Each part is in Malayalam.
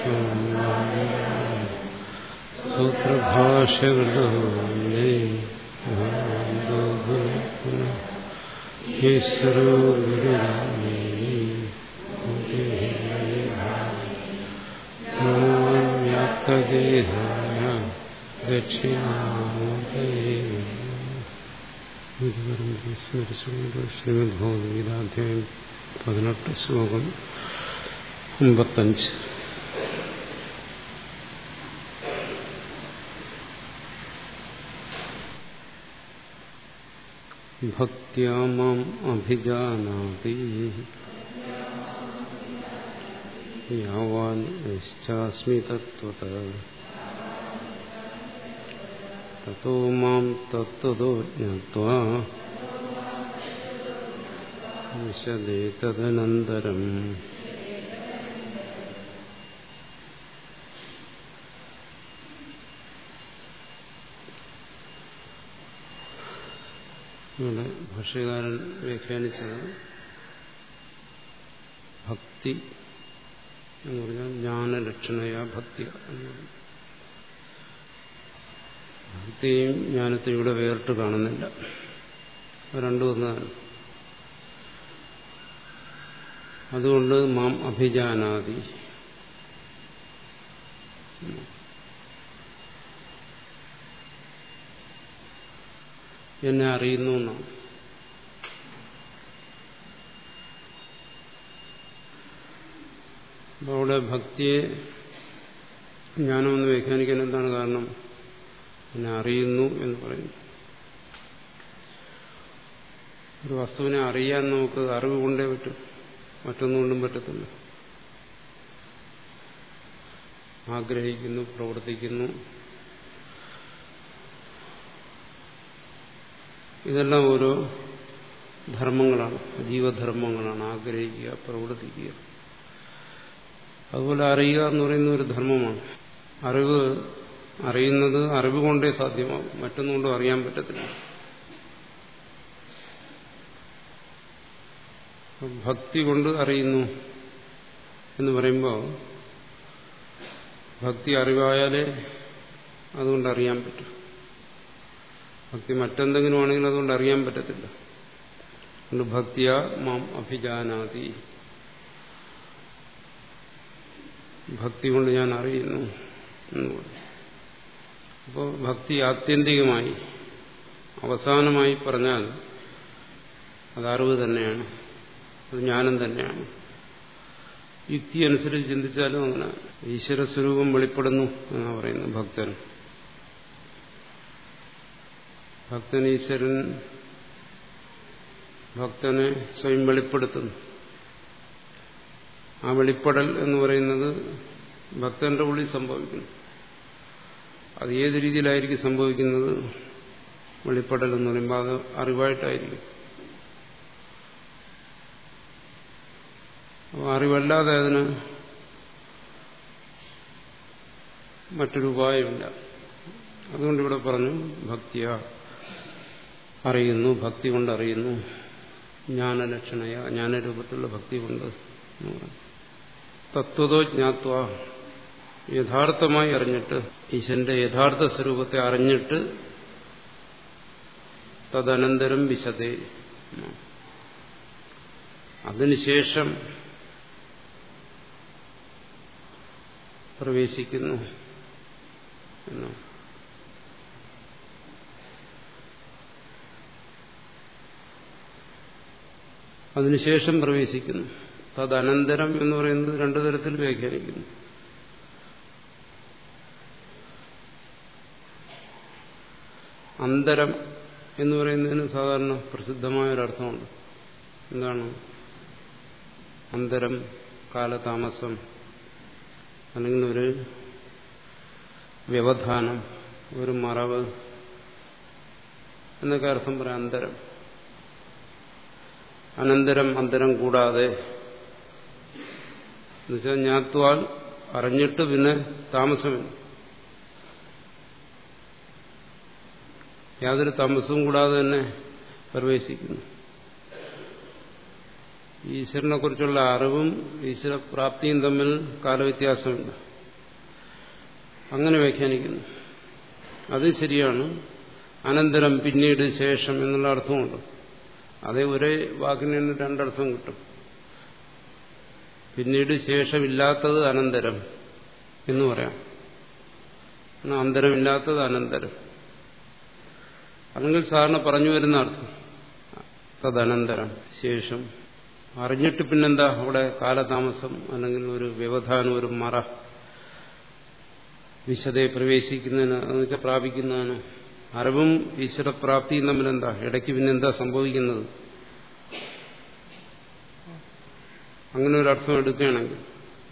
സൂത്രഭാഷകളേ ഈശ്വരോ ഗുരുരാമേ വ്യാപ്തദേഹായ ദക്ഷിണാമൂർത്തയേ സ്മരിച്ചുകൊണ്ട് ശ്രീമദ് ഭഗവത്ഗീതാധ്യായം പതിനെട്ട് ശ്ലോകം അമ്പത്തഞ്ച് ഭക്യാ മാം അഭിജാനാതി യാവാൻ യശ്ചാസ്മി തത്വത തतो മാം തത്വതോ ജ്ഞാത്വാ വിശദേ തദനന്തരം ഇവിടെ ഭാഷ്യകാരൻ വ്യാഖ്യാനിച്ചത് ഭക്തി എന്ന് പറഞ്ഞാൽ ജ്ഞാനലക്ഷണയ ഭക്തി എന്ന് പറഞ്ഞു ഭക്തിയും ജ്ഞാനത്തെയും ഇവിടെ വേറിട്ട് കാണുന്നില്ല രണ്ടു ഒന്നാണ് അതുകൊണ്ട് മാം അഭിജാനാതി എന്നെ അറിയുന്നു എന്നാണ് അപ്പോൾ അവിടെ ഭക്തിയെ ജ്ഞാനമെന്ന് വ്യാഖ്യാനിക്കാൻ എന്താണ് കാരണം എന്നെ അറിയുന്നു എന്ന് പറയുന്നു ഒരു വസ്തുവിനെ അറിയാൻ നമുക്ക് അറിവ് കൊണ്ടേ പറ്റും മറ്റൊന്നുകൊണ്ടും പറ്റത്തില്ല ആഗ്രഹിക്കുന്നു പ്രവർത്തിക്കുന്നു ഇതെല്ലാം ഓരോ ധർമ്മങ്ങളാണ് ജീവധർമ്മങ്ങളാണ് ആഗ്രഹിക്കുക പ്രവർത്തിക്കുക അതുപോലെ അറിയുക എന്ന് പറയുന്ന ഒരു ധർമ്മമാണ് അറിവ് അറിയുന്നത് അറിവ് കൊണ്ടേ സാധ്യമാകും മറ്റൊന്നുകൊണ്ടും അറിയാൻ പറ്റത്തില്ല ഭക്തി കൊണ്ട് അറിയുന്നു എന്ന് പറയുമ്പോൾ ഭക്തി അറിവായാലേ അതുകൊണ്ട് അറിയാൻ പറ്റും ഭക്തി മറ്റെന്തെങ്കിലും ആണെങ്കിൽ അതുകൊണ്ട് അറിയാൻ പറ്റത്തില്ല അതുകൊണ്ട് ഭക്തിയ മാം അഭിജാനാതി ഭക്തി കൊണ്ട് ഞാൻ അറിയുന്നു എന്ന് പറയും അപ്പോൾ ഭക്തി ആത്യന്തികമായി അവസാനമായി പറഞ്ഞാൽ അത് അറിവ് തന്നെയാണ് അത് ജ്ഞാനം തന്നെയാണ് യുക്തി അനുസരിച്ച് ചിന്തിച്ചാലും അങ്ങനെ ഈശ്വര സ്വരൂപം വെളിപ്പെടുന്നു എന്നാണ് പറയുന്നത് ഭക്തൻ ഭക്തൻ ഈശ്വരൻ ഭക്തനെ സ്വയം വെളിപ്പെടുത്തുന്നു ആ വെളിപ്പെടൽ എന്ന് പറയുന്നത് ഭക്തന്റെ ഉള്ളിൽ സംഭവിക്കുന്നു അത് ഏത് രീതിയിലായിരിക്കും സംഭവിക്കുന്നത് വെളിപ്പെടൽ എന്ന് പറയുമ്പോൾ അത് അറിവായിട്ടായിരിക്കും അറിവല്ലാതെ അതിന് മറ്റൊരു ഉപായമില്ല അതുകൊണ്ട് ഇവിടെ പറഞ്ഞു ഭക്തിയ അറിയുന്നു ഭക്തി കൊണ്ട് അറിയുന്നു ജ്ഞാനലക്ഷണയ ജ്ഞാനരൂപത്തിലുള്ള ഭക്തി കൊണ്ട് തത്വതോ ജ്ഞാത്വ യഥാർത്ഥമായി അറിഞ്ഞിട്ട് ഈശ്വരന്റെ യഥാർത്ഥ സ്വരൂപത്തെ അറിഞ്ഞിട്ട് തദനന്തരം വിശദേ അതിനുശേഷം പ്രവേശിക്കുന്നു എന്നാണ് അതിനുശേഷം പ്രവേശിക്കുന്നു തദനന്തരം എന്ന് പറയുന്നത് രണ്ടു തരത്തിൽ വ്യാഖ്യാനിക്കുന്നു അന്തരം എന്ന് പറയുന്നതിന് സാധാരണ പ്രസിദ്ധമായ ഒരർത്ഥമുണ്ട് എന്താണ് അന്തരം കാലതാമസം അല്ലെങ്കിൽ ഒരു വ്യവധാനം ഒരു മറവ് എന്നൊക്കെ അർത്ഥം പറയാം അന്തരം അനന്തരം അന്തരം കൂടാതെ എന്നുവെച്ചാൽ ഞാത്വാൽ അറിഞ്ഞിട്ട് പിന്നെ താമസമില്ല യാതൊരു താമസവും കൂടാതെ തന്നെ പ്രവേശിക്കുന്നു ഈശ്വരനെ കുറിച്ചുള്ള അറിവും ഈശ്വരപ്രാപ്തിയും തമ്മിൽ കാലവ്യത്യാസമില്ല അങ്ങനെ വ്യാഖ്യാനിക്കുന്നു അത് ശരിയാണ് അനന്തരം പിന്നീട് ശേഷം എന്നുള്ള അർത്ഥമുണ്ട് അതേ ഒരേ വാക്കിന് തന്നെ രണ്ടർത്ഥം കിട്ടും പിന്നീട് ശേഷമില്ലാത്തത് അനന്തരം എന്ന് പറയാം അന്തരമില്ലാത്തത് അനന്തരം അല്ലെങ്കിൽ സാധാരണ പറഞ്ഞു വരുന്ന അർത്ഥം തദനന്തരം ശേഷം അറിഞ്ഞിട്ട് പിന്നെന്താ അവിടെ കാലതാമസം അല്ലെങ്കിൽ ഒരു വ്യവധാനം ഒരു മറ വിശദയെ പ്രവേശിക്കുന്നതിന് എന്ന് വെച്ചാൽ പ്രാപിക്കുന്നതിന് അറിവും ഈശ്വരപ്രാപ്തിയും തമ്മിലെന്താ ഇടയ്ക്ക് പിന്നെന്താ സംഭവിക്കുന്നത് അങ്ങനെ ഒരു അർത്ഥം എടുക്കുകയാണെങ്കിൽ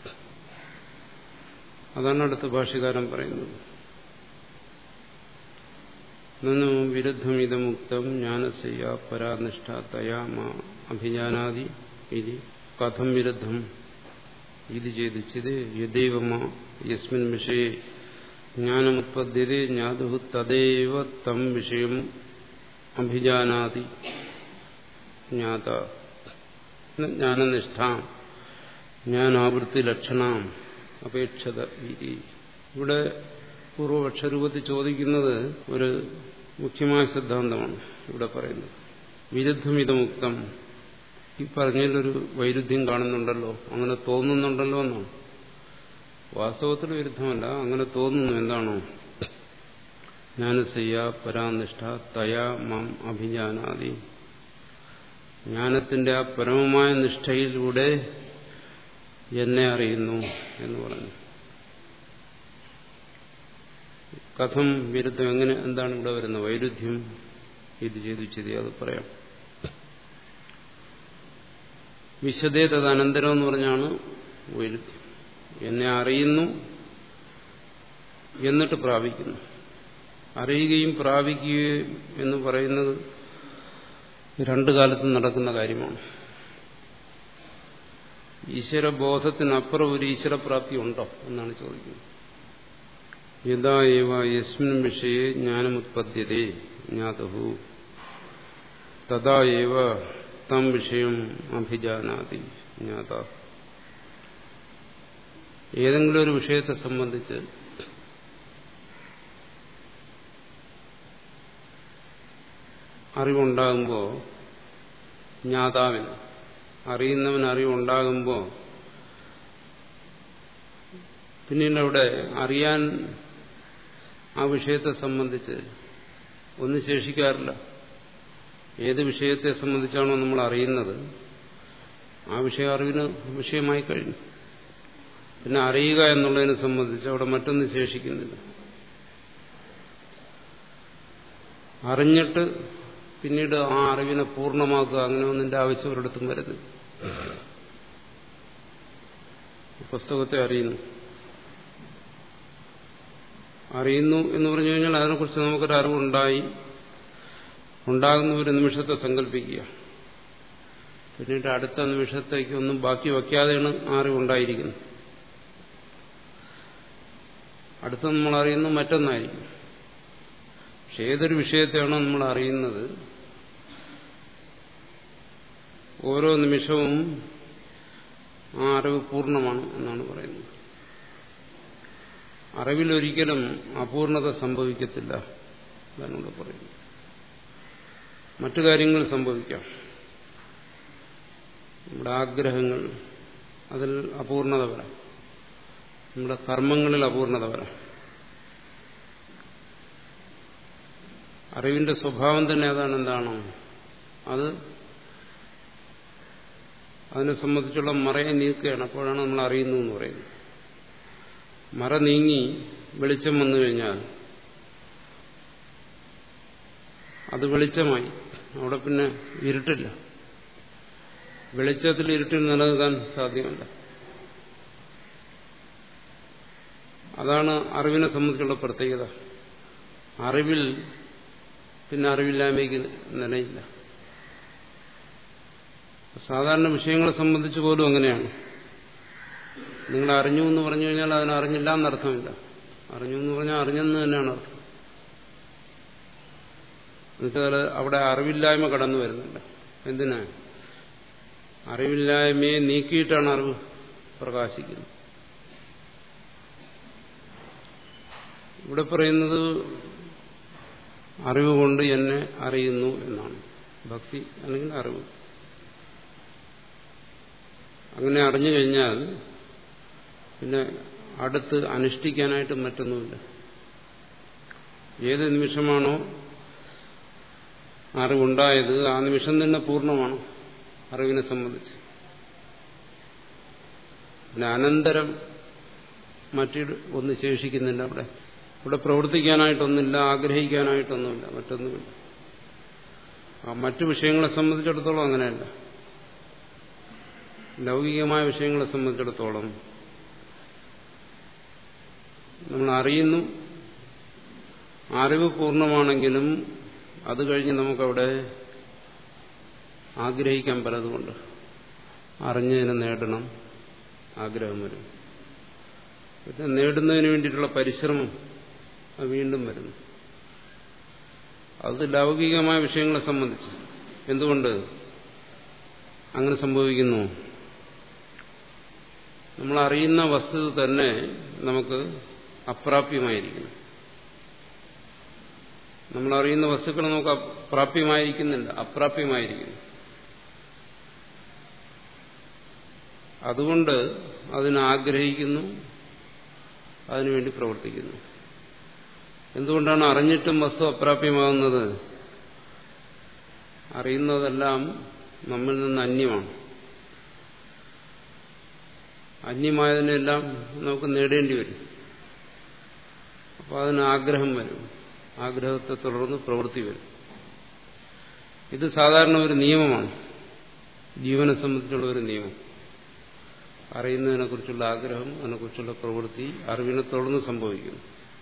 അതാണ് അടുത്ത ഭാഷകാരൻ പറയുന്നത് നന്നു വിരുദ്ധമിതമുക്തം ജ്ഞാനസ്യ പരാനിഷ്ഠ തയാ മാ അഭിജാനാദി ഇതി കഥം വിരുദ്ധം ഇത് ചെയ്തിച്ചത് യദൈവമാ യസ്മിൻ വിഷയെ ജ്ഞാനമുത്പദ്യത്തെ ജ്ഞാതു തദൈവ തം വിഷയം അഭിജാനാതി ജ്ഞാത ജ്ഞാനനിഷ്ഠ ജ്ഞാനാവൃത്തി ലക്ഷണം അപേക്ഷത ഇതി ഇവിടെ പൂർവപക്ഷരൂപത്തിൽ ചോദിക്കുന്നത് ഒരു മുഖ്യമായ സിദ്ധാന്തമാണ് ഇവിടെ പറയുന്നത് വിരുദ്ധമിതമുക്തം ഈ പറഞ്ഞതിലൊരു വൈരുദ്ധ്യം കാണുന്നുണ്ടല്ലോ അങ്ങനെ തോന്നുന്നുണ്ടല്ലോ എന്നാണ് വാസ്തവത്തിൽ വിരുദ്ധമല്ല അങ്ങനെ തോന്നുന്നു എന്താണോ ജ്ഞാനസയ്യ പരാനിഷ്ഠ തയാ മാം അഭിജാനാദി ജ്ഞാനത്തിന്റെ ആ പരമമായ നിഷ്ഠയിലൂടെ എന്നെ അറിയുന്നു എന്ന് പറഞ്ഞു കഥം വിരുദ്ധം എങ്ങനെ എന്താണ് ഇവിടെ വരുന്നത് വൈരുദ്ധ്യം ഇത് ചെയ്തു ചെയ്തി അത് പറയാം വിശദേ തദനന്തരം എന്ന് പറഞ്ഞാണ് വൈരുദ്ധ്യം എന്നെ അറിയുന്നു എന്നിട്ട് പ്രാപിക്കുന്നു അറിയുകയും പ്രാപിക്കുകയും എന്ന് പറയുന്നത് രണ്ടു കാലത്തും നടക്കുന്ന കാര്യമാണ് ഈശ്വരബോധത്തിനപ്പുറം ഒരു ഈശ്വരപ്രാപ്തി ഉണ്ടോ എന്നാണ് ചോദിക്കുന്നത് യഥാ ഏവ യസ്മിൻ വിഷയെ ജ്ഞാനമുത്പദ്യതേ ജ്ഞാതഹു തഥാ ഏവ തം വിഷയം അഭിജാനാതി ജ്ഞാത ഏതെങ്കിലും ഒരു വിഷയത്തെ സംബന്ധിച്ച് അറിവുണ്ടാകുമ്പോൾ ജ്ഞാതാവിന് അറിയുന്നവന് അറിവുണ്ടാകുമ്പോൾ പിന്നീട് അവിടെ അറിയാൻ ആ വിഷയത്തെ സംബന്ധിച്ച് ഒന്നും ശേഷിക്കാറില്ല ഏത് വിഷയത്തെ സംബന്ധിച്ചാണോ നമ്മൾ അറിയുന്നത് ആ വിഷയം അറിവിന് വിഷയമായി കഴിഞ്ഞു പിന്നെ അറിയുക എന്നുള്ളതിനെ സംബന്ധിച്ച് അവിടെ മറ്റൊന്നും ശേഷിക്കുന്നില്ല അറിഞ്ഞിട്ട് പിന്നീട് ആ അറിവിനെ പൂർണ്ണമാക്കുക അങ്ങനെ ഒന്നിന്റെ ആവശ്യം ഒരിടത്തും വരുന്നത് പുസ്തകത്തെ അറിയുന്നു അറിയുന്നു എന്ന് പറഞ്ഞു കഴിഞ്ഞാൽ അതിനെക്കുറിച്ച് നമുക്കൊരു അറിവുണ്ടായി ഉണ്ടാകുന്ന ഒരു നിമിഷത്തെ സങ്കല്പിക്കുക പിന്നീട് അടുത്ത നിമിഷത്തേക്ക് ഒന്നും ബാക്കി വയ്ക്കാതെയാണ് ആ അറിവുണ്ടായിരിക്കുന്നത് അടുത്ത നമ്മൾ അറിയുന്നത് മറ്റൊന്നായിരിക്കും പക്ഷെ ഏതൊരു വിഷയത്തെയാണോ നമ്മൾ അറിയുന്നത് ഓരോ നിമിഷവും ആ അറിവ് പൂർണ്ണമാണ് എന്നാണ് പറയുന്നത് അറിവിലൊരിക്കലും അപൂർണത സംഭവിക്കത്തില്ല എന്നാണ് ഇവിടെ പറയുന്നത് മറ്റു കാര്യങ്ങൾ സംഭവിക്കാം നമ്മുടെ ആഗ്രഹങ്ങൾ അതിൽ അപൂർണത വരാം നമ്മുടെ കർമ്മങ്ങളിൽ അപൂർണത വരാം അറിവിന്റെ സ്വഭാവം തന്നെ അതാണ് എന്താണോ അത് അതിനെ സംബന്ധിച്ചുള്ള മറയെ നീക്കുകയാണ് അപ്പോഴാണ് നമ്മൾ അറിയുന്നു എന്ന് പറയുന്നത് മറ നീങ്ങി വെളിച്ചം വന്നു കഴിഞ്ഞാൽ അത് വെളിച്ചമായി അവിടെ പിന്നെ ഇരുട്ടില്ല വെളിച്ചത്തിൽ ഇരുട്ടിൽ നിലനിൽക്കാൻ സാധ്യമല്ല അതാണ് അറിവിനെ സംബന്ധിച്ചുള്ള പ്രത്യേകത അറിവിൽ പിന്നെ അറിവില്ലായ്മയ്ക്ക് നിലയില്ല സാധാരണ വിഷയങ്ങളെ സംബന്ധിച്ച് പോലും അങ്ങനെയാണ് നിങ്ങൾ അറിഞ്ഞു എന്ന് പറഞ്ഞു കഴിഞ്ഞാൽ അതിനെ അറിഞ്ഞില്ല എന്നർത്ഥമില്ല അറിഞ്ഞു എന്ന് പറഞ്ഞാൽ അറിഞ്ഞെന്ന് തന്നെയാണ് അർത്ഥം എന്നുവെച്ചാൽ അവിടെ അറിവില്ലായ്മ കടന്നു വരുന്നില്ല എന്തിനാ അറിവില്ലായ്മയെ നീക്കിയിട്ടാണ് അറിവ് പ്രകാശിക്കുന്നത് ഇവിടെ പറയുന്നത് അറിവ് കൊണ്ട് എന്നെ അറിയുന്നു എന്നാണ് ഭക്തി അല്ലെങ്കിൽ അറിവ് അങ്ങനെ അറിഞ്ഞു കഴിഞ്ഞാൽ പിന്നെ അടുത്ത് അനുഷ്ഠിക്കാനായിട്ട് മറ്റൊന്നുമില്ല ഏത് നിമിഷമാണോ അറിവുണ്ടായത് ആ നിമിഷം തന്നെ പൂർണ്ണമാണ് അറിവിനെ സംബന്ധിച്ച് പിന്നെ അനന്തരം മറ്റൊരു ഒന്ന് ശേഷിക്കുന്നില്ല അവിടെ ഇവിടെ പ്രവർത്തിക്കാനായിട്ടൊന്നുമില്ല ആഗ്രഹിക്കാനായിട്ടൊന്നുമില്ല മറ്റൊന്നുമില്ല ആ മറ്റു വിഷയങ്ങളെ സംബന്ധിച്ചിടത്തോളം അങ്ങനെയല്ല ലൗകികമായ വിഷയങ്ങളെ സംബന്ധിച്ചിടത്തോളം നമ്മൾ അറിയുന്നു അറിവ് പൂർണ്ണമാണെങ്കിലും അത് കഴിഞ്ഞ് നമുക്കവിടെ ആഗ്രഹിക്കാൻ പലതുകൊണ്ട് അറിഞ്ഞതിനെ നേടണം ആഗ്രഹം വരും പിന്നെ നേടുന്നതിന് വേണ്ടിയിട്ടുള്ള പരിശ്രമം അത് വീണ്ടും വരുന്നു അത് ലൗകികമായ വിഷയങ്ങളെ സംബന്ധിച്ച് എന്തുകൊണ്ട് അങ്ങനെ സംഭവിക്കുന്നു നമ്മൾ അറിയുന്ന വസ്തുത തന്നെ നമുക്ക് അപ്രാപ്യമായിരിക്കുന്നു നമ്മൾ അറിയുന്ന വസ്തുക്കൾ നമുക്ക് പ്രാപ്യമായിരിക്കുന്നില്ല അപ്രാപ്യമായിരിക്കുന്നു അതുകൊണ്ട് അതിനാഗ്രഹിക്കുന്നു അതിനുവേണ്ടി പ്രവർത്തിക്കുന്നു എന്തുകൊണ്ടാണ് അറിഞ്ഞിട്ടും വസ്തു അപ്രാപ്യമാകുന്നത് അറിയുന്നതെല്ലാം നമ്മിൽ നിന്ന് അന്യമാണ് അന്യമായതിനെല്ലാം നമുക്ക് നേടേണ്ടി വരും അപ്പോൾ അതിന് ആഗ്രഹം വരും ആഗ്രഹത്തെ തുടർന്ന് പ്രവൃത്തി വരും ഇത് സാധാരണ ഒരു നിയമമാണ് ജീവനെ സംബന്ധിച്ചുള്ള ഒരു നിയമം അറിയുന്നതിനെക്കുറിച്ചുള്ള ആഗ്രഹം അതിനെക്കുറിച്ചുള്ള പ്രവൃത്തി അറിവിനെ തുടർന്ന് സംഭവിക്കുന്നു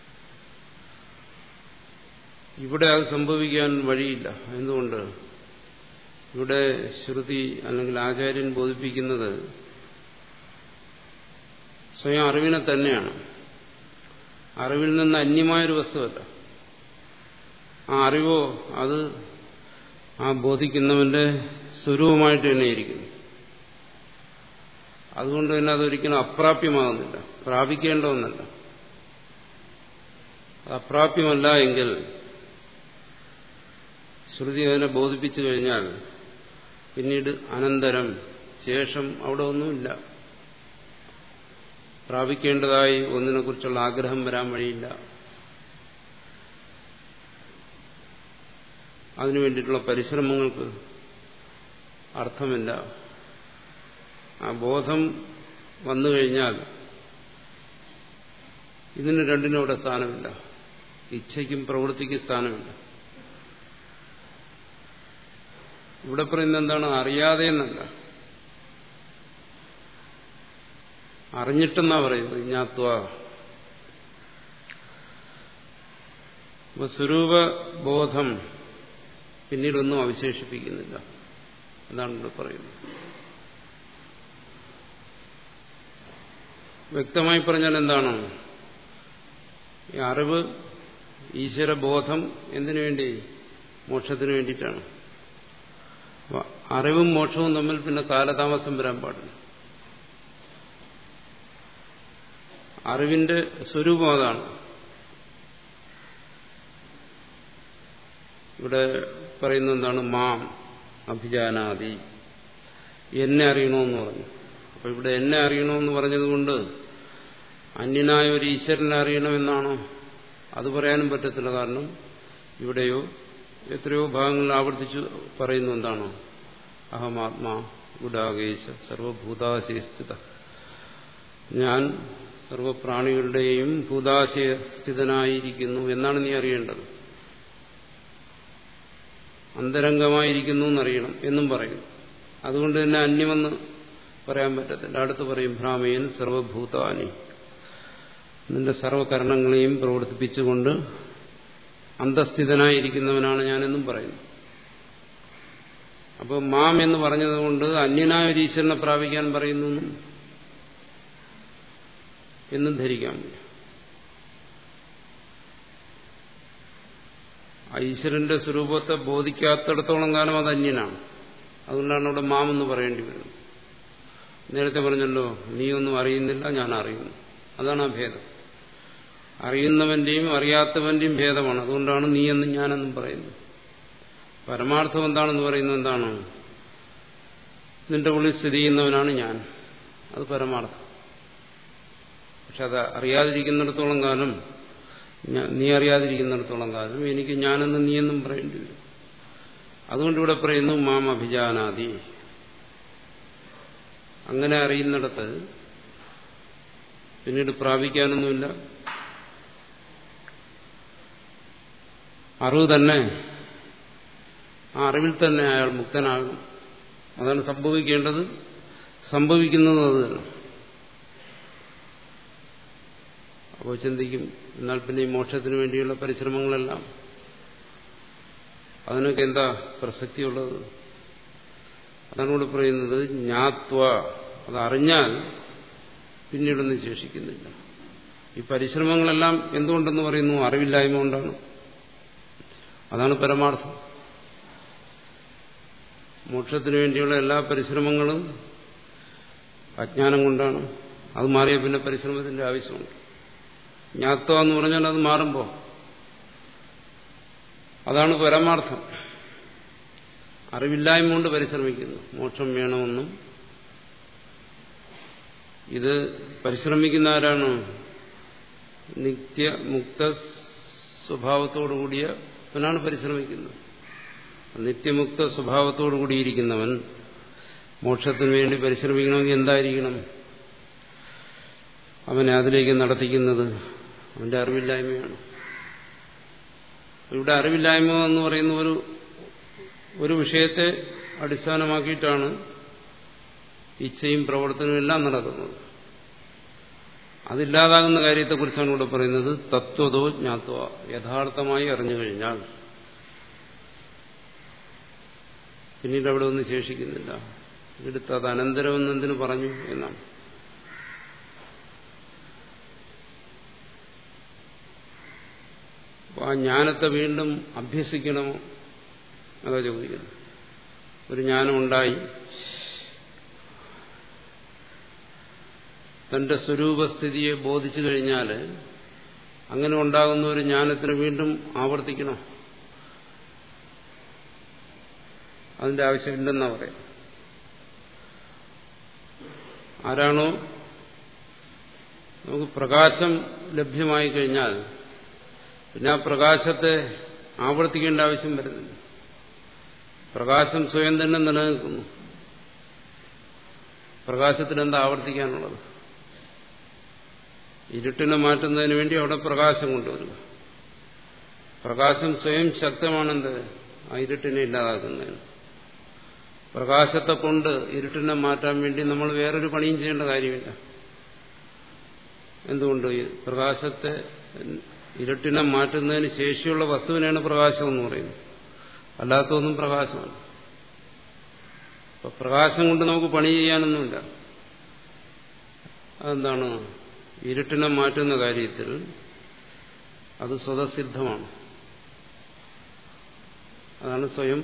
ഇവിടെ അത് സംഭവിക്കാൻ വഴിയില്ല എന്തുകൊണ്ട് ഇവിടെ ശ്രുതി അല്ലെങ്കിൽ ആചാര്യൻ ബോധിപ്പിക്കുന്നത് സ്വയം അറിവിനെ തന്നെയാണ് അറിവിൽ നിന്ന് അന്യമായൊരു വസ്തുവല്ല ആ അറിവോ അത് ആ ബോധിക്കുന്നവന്റെ സ്വരൂപമായിട്ട് തന്നെ ഇരിക്കുന്നു അതുകൊണ്ട് തന്നെ അതൊരിക്കലും അപ്രാപ്യമാകുന്നില്ല പ്രാപിക്കേണ്ട ഒന്നല്ല അപ്രാപ്യമല്ല എങ്കിൽ ശ്രുതി അതിനെ ബോധിപ്പിച്ചു കഴിഞ്ഞാൽ പിന്നീട് അനന്തരം ശേഷം അവിടെ ഒന്നുമില്ല പ്രാപിക്കേണ്ടതായി ഒന്നിനെക്കുറിച്ചുള്ള ആഗ്രഹം വരാൻ വഴിയില്ല അതിനു വേണ്ടിയിട്ടുള്ള പരിശ്രമങ്ങൾക്ക് അർത്ഥമില്ല ആ ബോധം വന്നു കഴിഞ്ഞാൽ ഇതിന് രണ്ടിനും അവിടെ സ്ഥാനമില്ല ഇച്ഛയ്ക്കും പ്രവൃത്തിക്കും സ്ഥാനമില്ല ഇവിടെ പറയുന്നത് എന്താണ് അറിയാതെ എന്നല്ല അറിഞ്ഞിട്ടെന്നാ പറയുന്നത് ജ്ഞാത്വ അപ്പൊ സ്വരൂപബോധം പിന്നീടൊന്നും അവശേഷിപ്പിക്കുന്നില്ല അതാണ് ഇവിടെ പറയുന്നത് വ്യക്തമായി പറഞ്ഞാൽ എന്താണ് ഈ അറിവ് ഈശ്വരബോധം എന്തിനു വേണ്ടി മോക്ഷത്തിന് വേണ്ടിയിട്ടാണ് അറിവും മോക്ഷവും തമ്മിൽ പിന്നെ കാലതാമസം വരാൻ പാടില്ല അറിവിന്റെ സ്വരൂപം അതാണ് ഇവിടെ പറയുന്ന എന്താണ് മാം അഭിജാനാദി എന്നെ അറിയണമെന്ന് പറഞ്ഞു അപ്പൊ ഇവിടെ എന്നെ അറിയണമെന്ന് പറഞ്ഞതുകൊണ്ട് അന്യനായ ഒരു ഈശ്വരനെ അറിയണമെന്നാണോ അത് പറയാനും പറ്റത്തില്ല കാരണം ഇവിടെയോ എത്രയോ ഭാഗങ്ങളിൽ ആവർത്തിച്ച് പറയുന്നു എന്താണോ അഹമാത്മാ ഗുഡാകേശ സർവഭൂതാശയസ്ഥിത ഞാൻ സർവപ്രാണികളുടെയും ഭൂതാശയസ്ഥിതനായിരിക്കുന്നു എന്നാണ് നീ അറിയേണ്ടത് അന്തരംഗമായിരിക്കുന്നു എന്നറിയണം എന്നും പറയുന്നു അതുകൊണ്ട് തന്നെ അന്യമെന്ന് പറയാൻ പറ്റത്തില്ല അടുത്ത് പറയും ഭ്രാമയൻ സർവഭൂതാനി നിന്റെ സർവകരണങ്ങളെയും പ്രവർത്തിപ്പിച്ചുകൊണ്ട് അന്തസ്ഥിതനായിരിക്കുന്നവനാണ് ഞാനെന്നും പറയുന്നു അപ്പോൾ മാം എന്ന് പറഞ്ഞതുകൊണ്ട് അന്യനായ ഒരു ഈശ്വരനെ പ്രാപിക്കാൻ പറയുന്നു എന്നും ധരിക്കാൻ വയ്യ ആ ഈശ്വരന്റെ സ്വരൂപത്തെ ബോധിക്കാത്തിടത്തോളം കാലം അത് അന്യനാണ് അതുകൊണ്ടാണ് അവിടെ മാം എന്ന് പറയേണ്ടി വരുന്നത് നേരത്തെ പറഞ്ഞല്ലോ നീ ഒന്നും അറിയുന്നില്ല ഞാൻ അറിയുന്നു അതാണ് ആ ഭേദം അറിയുന്നവന്റെയും അറിയാത്തവന്റെയും ഭേദമാണ് അതുകൊണ്ടാണ് നീയെന്നും ഞാനെന്നും പറയുന്നത് പരമാർത്ഥം എന്താണെന്ന് പറയുന്നത് എന്താണ് നിന്റെ ഉള്ളിൽ സ്ഥിതി ചെയ്യുന്നവനാണ് ഞാൻ അത് പരമാർത്ഥം പക്ഷെ അത് അറിയാതിരിക്കുന്നിടത്തോളം കാലം നീ അറിയാതിരിക്കുന്നിടത്തോളം കാലം എനിക്ക് ഞാനെന്നും നീയെന്നും പറയേണ്ടി വരും അതുകൊണ്ട് ഇവിടെ പറയുന്നു മാം അഭിജാനാദി അങ്ങനെ അറിയുന്നിടത്ത് പിന്നീട് പ്രാപിക്കാനൊന്നുമില്ല അറിവ് തന്നെ ആ അറിവിൽ തന്നെ അയാൾ മുക്തനാകും അതാണ് സംഭവിക്കേണ്ടത് സംഭവിക്കുന്നത് അത് തന്നെ അപ്പോൾ ചിന്തിക്കും എന്നാൽ പിന്നെ ഈ മോക്ഷത്തിന് വേണ്ടിയുള്ള പരിശ്രമങ്ങളെല്ലാം അതിനൊക്കെ എന്താ പ്രസക്തിയുള്ളത് അതാണ് ഇവിടെ പറയുന്നത് ജ്ഞാത്വ അത് അറിഞ്ഞാൽ പിന്നീടൊന്നും ശേഷിക്കുന്നില്ല ഈ പരിശ്രമങ്ങളെല്ലാം എന്തുകൊണ്ടെന്ന് പറയുന്നു അറിവില്ലായ്മ കൊണ്ടാണ് അതാണ് പരമാർത്ഥം മോക്ഷത്തിനു വേണ്ടിയുള്ള എല്ലാ പരിശ്രമങ്ങളും അജ്ഞാനം കൊണ്ടാണ് അത് മാറിയ പിന്നെ പരിശ്രമത്തിന്റെ ആവശ്യമുണ്ട് ജ്ഞാത്വ എന്ന് പറഞ്ഞാൽ അത് മാറുമ്പോൾ അതാണ് പരമാർത്ഥം അറിവില്ലായ്മ കൊണ്ട് പരിശ്രമിക്കുന്നു മോക്ഷം വേണമെന്നും ഇത് പരിശ്രമിക്കുന്ന ആരാണ് നിത്യമുക്ത സ്വഭാവത്തോടുകൂടിയ അവനാണ് പരിശ്രമിക്കുന്നത് നിത്യമുക്ത സ്വഭാവത്തോടു കൂടിയിരിക്കുന്നവൻ മോക്ഷത്തിന് വേണ്ടി പരിശ്രമിക്കണമെങ്കിൽ എന്തായിരിക്കണം അവനെ അതിലേക്ക് നടത്തിക്കുന്നത് അവന്റെ അറിവില്ലായ്മയാണ് ഇവിടെ അറിവില്ലായ്മ എന്ന് പറയുന്ന ഒരു ഒരു വിഷയത്തെ അടിസ്ഥാനമാക്കിയിട്ടാണ് ഇച്ഛയും പ്രവർത്തനവും എല്ലാം നടക്കുന്നത് അതില്ലാതാകുന്ന കാര്യത്തെക്കുറിച്ചാണ് ഇവിടെ പറയുന്നത് തത്വതോ ജ്ഞാത്വ യഥാർത്ഥമായി അറിഞ്ഞു കഴിഞ്ഞാൽ പിന്നീട് അവിടെ ഒന്നും ശേഷിക്കുന്നില്ല എടുത്ത് അത് അനന്തരമെന്നെന്തിനു പറഞ്ഞു എന്നാണ് ആ ജ്ഞാനത്തെ വീണ്ടും അഭ്യസിക്കണമോ അതാ ചോദിക്കുന്നു ഒരു ജ്ഞാനം ഉണ്ടായി തന്റെ സ്വരൂപസ്ഥിതിയെ ബോധിച്ചു കഴിഞ്ഞാൽ അങ്ങനെ ഉണ്ടാകുന്ന ഒരു ജ്ഞാനത്തിന് വീണ്ടും ആവർത്തിക്കണം അതിന്റെ ആവശ്യമില്ലെന്നാ പറയാം ആരാണോ നമുക്ക് പ്രകാശം ലഭ്യമായി കഴിഞ്ഞാൽ പിന്നെ ആ പ്രകാശത്തെ ആവർത്തിക്കേണ്ട ആവശ്യം വരുന്നില്ല പ്രകാശം സ്വയം തന്നെ നിലനിൽക്കുന്നു പ്രകാശത്തിന് എന്താ ആവർത്തിക്കാനുള്ളത് ഇരുട്ടിനെ മാറ്റുന്നതിന് വേണ്ടി അവിടെ പ്രകാശം കൊണ്ടുവരിക പ്രകാശം സ്വയം ശക്തമാണെന്ത് ആ ഇരുട്ടിനെ ഇല്ലാതാക്കുന്നതിന് പ്രകാശത്തെ കൊണ്ട് ഇരുട്ടിനെ മാറ്റാൻ വേണ്ടി നമ്മൾ വേറൊരു പണിയും ചെയ്യേണ്ട കാര്യമില്ല എന്തുകൊണ്ട് പ്രകാശത്തെ ഇരുട്ടിനെ മാറ്റുന്നതിന് ശേഷിയുള്ള വസ്തുവിനാണ് പ്രകാശം എന്ന് പറയുന്നത് അല്ലാത്തൊന്നും പ്രകാശമല്ല അപ്പൊ പ്രകാശം കൊണ്ട് നമുക്ക് പണി ചെയ്യാനൊന്നുമില്ല അതെന്താണ് ഇരുട്ടിനെ മാറ്റുന്ന കാര്യത്തിൽ അത് സ്വതസിദ്ധമാണ് അതാണ് സ്വയം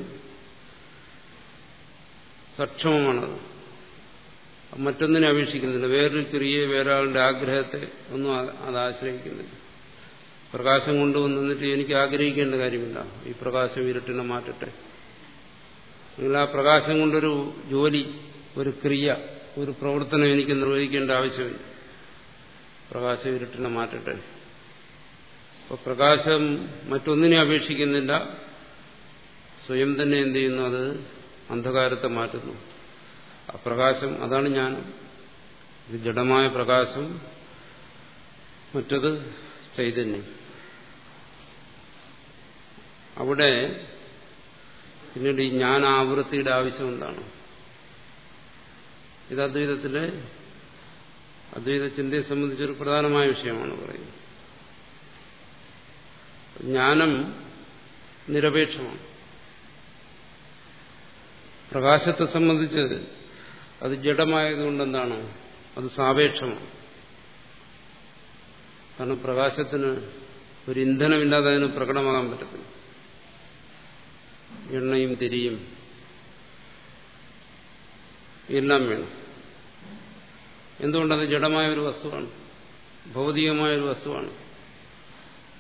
സക്ഷമമാണത് മറ്റൊന്നിനെ അപേക്ഷിക്കുന്നില്ല വേറൊരു ക്രിയയെ വേറൊരാളുടെ ആഗ്രഹത്തെ ഒന്നും അത് ആശ്രയിക്കുന്നില്ല പ്രകാശം കൊണ്ടുവന്നിട്ട് എനിക്ക് ആഗ്രഹിക്കേണ്ട കാര്യമില്ല ഈ പ്രകാശം ഇരുട്ടിനെ മാറ്റട്ടെ നിങ്ങൾ ആ പ്രകാശം കൊണ്ടൊരു ജോലി ഒരു ക്രിയ ഒരു പ്രവർത്തനം എനിക്ക് നിർവഹിക്കേണ്ട ആവശ്യമില്ല പ്രകാശം ഇരുട്ടിനെ മാറ്റട്ടെ അപ്പോൾ പ്രകാശം മറ്റൊന്നിനെ അപേക്ഷിക്കുന്നില്ല സ്വയം തന്നെ എന്ത് ചെയ്യുന്നു അത് അന്ധകാരത്തെ മാറ്റുന്നു ആ പ്രകാശം അതാണ് ജ്ഞാനം ഇത് ജഡമായ പ്രകാശം മറ്റത് ചൈതന്യം അവിടെ പിന്നീട് ഈ ജ്ഞാനാവൃത്തിയുടെ ആവശ്യം എന്താണ് ഇത് അദ്വൈതത്തിലെ അദ്വൈത ചിന്തയെ സംബന്ധിച്ചൊരു പ്രധാനമായ വിഷയമാണ് പറയുന്നത് ജ്ഞാനം നിരപേക്ഷമാണ് പ്രകാശത്തെ സംബന്ധിച്ച് അത് ജഡമായതുകൊണ്ട് എന്താണ് അത് സാപേക്ഷമാണ് കാരണം പ്രകാശത്തിന് ഒരു ഇന്ധനമില്ലാതെ അതിന് പ്രകടമാകാൻ പറ്റത്തില്ല എണ്ണയും തിരിയും എല്ലാം വേണം എന്തുകൊണ്ടത് ജഡമായ ഒരു വസ്തുവാണ് ഭൗതികമായ ഒരു വസ്തുവാണ്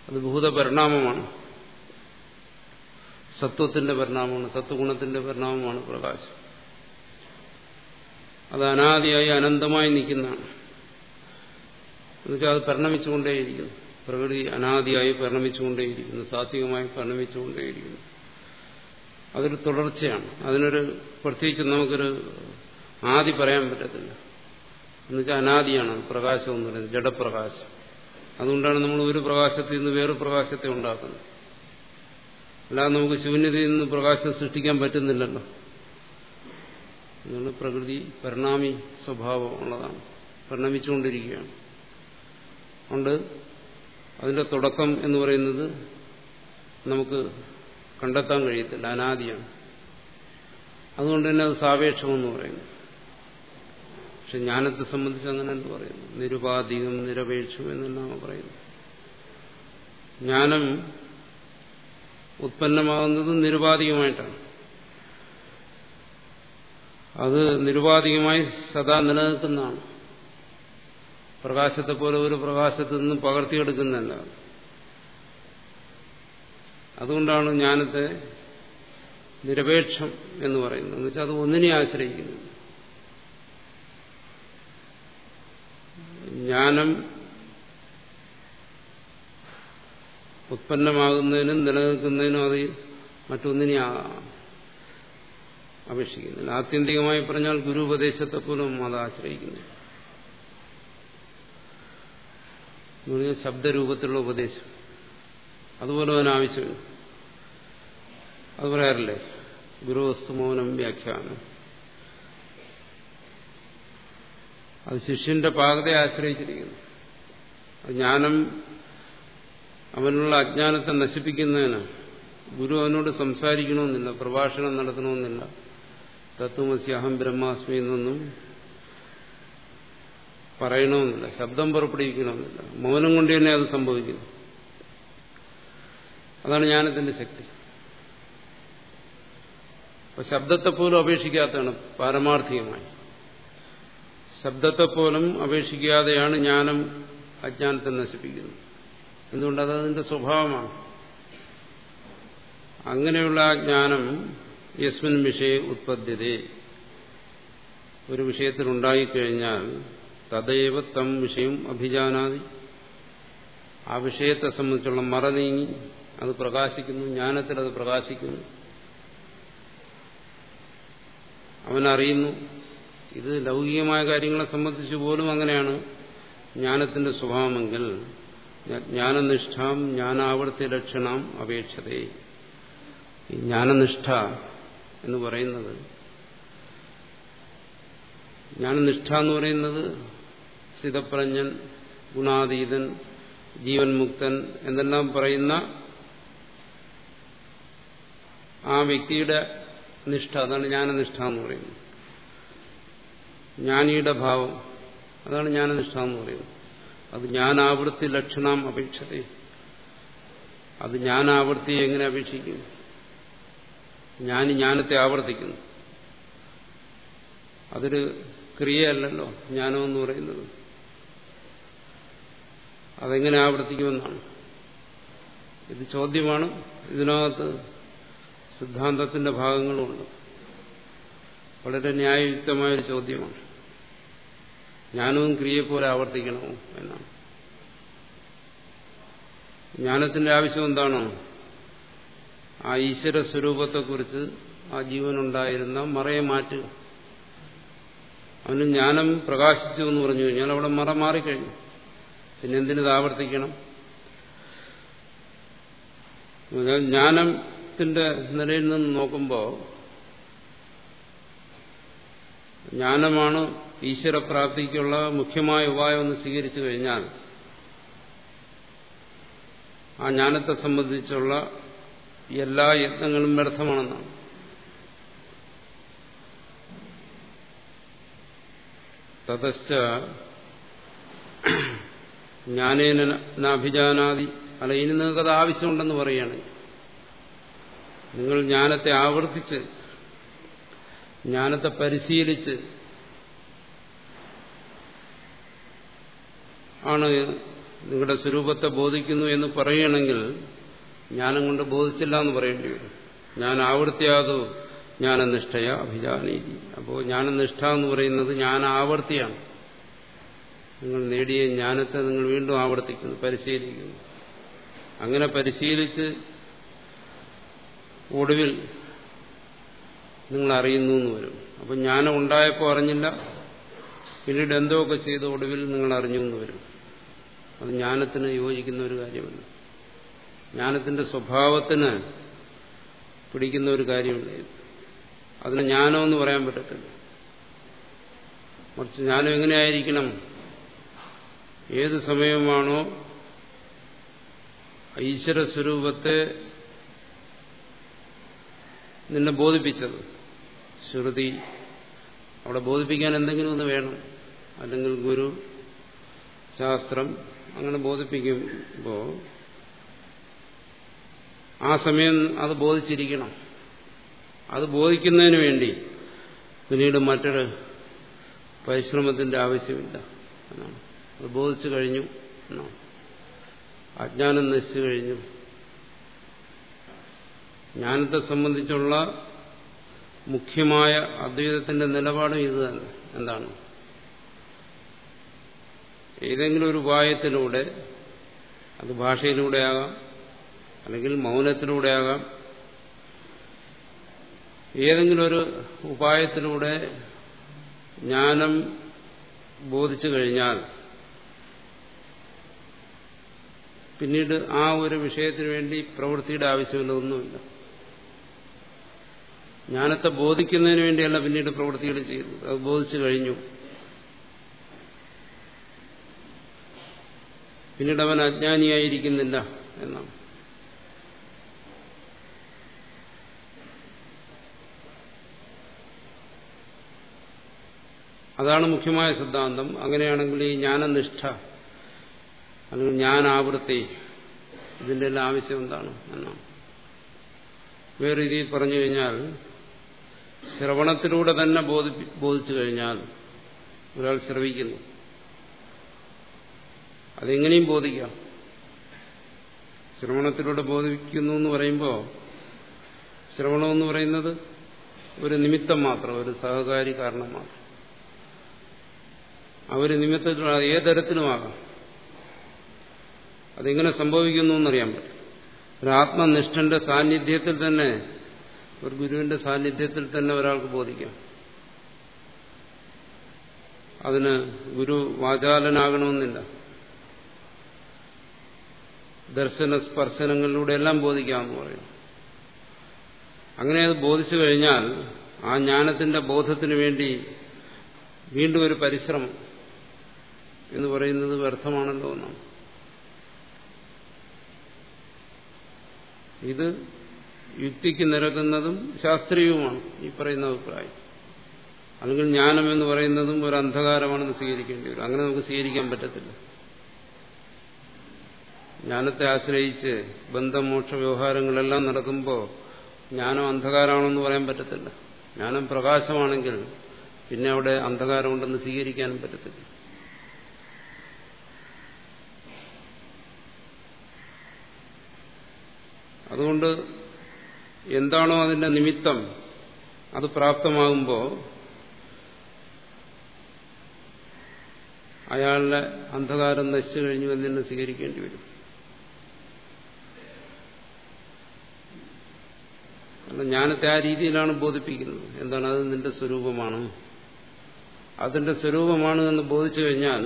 അത് ഭൂതപരിണാമമാണ് സത്വത്തിന്റെ പരിണാമമാണ് സത്വഗുണത്തിന്റെ പരിണാമമാണ് പ്രകാശം അത് അനാദിയായി അനന്തമായി നിൽക്കുന്നതാണ് എന്നുവെച്ചാൽ അത് പരിണമിച്ചുകൊണ്ടേയിരിക്കുന്നു പ്രകൃതി അനാദിയായി പരിണമിച്ചുകൊണ്ടേയിരിക്കുന്നു സാത്വികമായി പരിണമിച്ചുകൊണ്ടേയിരിക്കുന്നു അതൊരു തുടർച്ചയാണ് അതിനൊരു പ്രത്യേകിച്ച് നമുക്കൊരു ആദി പറയാൻ പറ്റത്തില്ല എന്നുവെച്ചാൽ അനാദിയാണ് പ്രകാശം എന്ന് പറയുന്നത് ജഡപ്രകാശം അതുകൊണ്ടാണ് നമ്മൾ ഒരു പ്രകാശത്തിൽ നിന്ന് വേറൊരു പ്രകാശത്തെ ഉണ്ടാക്കുന്നത് അല്ലാതെ നമുക്ക് ശൂന്യതയിൽ നിന്ന് പ്രകാശം സൃഷ്ടിക്കാൻ പറ്റുന്നില്ലല്ലോ അതുകൊണ്ട് പ്രകൃതി പരിണാമി സ്വഭാവം ഉള്ളതാണ് പരിണമിച്ചുകൊണ്ടിരിക്കുകയാണ് അതുകൊണ്ട് അതിന്റെ തുടക്കം എന്ന് പറയുന്നത് നമുക്ക് കണ്ടെത്താൻ കഴിയത്തില്ല അനാദിയാണ് അതുകൊണ്ട് തന്നെ അത് സാപേക്ഷമെന്ന് പറയുന്നു പക്ഷെ ജ്ഞാനത്തെ സംബന്ധിച്ച് അങ്ങനെ എന്ന് പറയുന്നു നിരുപാധികം നിരപേക്ഷം എന്നെല്ലാം പറയുന്നു ജ്ഞാനം ഉത്പന്നമാകുന്നത് നിരുപാധികമായിട്ടാണ് അത് നിരുപാധികമായി സദാ നിലനിൽക്കുന്നതാണ് പ്രകാശത്തെ പോലെ ഒരു പ്രകാശത്തിൽ നിന്ന് പകർത്തിയെടുക്കുന്നതല്ല അതുകൊണ്ടാണ് ജ്ഞാനത്തെ നിരപേക്ഷം എന്ന് പറയുന്നത് എന്ന് വെച്ചാൽ അത് ഒന്നിനെ ആശ്രയിക്കുന്നു ജ്ഞാനം ഉത്പന്നമാകുന്നതിനും നിലനിൽക്കുന്നതിനും അത് മറ്റൊന്നിനെ അപേക്ഷിക്കുന്നില്ല ആത്യന്തികമായി പറഞ്ഞാൽ ഗുരു ഉപദേശത്തെ പോലും അത് ആശ്രയിക്കുന്നു എന്ന് പറഞ്ഞാൽ ശബ്ദരൂപത്തിലുള്ള ഉപദേശം അതുപോലെ അതിന് ആവശ്യമില്ല അത് പറയാറില്ലേ ഗുരുവസ്തു മൗനം വ്യാഖ്യാനം അത് ശിഷ്യന്റെ പാകതയെ ആശ്രയിച്ചിരിക്കുന്നു ജ്ഞാനം അവനുള്ള അജ്ഞാനത്തെ നശിപ്പിക്കുന്നതിന് ഗുരു അവനോട് സംസാരിക്കണമെന്നില്ല പ്രഭാഷണം നടത്തണമെന്നില്ല തത്വമസി അഹം ബ്രഹ്മാസ്മി എന്നൊന്നും പറയണമെന്നില്ല ശബ്ദം പുറപ്പെടുവിക്കണമെന്നില്ല മൗനം കൊണ്ട് തന്നെ അത് സംഭവിക്കുന്നു അതാണ് ജ്ഞാനത്തിന്റെ ശക്തി അപ്പൊ ശബ്ദത്തെപ്പോലും അപേക്ഷിക്കാത്തതാണ് പാരമാർത്ഥികമായി ശബ്ദത്തെപ്പോലും അപേക്ഷിക്കാതെയാണ് ജ്ഞാനം അജ്ഞാനത്തെ നശിപ്പിക്കുന്നത് എന്തുകൊണ്ട് അതതിന്റെ സ്വഭാവമാണ് അങ്ങനെയുള്ള ആ ജ്ഞാനം യസ്മിൻ വിഷയ ഉത്പദ്യതേ ഒരു വിഷയത്തിൽ ഉണ്ടായിക്കഴിഞ്ഞാൽ തദൈവ തം വിഷയം അഭിജാനാതി ആ വിഷയത്തെ സംബന്ധിച്ചുള്ള മറ നീങ്ങി അത് പ്രകാശിക്കുന്നു ജ്ഞാനത്തിൽ അത് പ്രകാശിക്കുന്നു അവനറിയുന്നു ഇത് ലൗകികമായ കാര്യങ്ങളെ സംബന്ധിച്ച് പോലും അങ്ങനെയാണ് ജ്ഞാനത്തിന്റെ സ്വഭാവമെങ്കിൽ ജ്ഞാനനിഷ്ഠാം ജ്ഞാനാവർത്തി ലക്ഷണം അപേക്ഷതേ ഈ ജ്ഞാനനിഷ്ഠ എന്ന് പറയുന്നത് ജ്ഞാനനിഷ്ഠ എന്ന് പറയുന്നത് സ്ഥിതപ്രജ്ഞൻ ഗുണാതീതൻ ജീവൻ മുക്തൻ എന്നെല്ലാം പറയുന്ന ആ വ്യക്തിയുടെ നിഷ്ഠ അതാണ് ജ്ഞാനനിഷ്ഠ എന്ന് പറയുന്നത് ജ്ഞാനിയുടെ ഭാവം അതാണ് ജ്ഞാനനിഷ്ഠ എന്ന് പറയുന്നത് അത് ജ്ഞാനാവൃത്തി ലക്ഷണം അപേക്ഷത അത് ജ്ഞാനാവൃത്തി എങ്ങനെ അപേക്ഷിക്കും ജ്ഞാനി ജ്ഞാനത്തെ ആവർത്തിക്കുന്നു അതൊരു ക്രിയയല്ലല്ലോ ജ്ഞാനം എന്ന് പറയുന്നത് അതെങ്ങനെ ആവർത്തിക്കുമെന്നാണ് ഇത് ചോദ്യമാണ് ഇതിനകത്ത് സിദ്ധാന്തത്തിന്റെ ഭാഗങ്ങളുമുണ്ട് വളരെ ന്യായയുക്തമായൊരു ചോദ്യമാണ് ജ്ഞാനവും ക്രിയയെ പോലെ ആവർത്തിക്കണമോ എന്നാണ് ജ്ഞാനത്തിന്റെ ആവശ്യം എന്താണോ ആ ഈശ്വര സ്വരൂപത്തെക്കുറിച്ച് ആ ജീവനുണ്ടായിരുന്ന മറയെ മാറ്റുക അവന് ജ്ഞാനം പ്രകാശിച്ചു എന്ന് പറഞ്ഞു കഴിഞ്ഞാൽ അവിടെ മറ മാറിക്കഴിഞ്ഞു പിന്നെ എന്തിനത് ആവർത്തിക്കണം ജ്ഞാനത്തിന്റെ നിലയിൽ നിന്ന് നോക്കുമ്പോൾ ജ്ഞാനമാണ് ഈശ്വരപ്രാപ്തിക്കുള്ള മുഖ്യമായ ഉപായം എന്ന് സ്വീകരിച്ചു കഴിഞ്ഞാൽ ആ ജ്ഞാനത്തെ സംബന്ധിച്ചുള്ള എല്ലാ യത്നങ്ങളും വ്യർത്ഥമാണെന്നാണ് തതശ്ച ജ്ഞാനേനാഭിജാനാദി അല്ല ഇനി നിങ്ങൾക്കത് ആവശ്യമുണ്ടെന്ന് പറയുകയാണ് നിങ്ങൾ ജ്ഞാനത്തെ ആവർത്തിച്ച് ജ്ഞാനത്തെ പരിശീലിച്ച് ആണ് നിങ്ങളുടെ സ്വരൂപത്തെ ബോധിക്കുന്നു എന്ന് പറയുകയാണെങ്കിൽ ജ്ഞാനം കൊണ്ട് ബോധിച്ചില്ല എന്ന് പറയേണ്ടി വരും ഞാൻ ആവർത്തിയാതു ജ്ഞാനനിഷ്ഠയ അഭിജാനീതി അപ്പോൾ ജ്ഞാനനിഷ്ഠ എന്ന് പറയുന്നത് ജ്ഞാന ആവർത്തിയാണ് നിങ്ങൾ നേടിയ ജ്ഞാനത്തെ നിങ്ങൾ വീണ്ടും ആവർത്തിക്കുന്നു പരിശീലിക്കുന്നു അങ്ങനെ പരിശീലിച്ച് ഒടുവിൽ നിങ്ങൾ അറിയുന്നു എന്ന് വരും അപ്പം ജ്ഞാനം ഉണ്ടായപ്പോൾ അറിഞ്ഞില്ല പിന്നീട് എന്തൊക്കെ ചെയ്ത് ഒടുവിൽ നിങ്ങൾ അറിഞ്ഞു എന്ന് വരും അത് ജ്ഞാനത്തിന് യോജിക്കുന്ന ഒരു കാര്യമല്ല ജ്ഞാനത്തിന്റെ സ്വഭാവത്തിന് പിടിക്കുന്ന ഒരു കാര്യമില്ല ഇത് അതിന് ജ്ഞാനമെന്ന് പറയാൻ പറ്റത്തില്ല മറിച്ച് ജ്ഞാനം എങ്ങനെയായിരിക്കണം ഏത് സമയമാണോ ഈശ്വര സ്വരൂപത്തെ നിന്നെ ബോധിപ്പിച്ചത് ശ്രുതി അവിടെ ബോധിപ്പിക്കാൻ എന്തെങ്കിലും ഒന്ന് വേണം അല്ലെങ്കിൽ ഗുരു ശാസ്ത്രം അങ്ങനെ ബോധിപ്പിക്കുമ്പോൾ ആ സമയം അത് ബോധിച്ചിരിക്കണം അത് ബോധിക്കുന്നതിന് വേണ്ടി പിന്നീട് മറ്റൊരു പരിശ്രമത്തിന്റെ ആവശ്യമില്ല എന്നാണ് അത് ബോധിച്ചു കഴിഞ്ഞു എന്നാണ് അജ്ഞാനം നശിച്ചു കഴിഞ്ഞു ജ്ഞാനത്തെ സംബന്ധിച്ചുള്ള മുഖ്യമായ അദ്വൈതത്തിന്റെ നിലപാടും ഇത് തന്നെ എന്താണ് ഏതെങ്കിലും ഒരു ഉപായത്തിലൂടെ അത് ഭാഷയിലൂടെയാകാം അല്ലെങ്കിൽ മൗനത്തിലൂടെയാകാം ഏതെങ്കിലും ഒരു ഉപായത്തിലൂടെ ജ്ഞാനം ബോധിച്ചു കഴിഞ്ഞാൽ പിന്നീട് ആ ഒരു വിഷയത്തിന് വേണ്ടി പ്രവൃത്തിയുടെ ആവശ്യമില്ല ഒന്നുമില്ല ജ്ഞാനത്തെ ബോധിക്കുന്നതിന് വേണ്ടിയല്ല പിന്നീട് പ്രവൃത്തികൾ ചെയ്തു അത് ബോധിച്ചു കഴിഞ്ഞു പിന്നീട് അവൻ അജ്ഞാനിയായിരിക്കുന്നില്ല എന്നാണ് അതാണ് മുഖ്യമായ സിദ്ധാന്തം അങ്ങനെയാണെങ്കിൽ ഈ ജ്ഞാനനിഷ്ഠ അല്ലെങ്കിൽ ജ്ഞാനാവൃത്തി ഇതിന്റെ എല്ലാം ആവശ്യം എന്താണ് എന്നാണ് വേറെ രീതിയിൽ പറഞ്ഞു കഴിഞ്ഞാൽ ശ്രവണത്തിലൂടെ തന്നെ ബോധിപ്പി ബോധിച്ചു കഴിഞ്ഞാൽ ഒരാൾ ശ്രവിക്കുന്നു അതെങ്ങനെയും ബോധിക്കാം ശ്രവണത്തിലൂടെ ബോധിക്കുന്നു എന്ന് പറയുമ്പോൾ ശ്രവണമെന്ന് പറയുന്നത് ഒരു നിമിത്തം മാത്രം ഒരു സഹകാരി കാരണം മാത്രം ആ ഒരു നിമിത്തത്തിലുള്ള ഏതരത്തിലുമാകാം അതെങ്ങനെ സംഭവിക്കുന്നു എന്നറിയാൻ പറ്റും ഒരു ആത്മനിഷ്ഠന്റെ സാന്നിധ്യത്തിൽ തന്നെ ഒരു ഗുരുവിന്റെ സാന്നിധ്യത്തിൽ തന്നെ ഒരാൾക്ക് ബോധിക്കാം അതിന് ഗുരു വാചാലനാകണമെന്നില്ല ദർശന സ്പർശനങ്ങളിലൂടെ എല്ലാം ബോധിക്കാമെന്ന് പറയും അങ്ങനെ അത് ബോധിച്ചു കഴിഞ്ഞാൽ ആ ജ്ഞാനത്തിന്റെ ബോധത്തിന് വേണ്ടി വീണ്ടും ഒരു പരിശ്രമം എന്ന് പറയുന്നത് വ്യർത്ഥമാണല്ലോ എന്നാണ് ഇത് യുക്തിക്ക് നിരക്കുന്നതും ശാസ്ത്രീയവുമാണ് ഈ പറയുന്ന അഭിപ്രായം അല്ലെങ്കിൽ ജ്ഞാനം എന്ന് പറയുന്നതും ഒരു അന്ധകാരമാണെന്ന് സ്വീകരിക്കേണ്ടി വരും അങ്ങനെ നമുക്ക് സ്വീകരിക്കാൻ പറ്റത്തില്ല ജ്ഞാനത്തെ ആശ്രയിച്ച് ബന്ധമോക്ഷ വ്യവഹാരങ്ങളെല്ലാം നടക്കുമ്പോൾ ജ്ഞാനം അന്ധകാരമാണെന്ന് പറയാൻ പറ്റത്തില്ല ജ്ഞാനം പ്രകാശമാണെങ്കിൽ പിന്നെ അവിടെ അന്ധകാരമുണ്ടെന്ന് സ്വീകരിക്കാനും പറ്റത്തില്ല അതുകൊണ്ട് എന്താണോ അതിന്റെ നിമിത്തം അത് പ്രാപ്തമാകുമ്പോൾ അയാളുടെ അന്ധകാരം നശിച്ചു കഴിഞ്ഞു എന്ന് തന്നെ സ്വീകരിക്കേണ്ടി വരും കാരണം ജ്ഞാനത്തെ ആ രീതിയിലാണ് ബോധിപ്പിക്കുന്നത് എന്താണ് അത് നിന്റെ സ്വരൂപമാണ് അതിന്റെ സ്വരൂപമാണ് എന്ന് ബോധിച്ചു കഴിഞ്ഞാൽ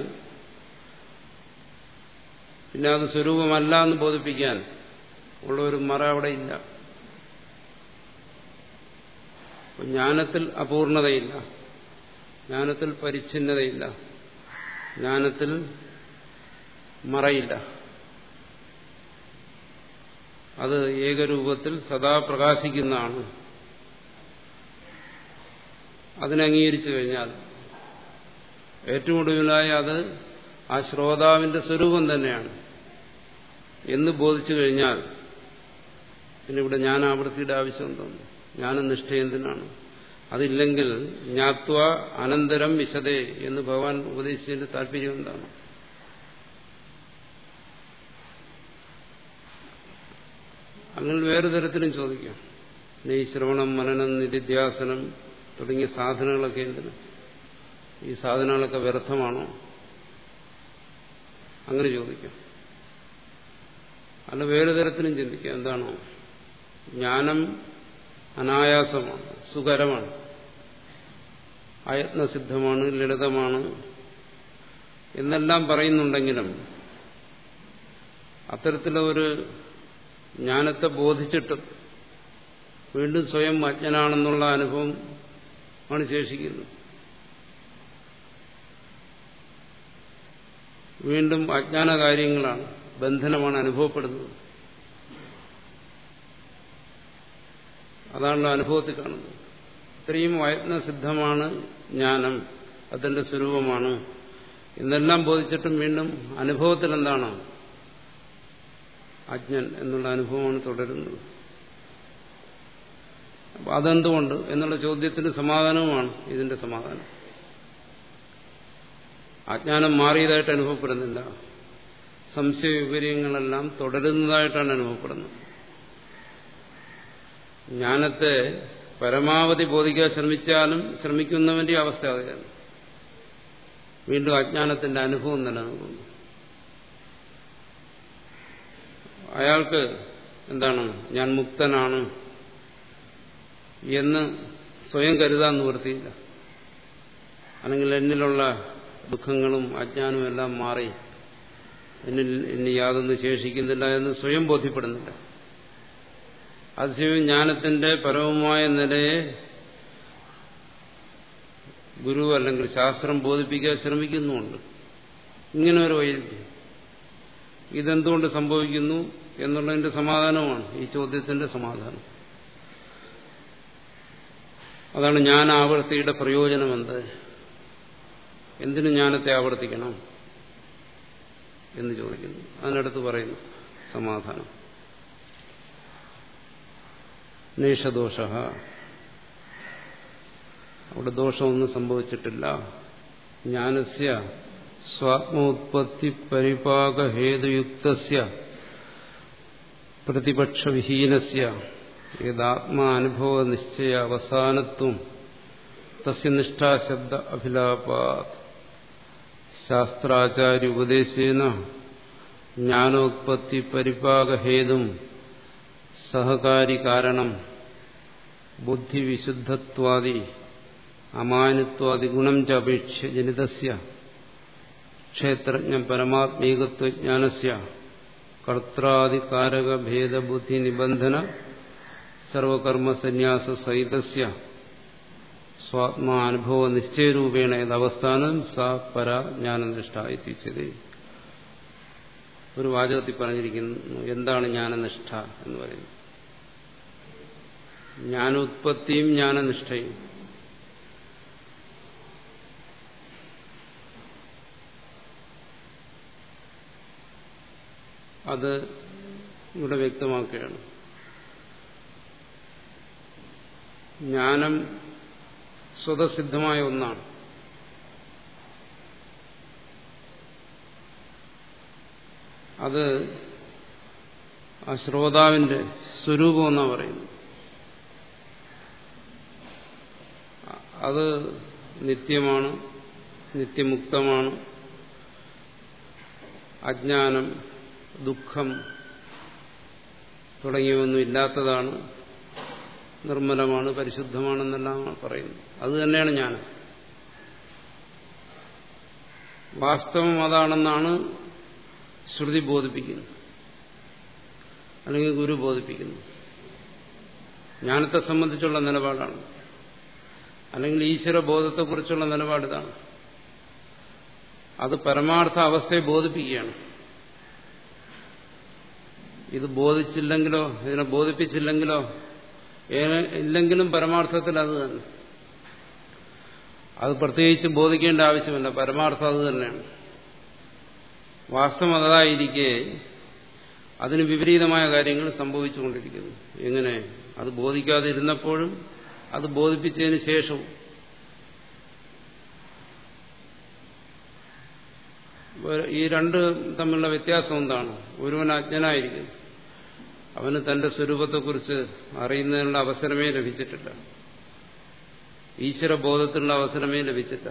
പിന്നെ അത് സ്വരൂപമല്ല എന്ന് ബോധിപ്പിക്കാൻ ഉള്ള ഒരു മറ അവിടെ ഇല്ല ജ്ഞാനത്തിൽ അപൂർണതയില്ല ജ്ഞാനത്തിൽ പരിച്ഛിന്നതയില്ല ജ്ഞാനത്തിൽ മറയില്ല അത് ഏകരൂപത്തിൽ സദാ പ്രകാശിക്കുന്നതാണ് അതിനെ അംഗീകരിച്ചു കഴിഞ്ഞാൽ ഏറ്റവും ഒടുവിലായി അത് ആ ശ്രോതാവിന്റെ സ്വരൂപം തന്നെയാണ് എന്ന് ബോധിച്ചു കഴിഞ്ഞാൽ പിന്നെ ഇവിടെ ജ്ഞാനാവൃത്തിയുടെ ആവശ്യം എന്താണ് ജ്ഞാനനിഷ്ഠ എന്തിനാണ് അതില്ലെങ്കിൽ ജ്ഞാത്വ അനന്തരം വിശദേ എന്ന് ഭഗവാൻ ഉപദേശിച്ചതിന്റെ താല്പര്യം എന്താണ് അങ്ങനെ വേറെ തരത്തിലും ചോദിക്കാം ഈ ശ്രവണം മനനം നിരിധ്യാസനം തുടങ്ങിയ സാധനങ്ങളൊക്കെ എന്തിന് ഈ സാധനങ്ങളൊക്കെ വ്യർത്ഥമാണോ അങ്ങനെ ചോദിക്കാം അല്ല വേറെ തരത്തിലും ചിന്തിക്കാം എന്താണോ ജ്ഞാനം അനായാസമാണ് സുകരമാണ് അയത്നസിദ്ധമാണ് ലളിതമാണ് എന്നെല്ലാം പറയുന്നുണ്ടെങ്കിലും അത്തരത്തിലൊരു ജ്ഞാനത്തെ ബോധിച്ചിട്ട് വീണ്ടും സ്വയം അജ്ഞനാണെന്നുള്ള അനുഭവം ആണ് ശേഷിക്കുന്നത് വീണ്ടും അജ്ഞാന കാര്യങ്ങളാണ് ബന്ധനമാണ് അനുഭവപ്പെടുന്നത് അതാണല്ലോ അനുഭവത്തിൽ കാണുന്നത് ഇത്രയും വയത്നസിദ്ധമാണ് ജ്ഞാനം അതിന്റെ സ്വരൂപമാണ് എന്നെല്ലാം ബോധിച്ചിട്ടും വീണ്ടും അനുഭവത്തിൽ എന്താണ് അജ്ഞൻ എന്നുള്ള അനുഭവമാണ് തുടരുന്നത് അതെന്തുകൊണ്ട് എന്നുള്ള ചോദ്യത്തിന് സമാധാനവുമാണ് ഇതിന്റെ സമാധാനം അജ്ഞാനം മാറിയതായിട്ട് അനുഭവപ്പെടുന്നില്ല സംശയ വിപര്യങ്ങളെല്ലാം തുടരുന്നതായിട്ടാണ് അനുഭവപ്പെടുന്നത് ജ്ഞാനത്തെ പരമാവധി ബോധിക്കാൻ ശ്രമിച്ചാലും ശ്രമിക്കുന്നവന്റെ അവസ്ഥ അതാണ് വീണ്ടും അജ്ഞാനത്തിന്റെ അനുഭവം നിലനിൽക്കുന്നു അയാൾക്ക് എന്താണ് ഞാൻ മുക്തനാണ് എന്ന് സ്വയം കരുതാൻ നിവൃത്തിയില്ല അല്ലെങ്കിൽ എന്നിലുള്ള ദുഃഖങ്ങളും അജ്ഞാനവും എല്ലാം മാറി എന്നിൽ ഇനി യാതൊന്നും ശേഷിക്കുന്നില്ല എന്ന് സ്വയം ബോധ്യപ്പെടുന്നില്ല അതിശയം ജ്ഞാനത്തിന്റെ പരമമായ നിലയെ ഗുരു അല്ലെങ്കിൽ ശാസ്ത്രം ബോധിപ്പിക്കാൻ ശ്രമിക്കുന്നുമുണ്ട് ഇങ്ങനെ ഒരു വൈരുദ്ധ്യം ഇതെന്തുകൊണ്ട് സംഭവിക്കുന്നു എന്നുള്ളതിന്റെ സമാധാനമാണ് ഈ ചോദ്യത്തിന്റെ സമാധാനം അതാണ് ഞാൻ ആവർത്തിയുടെ പ്രയോജനം എന്ത് എന്തിനു ജ്ഞാനത്തെ ആവർത്തിക്കണം എന്ന് ചോദിക്കുന്നു അതിനടുത്ത് പറയുന്നു സമാധാനം നേഷദോഷ അവിടെ ദോഷമൊന്നും സംഭവിച്ചിട്ടില്ല ജ്ഞാനസ്യ സ്വാത്മോത്പത്തി പരിപാകഹേതുയുക്ത പ്രതിപക്ഷവിഹീനസ്യ യഥാത്മാനുഭവ നിശ്ചയ അവസാനത്വം തസ്യ നിഷ്ഠാശബ്ദ അഭിലാപാത് ശാസ്ത്രാചാര്യ ഉപദേശേന ജ്ഞാനോത്പത്തി പരിപാകഹേതും സഹകാരി കാരണം ബുദ്ധിവിശുദ്ധത്വാദി അമാനിത്വാദി ഗുണം ച അപേക്ഷ ജനിതസ്യ ക്ഷേത്രജ്ഞ പരമാത്മീകത്വജ്ഞാനസ്യ കർത്താദികാരകഭേദബുദ്ധി നിബന്ധന സർവകർമ്മസന്യാസ സഹിതസ്യ സ്വാത്മാനുഭവ നിശ്ചയരൂപേണ യഥവസ്ഥാനം സാ പര ജ്ഞാനനിഷ്ഠ എത്തിച്ചത് ഒരു വാചകത്തിൽ പറഞ്ഞിരിക്കുന്നു എന്താണ് ജ്ഞാനനിഷ്ഠ എന്ന് പറയുന്നത് ജ്ഞാനോത്പത്തിയും ജ്ഞാനനിഷ്ഠയും അത് ഇവിടെ വ്യക്തമാക്കുകയാണ് ജ്ഞാനം സ്വതസിദ്ധമായ ഒന്നാണ് അത് ആ ശ്രോതാവിന്റെ സ്വരൂപം എന്നാണ് പറയുന്നത് അത് നിത്യമാണ് നിത്യമുക്തമാണ് അജ്ഞാനം ദുഃഖം തുടങ്ങിയവൊന്നും ഇല്ലാത്തതാണ് നിർമ്മലമാണ് പരിശുദ്ധമാണെന്നെല്ലാം പറയുന്നു അത് തന്നെയാണ് ഞാൻ വാസ്തവം അതാണെന്നാണ് ശ്രുതി ബോധിപ്പിക്കുന്നത് അല്ലെങ്കിൽ ഗുരു ബോധിപ്പിക്കുന്നു ജ്ഞാനത്തെ സംബന്ധിച്ചുള്ള നിലപാടാണ് അല്ലെങ്കിൽ ഈശ്വരബോധത്തെക്കുറിച്ചുള്ള നിലപാടിതാണ് അത് പരമാർത്ഥ അവസ്ഥയെ ബോധിപ്പിക്കുകയാണ് ഇത് ബോധിച്ചില്ലെങ്കിലോ ഇതിനെ ബോധിപ്പിച്ചില്ലെങ്കിലോ ഇല്ലെങ്കിലും പരമാർത്ഥത്തിൽ അത് തന്നെ അത് പ്രത്യേകിച്ച് ബോധിക്കേണ്ട ആവശ്യമില്ല പരമാർത്ഥം അത് തന്നെയാണ് വാസ്തവം അതായിരിക്കെ അതിന് വിപരീതമായ കാര്യങ്ങൾ സംഭവിച്ചുകൊണ്ടിരിക്കുന്നു എങ്ങനെ അത് ബോധിക്കാതെ ഇരുന്നപ്പോഴും അത് ബോധിപ്പിച്ചതിന് ശേഷവും ഈ രണ്ട് തമ്മിലുള്ള വ്യത്യാസം എന്താണ് ഒരുവൻ അജ്ഞനായിരിക്കുന്നു അവന് തന്റെ സ്വരൂപത്തെക്കുറിച്ച് അറിയുന്നതിനുള്ള അവസരമേ ലഭിച്ചിട്ടില്ല ഈശ്വരബോധത്തിനുള്ള അവസരമേ ലഭിച്ചില്ല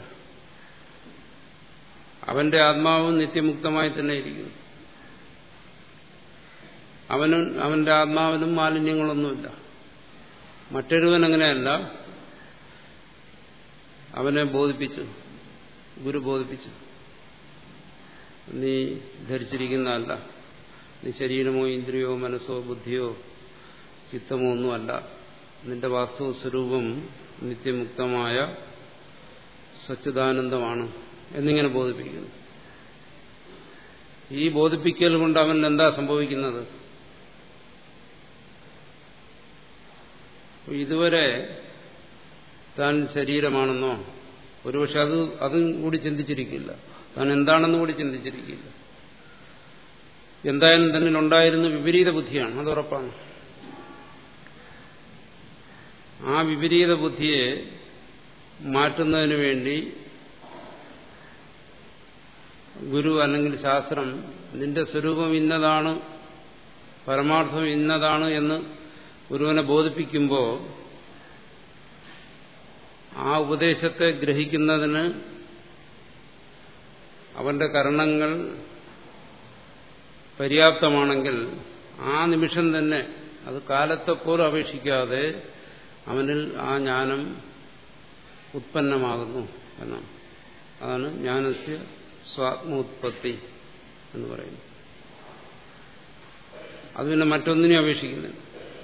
അവന്റെ ആത്മാവും നിത്യമുക്തമായി തന്നെ ഇരിക്കുന്നു അവനും അവന്റെ ആത്മാവിനും മാലിന്യങ്ങളൊന്നുമില്ല മറ്റൊരുവൻ അങ്ങനെയല്ല അവനെ ബോധിപ്പിച്ചു ഗുരു ബോധിപ്പിച്ചു നീ ധരിച്ചിരിക്കുന്നതല്ല നീ ശരീരമോ ഇന്ദ്രിയോ മനസ്സോ ബുദ്ധിയോ ചിത്തമോ ഒന്നുമല്ല നിന്റെ വാസ്തവ സ്വരൂപം നിത്യമുക്തമായ സച്ചിദാനന്ദമാണ് എന്നിങ്ങനെ ബോധിപ്പിക്കുന്നു ഈ ബോധിപ്പിക്കൽ കൊണ്ട് അവൻ എന്താ സംഭവിക്കുന്നത് ഇതുവരെ താൻ ശരീരമാണെന്നോ ഒരുപക്ഷെ അത് അതും കൂടി ചിന്തിച്ചിരിക്കില്ല താൻ എന്താണെന്ന് കൂടി ചിന്തിച്ചിരിക്കില്ല എന്തായാലും തന്നിൽ ഉണ്ടായിരുന്ന വിപരീത ബുദ്ധിയാണ് അത് ഉറപ്പാണ് ആ വിപരീത ബുദ്ധിയെ മാറ്റുന്നതിന് വേണ്ടി ഗുരു അല്ലെങ്കിൽ ശാസ്ത്രം നിന്റെ സ്വരൂപം ഇന്നതാണ് പരമാർത്ഥം ഇന്നതാണ് എന്ന് ഗുരുവിനെ ബോധിപ്പിക്കുമ്പോൾ ആ ഉപദേശത്തെ ഗ്രഹിക്കുന്നതിന് അവന്റെ കരണങ്ങൾ പര്യാപ്തമാണെങ്കിൽ ആ നിമിഷം തന്നെ അത് കാലത്തെപ്പോലും അപേക്ഷിക്കാതെ അവനിൽ ആ ജ്ഞാനം ഉത്പന്നമാകുന്നു എന്നാണ് അതാണ് ജ്ഞാനസ്യ സ്വാത്മോത്പത്തി എന്ന് പറയുന്നത് അത് പിന്നെ മറ്റൊന്നിനെ അപേക്ഷിക്കുന്നില്ല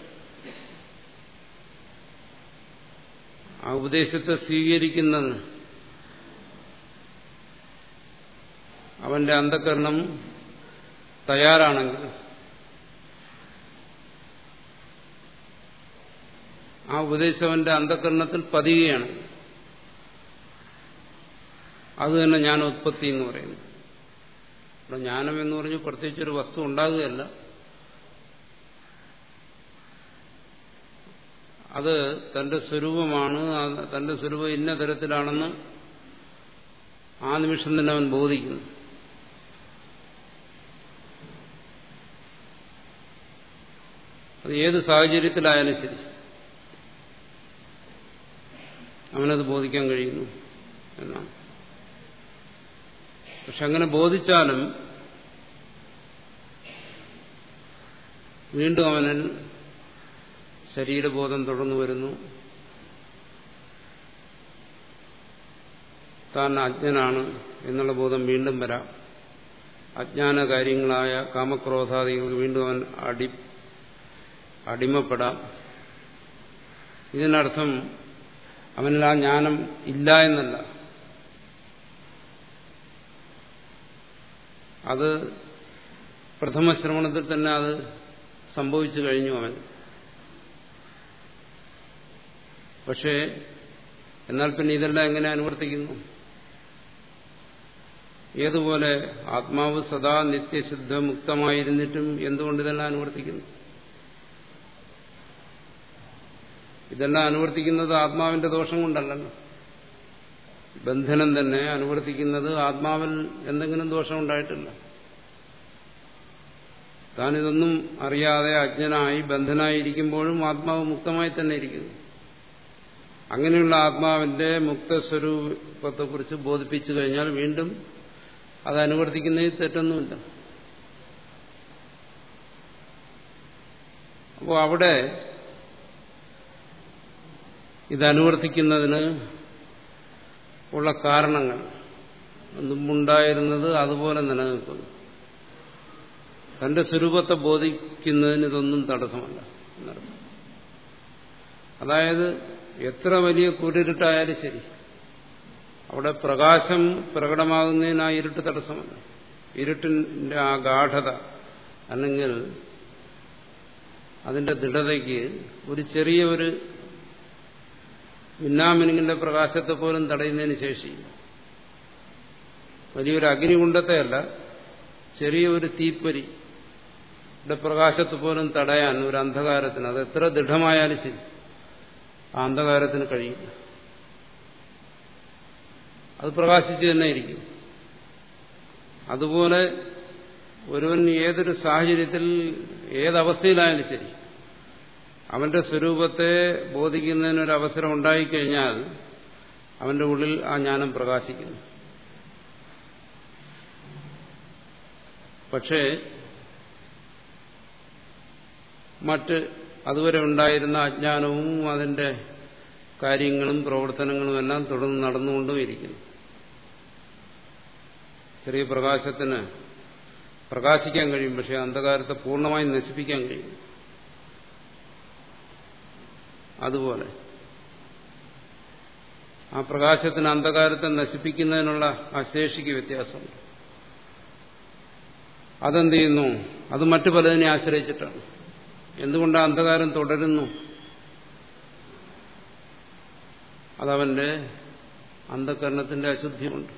ആ ഉപദേശത്തെ സ്വീകരിക്കുന്നത് അവന്റെ അന്ധകരണം തയ്യാറാണെങ്കിൽ ആ ഉപദേശം അവന്റെ അന്ധകരണത്തിൽ പതിയുകയാണ് അത് തന്നെ ജ്ഞാനോത്പത്തി എന്ന് പറയുന്നു ഇവിടെ ജ്ഞാനം എന്ന് പറഞ്ഞ് പ്രത്യേകിച്ചൊരു വസ്തു ഉണ്ടാകുകയല്ല അത് തന്റെ സ്വരൂപമാണ് തന്റെ സ്വരൂപം ഇന്ന തരത്തിലാണെന്ന് ആ നിമിഷം തന്നെ അവൻ ബോധിക്കുന്നു അത് ഏത് സാഹചര്യത്തിലായാലും ശരി അവനത് ബോധിക്കാൻ കഴിയുന്നു എന്നാണ് പക്ഷെ അങ്ങനെ ബോധിച്ചാലും വീണ്ടും അവനിൽ ശരീരബോധം തുടർന്നു വരുന്നു താൻ അജ്ഞനാണ് എന്നുള്ള ബോധം വീണ്ടും വരാം അജ്ഞാന കാര്യങ്ങളായ കാമക്രോധാദികൾക്ക് വീണ്ടും അവൻ അടി അടിമപ്പെടാം ഇതിനർത്ഥം അവനിൽ ആ ജ്ഞാനം ഇല്ല എന്നല്ല അത് പ്രഥമ ശ്രവണത്തിൽ തന്നെ അത് സംഭവിച്ചു കഴിഞ്ഞു അവൻ പക്ഷേ എന്നാൽ പിന്നെ ഇതെല്ലാം എങ്ങനെ അനുവർത്തിക്കുന്നു ഏതുപോലെ ആത്മാവ് സദാ നിത്യശുദ്ധ മുക്തമായിരുന്നിട്ടും എന്തുകൊണ്ട് ഇതെല്ലാം അനുവർത്തിക്കുന്നു ഇതെല്ലാം അനുവർത്തിക്കുന്നത് ആത്മാവിന്റെ ദോഷം കൊണ്ടല്ലല്ലോ ബന്ധനം തന്നെ അനുവർത്തിക്കുന്നത് ആത്മാവിൽ എന്തെങ്കിലും ദോഷം ഉണ്ടായിട്ടില്ല താനിതൊന്നും അറിയാതെ അജ്ഞനായി ബന്ധനായിരിക്കുമ്പോഴും ആത്മാവ് മുക്തമായി തന്നെ ഇരിക്കുന്നു അങ്ങനെയുള്ള ആത്മാവിന്റെ മുക്തസ്വരൂപത്തെക്കുറിച്ച് ബോധിപ്പിച്ചു കഴിഞ്ഞാൽ വീണ്ടും അത് അനുവർത്തിക്കുന്നതിൽ തെറ്റൊന്നുമില്ല അപ്പോൾ അവിടെ ഇത് അനുവർത്തിക്കുന്നതിന് ഉള്ള കാരണങ്ങൾ മുമ്പുണ്ടായിരുന്നത് അതുപോലെ നിലനിൽക്കുന്നു തന്റെ സ്വരൂപത്തെ ബോധിക്കുന്നതിന് ഇതൊന്നും തടസ്സമല്ല എന്നർത്ഥം അതായത് എത്ര വലിയ കുരിരുട്ടായാലും ശരി അവിടെ പ്രകാശം പ്രകടമാകുന്നതിന് ആ ഇരുട്ട് തടസ്സമല്ല ഇരുട്ടിന്റെ ആ ഗാഠത അല്ലെങ്കിൽ അതിന്റെ ദൃഢതയ്ക്ക് ഒരു ചെറിയ ഒരു മിന്നാമിനുങ്ങിന്റെ പ്രകാശത്തെ പോലും തടയുന്നതിന് ശേഷിയില്ല വലിയൊരു അഗ്നികുണ്ടത്തെയല്ല ചെറിയ ഒരു തീപ്പൊരി പ്രകാശത്തെ പോലും തടയാൻ ഒരു അന്ധകാരത്തിന് അത് എത്ര ദൃഢമായാലും ശരി ആ അന്ധകാരത്തിന് കഴിയില്ല അത് പ്രകാശിച്ചു തന്നെ ഇരിക്കും അതുപോലെ ഒരുവൻ ഏതൊരു സാഹചര്യത്തിൽ ഏതവസ്ഥയിലായാലും ശരി അവന്റെ സ്വരൂപത്തെ ബോധിക്കുന്നതിനൊരവസരം ഉണ്ടായിക്കഴിഞ്ഞാൽ അവന്റെ ഉള്ളിൽ ആ ജ്ഞാനം പ്രകാശിക്കുന്നു പക്ഷേ മറ്റ് അതുവരെ ഉണ്ടായിരുന്ന അജ്ഞാനവും അതിന്റെ കാര്യങ്ങളും പ്രവർത്തനങ്ങളും എല്ലാം തുടർന്ന് നടന്നുകൊണ്ടുമിരിക്കുന്നു ചെറിയ പ്രകാശത്തിന് പ്രകാശിക്കാൻ കഴിയും പക്ഷെ അന്ധകാരത്തെ പൂർണ്ണമായും നശിപ്പിക്കാൻ കഴിയും അതുപോലെ ആ പ്രകാശത്തിന് അന്ധകാരത്തെ നശിപ്പിക്കുന്നതിനുള്ള ആ ശേഷിക്ക് വ്യത്യാസമുണ്ട് അതെന്ത് ചെയ്യുന്നു അത് മറ്റു പലതിനെ ആശ്രയിച്ചിട്ടാണ് എന്തുകൊണ്ട് അന്ധകാരം തുടരുന്നു അതവന്റെ അന്ധകരണത്തിന്റെ അശുദ്ധിയുണ്ട്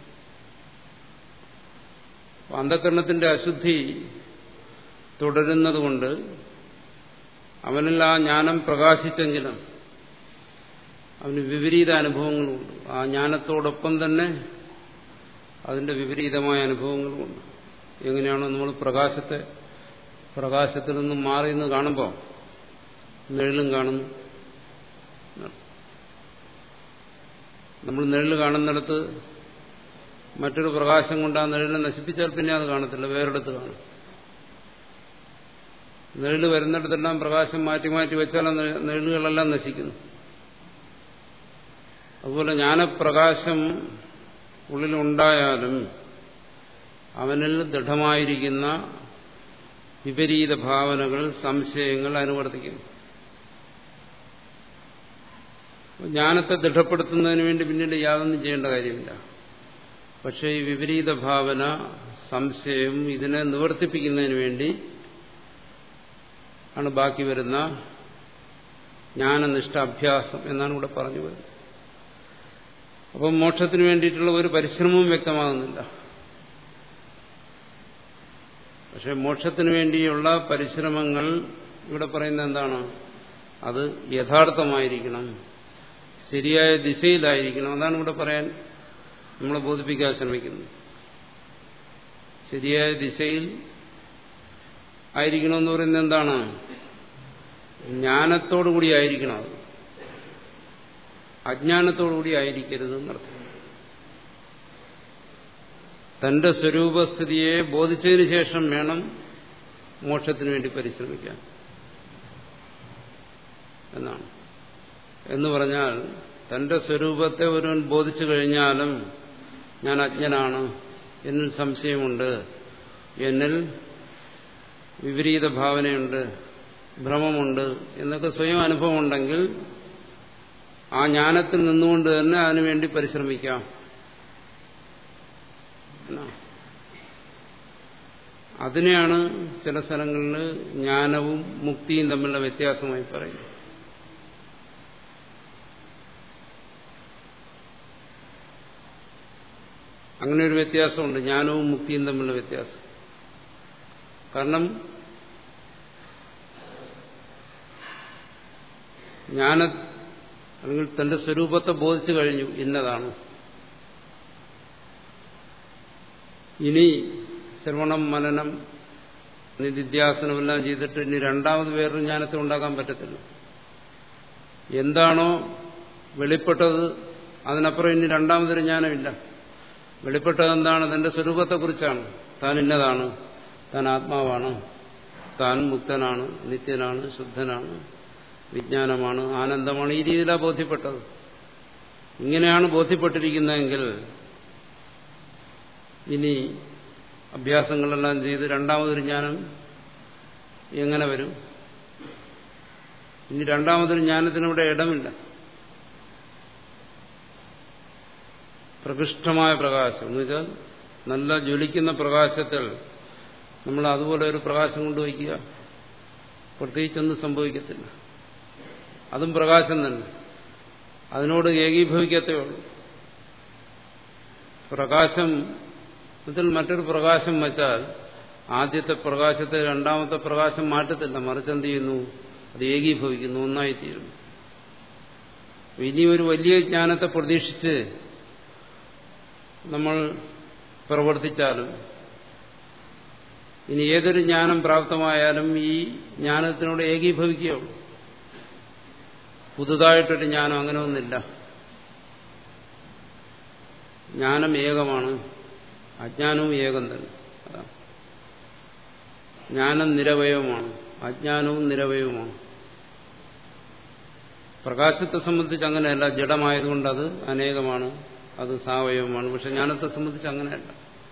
അന്ധകരണത്തിന്റെ അശുദ്ധി തുടരുന്നതുകൊണ്ട് അവനിൽ ആ ജ്ഞാനം പ്രകാശിച്ചെങ്കിലും അവന് വിപരീത അനുഭവങ്ങളുമുണ്ട് ആ ജ്ഞാനത്തോടൊപ്പം തന്നെ അതിന്റെ വിപരീതമായ അനുഭവങ്ങളുമുണ്ട് എങ്ങനെയാണോ നമ്മൾ പ്രകാശത്തെ പ്രകാശത്തിൽ നിന്നും മാറി നിന്ന് കാണുമ്പോൾ നിഴലും കാണുന്നു നമ്മൾ നിഴൽ കാണുന്നിടത്ത് മറ്റൊരു പ്രകാശം കൊണ്ട് ആ നിഴലിനെ നശിപ്പിച്ചാൽ പിന്നെ അത് കാണത്തില്ല വേറെടുത്ത് കാണും നിഴൽ വരുന്നിടത്തെല്ലാം പ്രകാശം മാറ്റി മാറ്റി വെച്ചാൽ ആ നിഴലുകളെല്ലാം നശിക്കുന്നു അതുപോലെ ജ്ഞാനപ്രകാശം ഉള്ളിലുണ്ടായാലും അവനിൽ ദൃഢമായിരിക്കുന്ന വിപരീത ഭാവനകൾ സംശയങ്ങൾ അനുവർത്തിക്കുന്നു ജ്ഞാനത്തെ ദൃഢപ്പെടുത്തുന്നതിന് വേണ്ടി പിന്നീട് യാതൊന്നും ചെയ്യേണ്ട കാര്യമില്ല പക്ഷേ ഈ വിപരീത ഭാവന സംശയം ഇതിനെ നിവർത്തിപ്പിക്കുന്നതിന് വേണ്ടി ആണ് ബാക്കി വരുന്ന ജ്ഞാനനിഷ്ഠ അഭ്യാസം എന്നാണ് ഇവിടെ പറഞ്ഞു വരുന്നത് അപ്പം മോക്ഷത്തിന് വേണ്ടിയിട്ടുള്ള ഒരു പരിശ്രമവും വ്യക്തമാകുന്നില്ല പക്ഷെ മോക്ഷത്തിന് വേണ്ടിയുള്ള പരിശ്രമങ്ങൾ ഇവിടെ പറയുന്നത് എന്താണ് അത് യഥാർത്ഥമായിരിക്കണം ശരിയായ ദിശയിലായിരിക്കണം അതാണ് ഇവിടെ പറയാൻ നമ്മളെ ബോധിപ്പിക്കാൻ ശ്രമിക്കുന്നത് ശരിയായ ദിശയിൽ ആയിരിക്കണമെന്ന് പറയുന്നത് എന്താണ് ജ്ഞാനത്തോടുകൂടി ആയിരിക്കണം അത് അജ്ഞാനത്തോടുകൂടി ആയിരിക്കരുത് എന്നർത്ഥം തന്റെ സ്വരൂപസ്ഥിതിയെ ബോധിച്ചതിന് ശേഷം വേണം മോക്ഷത്തിന് വേണ്ടി പരിശ്രമിക്കാൻ എന്നാണ് എന്ന് പറഞ്ഞാൽ തന്റെ സ്വരൂപത്തെ ഒരുവൻ ബോധിച്ചു കഴിഞ്ഞാലും ഞാൻ അജ്ഞനാണ് എന്നിൽ സംശയമുണ്ട് എന്നിൽ വിപരീത ഭാവനയുണ്ട് ഭ്രമമുണ്ട് എന്നൊക്കെ സ്വയം അനുഭവം ഉണ്ടെങ്കിൽ ആ ജ്ഞാനത്തിൽ നിന്നുകൊണ്ട് തന്നെ അതിനുവേണ്ടി പരിശ്രമിക്കാം അതിനെയാണ് ചില സ്ഥലങ്ങളിൽ ജ്ഞാനവും മുക്തിയും തമ്മിലുള്ള വ്യത്യാസമായി പറയുന്നത് അങ്ങനെ ഒരു വ്യത്യാസമുണ്ട് ജ്ഞാനവും മുക്തിയും തമ്മിലുള്ള വ്യത്യാസം കാരണം ജ്ഞാന അല്ലെങ്കിൽ തന്റെ സ്വരൂപത്തെ ബോധിച്ചു കഴിഞ്ഞു ഇന്നതാണ് ഇനി ശ്രവണം മനനം നിധിധ്യാസനമെല്ലാം ചെയ്തിട്ട് ഇനി രണ്ടാമത് വേറൊരു ജ്ഞാനത്തെ ഉണ്ടാക്കാൻ പറ്റത്തില്ല എന്താണോ വെളിപ്പെട്ടത് അതിനപ്പുറം ഇനി രണ്ടാമതൊരു ജ്ഞാനമില്ല വെളിപ്പെട്ടത് എന്താണ് തന്റെ സ്വരൂപത്തെക്കുറിച്ചാണ് താൻ ഇന്നതാണ് താൻ ആത്മാവാണ് താൻ മുക്തനാണ് നിത്യനാണ് ശുദ്ധനാണ് വിജ്ഞാനമാണ് ആനന്ദമാണ് ഈ രീതിയിലാണ് ബോധ്യപ്പെട്ടത് ഇങ്ങനെയാണ് ബോധ്യപ്പെട്ടിരിക്കുന്നതെങ്കിൽ ഇനി അഭ്യാസങ്ങളെല്ലാം ചെയ്ത് രണ്ടാമതൊരു ജ്ഞാനം എങ്ങനെ വരും ഇനി രണ്ടാമതൊരു ജ്ഞാനത്തിനിവിടെ ഇടമില്ല പ്രകൃഷ്ടമായ പ്രകാശം എന്ന് വെച്ചാൽ നല്ല ജ്വലിക്കുന്ന പ്രകാശത്തിൽ നമ്മൾ അതുപോലെ ഒരു പ്രകാശം കൊണ്ടുവയ്ക്കുക പ്രത്യേകിച്ചൊന്നും സംഭവിക്കത്തില്ല അതും പ്രകാശം തന്നെ അതിനോട് ഏകീഭവിക്കത്തേ ഉള്ളൂ പ്രകാശം ഇതിൽ മറ്റൊരു പ്രകാശം വച്ചാൽ ആദ്യത്തെ പ്രകാശത്തെ രണ്ടാമത്തെ പ്രകാശം മാറ്റത്തില്ല മറിച്ച് എന്ത് ചെയ്യുന്നു അത് ഏകീഭവിക്കുന്നു ഒന്നായിത്തീരുന്നു ഇനി ഒരു വലിയ ജ്ഞാനത്തെ പ്രതീക്ഷിച്ച് നമ്മൾ പ്രവർത്തിച്ചാലും ഇനി ഏതൊരു ജ്ഞാനം പ്രാപ്തമായാലും ഈ ജ്ഞാനത്തിനോട് ഏകീഭവിക്കുകയുള്ളൂ പുതുതായിട്ടൊരു ജ്ഞാനം അങ്ങനെ ഒന്നില്ല ജ്ഞാനം ഏകമാണ് അജ്ഞാനവും ഏകം തന്നെ അതാണ് ജ്ഞാനം നിരവയവമാണ് അജ്ഞാനവും നിരവയവുമാണ് പ്രകാശത്തെ സംബന്ധിച്ച് അങ്ങനെയല്ല ജഡമായതുകൊണ്ട് അത് അനേകമാണ് അത് സാവയവമാണ് പക്ഷെ ജ്ഞാനത്തെ സംബന്ധിച്ച് അങ്ങനെയല്ല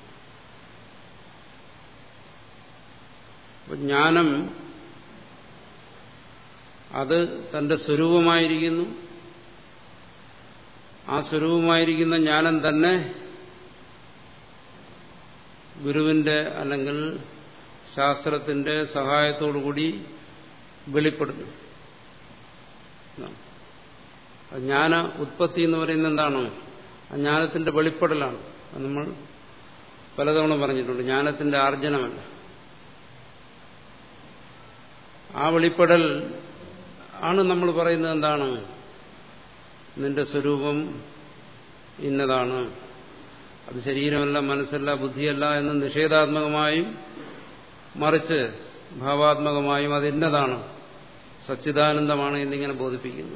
ജ്ഞാനം അത് തന്റെ സ്വരൂപമായിരിക്കുന്നു ആ സ്വരൂപമായിരിക്കുന്ന ജ്ഞാനം തന്നെ ഗുരുവിന്റെ അല്ലെങ്കിൽ ശാസ്ത്രത്തിന്റെ സഹായത്തോടുകൂടി വെളിപ്പെടുന്നു ജ്ഞാന ഉത്പത്തി എന്ന് പറയുന്നത് എന്താണ് ആ ജ്ഞാനത്തിന്റെ വെളിപ്പെടലാണ് അത് നമ്മൾ പലതവണ പറഞ്ഞിട്ടുണ്ട് ജ്ഞാനത്തിന്റെ ആർജനമല്ല ആ വെളിപ്പെടൽ ആണ് നമ്മൾ പറയുന്നത് എന്താണ് നിന്റെ സ്വരൂപം ഇന്നതാണ് അത് ശരീരമല്ല മനസ്സല്ല ബുദ്ധിയല്ല എന്ന് നിഷേധാത്മകമായും മറിച്ച് ഭാവാത്മകമായും അത് ഇന്നതാണ് സച്ചിദാനന്ദമാണ് എന്നിങ്ങനെ ബോധിപ്പിക്കുന്നു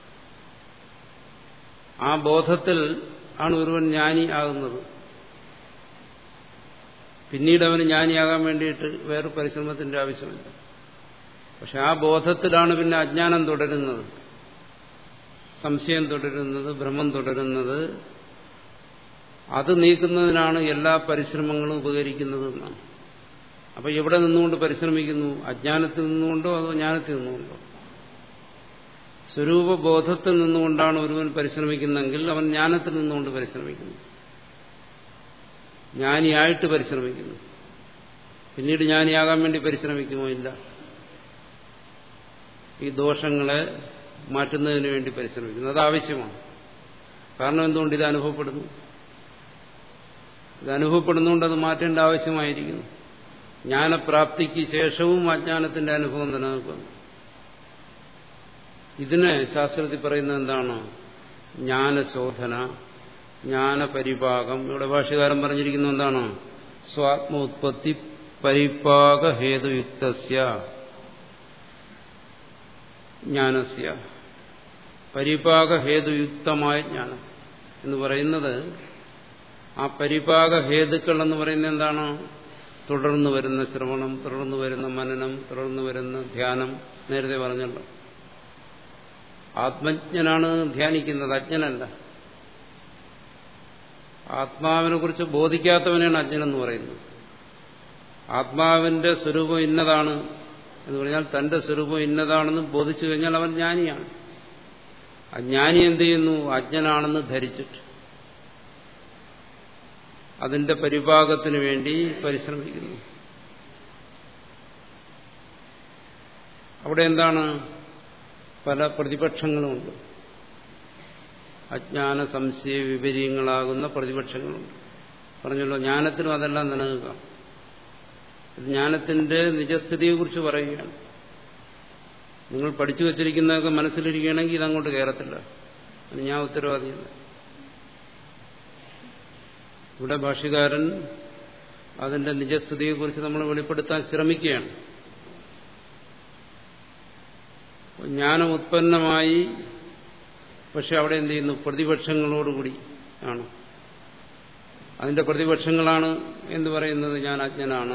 ആ ബോധത്തിൽ ആണ് ഒരുവൻ ജ്ഞാനി ആകുന്നത് പിന്നീട് അവന് ജ്ഞാനിയാകാൻ വേണ്ടിയിട്ട് വേറെ പരിശ്രമത്തിന്റെ ആവശ്യമില്ല പക്ഷെ ആ ബോധത്തിലാണ് പിന്നെ അജ്ഞാനം തുടരുന്നത് സംശയം തുടരുന്നത് ഭ്രമം തുടരുന്നത് അത് നീക്കുന്നതിനാണ് എല്ലാ പരിശ്രമങ്ങളും ഉപകരിക്കുന്നത് എന്നാണ് അപ്പൊ എവിടെ നിന്നുകൊണ്ട് പരിശ്രമിക്കുന്നു അജ്ഞാനത്തിൽ നിന്നുകൊണ്ടോ അതോ ജ്ഞാനത്തിൽ നിന്നുകൊണ്ടോ സ്വരൂപബോധത്തിൽ നിന്നുകൊണ്ടാണ് ഒരുവൻ പരിശ്രമിക്കുന്നെങ്കിൽ അവൻ ജ്ഞാനത്തിൽ നിന്നുകൊണ്ട് പരിശ്രമിക്കുന്നു ജ്ഞാനിയായിട്ട് പരിശ്രമിക്കുന്നു പിന്നീട് ജ്ഞാനിയാകാൻ വേണ്ടി പരിശ്രമിക്കുമോ ഇല്ല ഈ ദോഷങ്ങളെ മാറ്റുന്നതിന് വേണ്ടി പരിശ്രമിക്കുന്നു അത് ആവശ്യമാണ് കാരണം എന്തുകൊണ്ട് ഇത് അനുഭവപ്പെടുന്നു ഇത് അനുഭവപ്പെടുന്നതുകൊണ്ട് അത് മാറ്റേണ്ട ആവശ്യമായിരിക്കുന്നു ജ്ഞാനപ്രാപ്തിക്ക് ശേഷവും അജ്ഞാനത്തിന്റെ അനുഭവം നിലനിൽക്കുന്നു ഇതിന് ശാസ്ത്രത്തിൽ പറയുന്നത് എന്താണ് ജ്ഞാനശോധന ജ്ഞാനപരിപാകം ഇവിടെ ഭാഷകാരൻ പറഞ്ഞിരിക്കുന്നത് എന്താണ് സ്വാത്മ ഉത്പത്തി പരിപാക ഹേതുയുക്തസ്യ ജ്ഞാനസ്യ പരിപാക ഹേതുയുക്തമായ ജ്ഞാനം എന്ന് പറയുന്നത് ആ പരിപാക ഹേതുക്കൾ എന്ന് പറയുന്നത് എന്താണ് തുടർന്ന് വരുന്ന ശ്രവണം തുടർന്ന് വരുന്ന മനനം തുടർന്ന് വരുന്ന ധ്യാനം നേരത്തെ പറഞ്ഞല്ലോ ആത്മജ്ഞനാണ് ധ്യാനിക്കുന്നത് അജ്ഞനല്ല ആത്മാവിനെ കുറിച്ച് ബോധിക്കാത്തവനാണ് അജ്ഞനെന്ന് പറയുന്നത് ആത്മാവിന്റെ സ്വരൂപം ഇന്നതാണ് എന്ന് പറഞ്ഞാൽ തന്റെ സ്വരൂപം ഇന്നതാണെന്ന് ബോധിച്ചു കഴിഞ്ഞാൽ അവൻ ജ്ഞാനിയാണ് അജ്ഞാനി എന്ത് ചെയ്യുന്നു അജ്ഞനാണെന്ന് ധരിച്ചിട്ട് അതിന്റെ പരിഭാഗത്തിന് വേണ്ടി പരിശ്രമിക്കുന്നു അവിടെ എന്താണ് പല പ്രതിപക്ഷങ്ങളുമുണ്ട് അജ്ഞാന സംശയ വിപര്യങ്ങളാകുന്ന പ്രതിപക്ഷങ്ങളുണ്ട് പറഞ്ഞല്ലോ ജ്ഞാനത്തിനും അതെല്ലാം നിലനിൽക്കാം ജ്ഞാനത്തിന്റെ നിജസ്ഥിതിയെക്കുറിച്ച് പറയുകയാണ് നിങ്ങൾ പഠിച്ചു വച്ചിരിക്കുന്നതൊക്കെ മനസ്സിലിരിക്കുകയാണെങ്കിൽ ഇതങ്ങോട്ട് കയറത്തില്ല അതിന് ഞാൻ ഉത്തരവാദിയല്ല ഇവിടെ ഭാഷ്യകാരൻ അതിന്റെ നിജസ്ഥിതിയെക്കുറിച്ച് നമ്മൾ വെളിപ്പെടുത്താൻ ശ്രമിക്കുകയാണ് ജ്ഞാനം ഉത്പന്നമായി പക്ഷെ അവിടെ എന്ത് ചെയ്യുന്നു പ്രതിപക്ഷങ്ങളോടുകൂടി ആണ് അതിന്റെ പ്രതിപക്ഷങ്ങളാണ് എന്ന് പറയുന്നത് ഞാൻ അജ്ഞനാണ്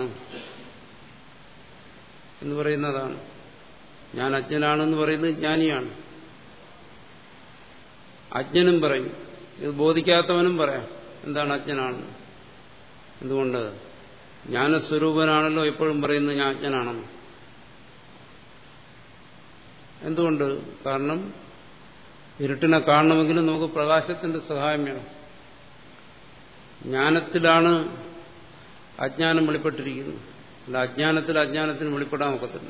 എന്ന് പറയുന്നതാണ് ഞാൻ അജ്ഞനാണെന്ന് പറയുന്നത് ജ്ഞാനിയാണ് അജ്ഞനും പറയും ഇത് ബോധിക്കാത്തവനും പറയാം എന്താണ് അജ്ഞനാണെന്ന് എന്തുകൊണ്ട് ജ്ഞാനസ്വരൂപനാണല്ലോ എപ്പോഴും പറയുന്നത് ഞാൻ അജ്ഞനാണെന്ന് എന്തുകൊണ്ട് കാരണം ഇരുട്ടിനെ കാണണമെങ്കിലും നമുക്ക് പ്രകാശത്തിന്റെ സഹായം വേണം ജ്ഞാനത്തിലാണ് അജ്ഞാനം വെളിപ്പെട്ടിരിക്കുന്നത് അല്ല അജ്ഞാനത്തിൽ അജ്ഞാനത്തിന് വെളിപ്പെടാൻ ഒക്കത്തില്ല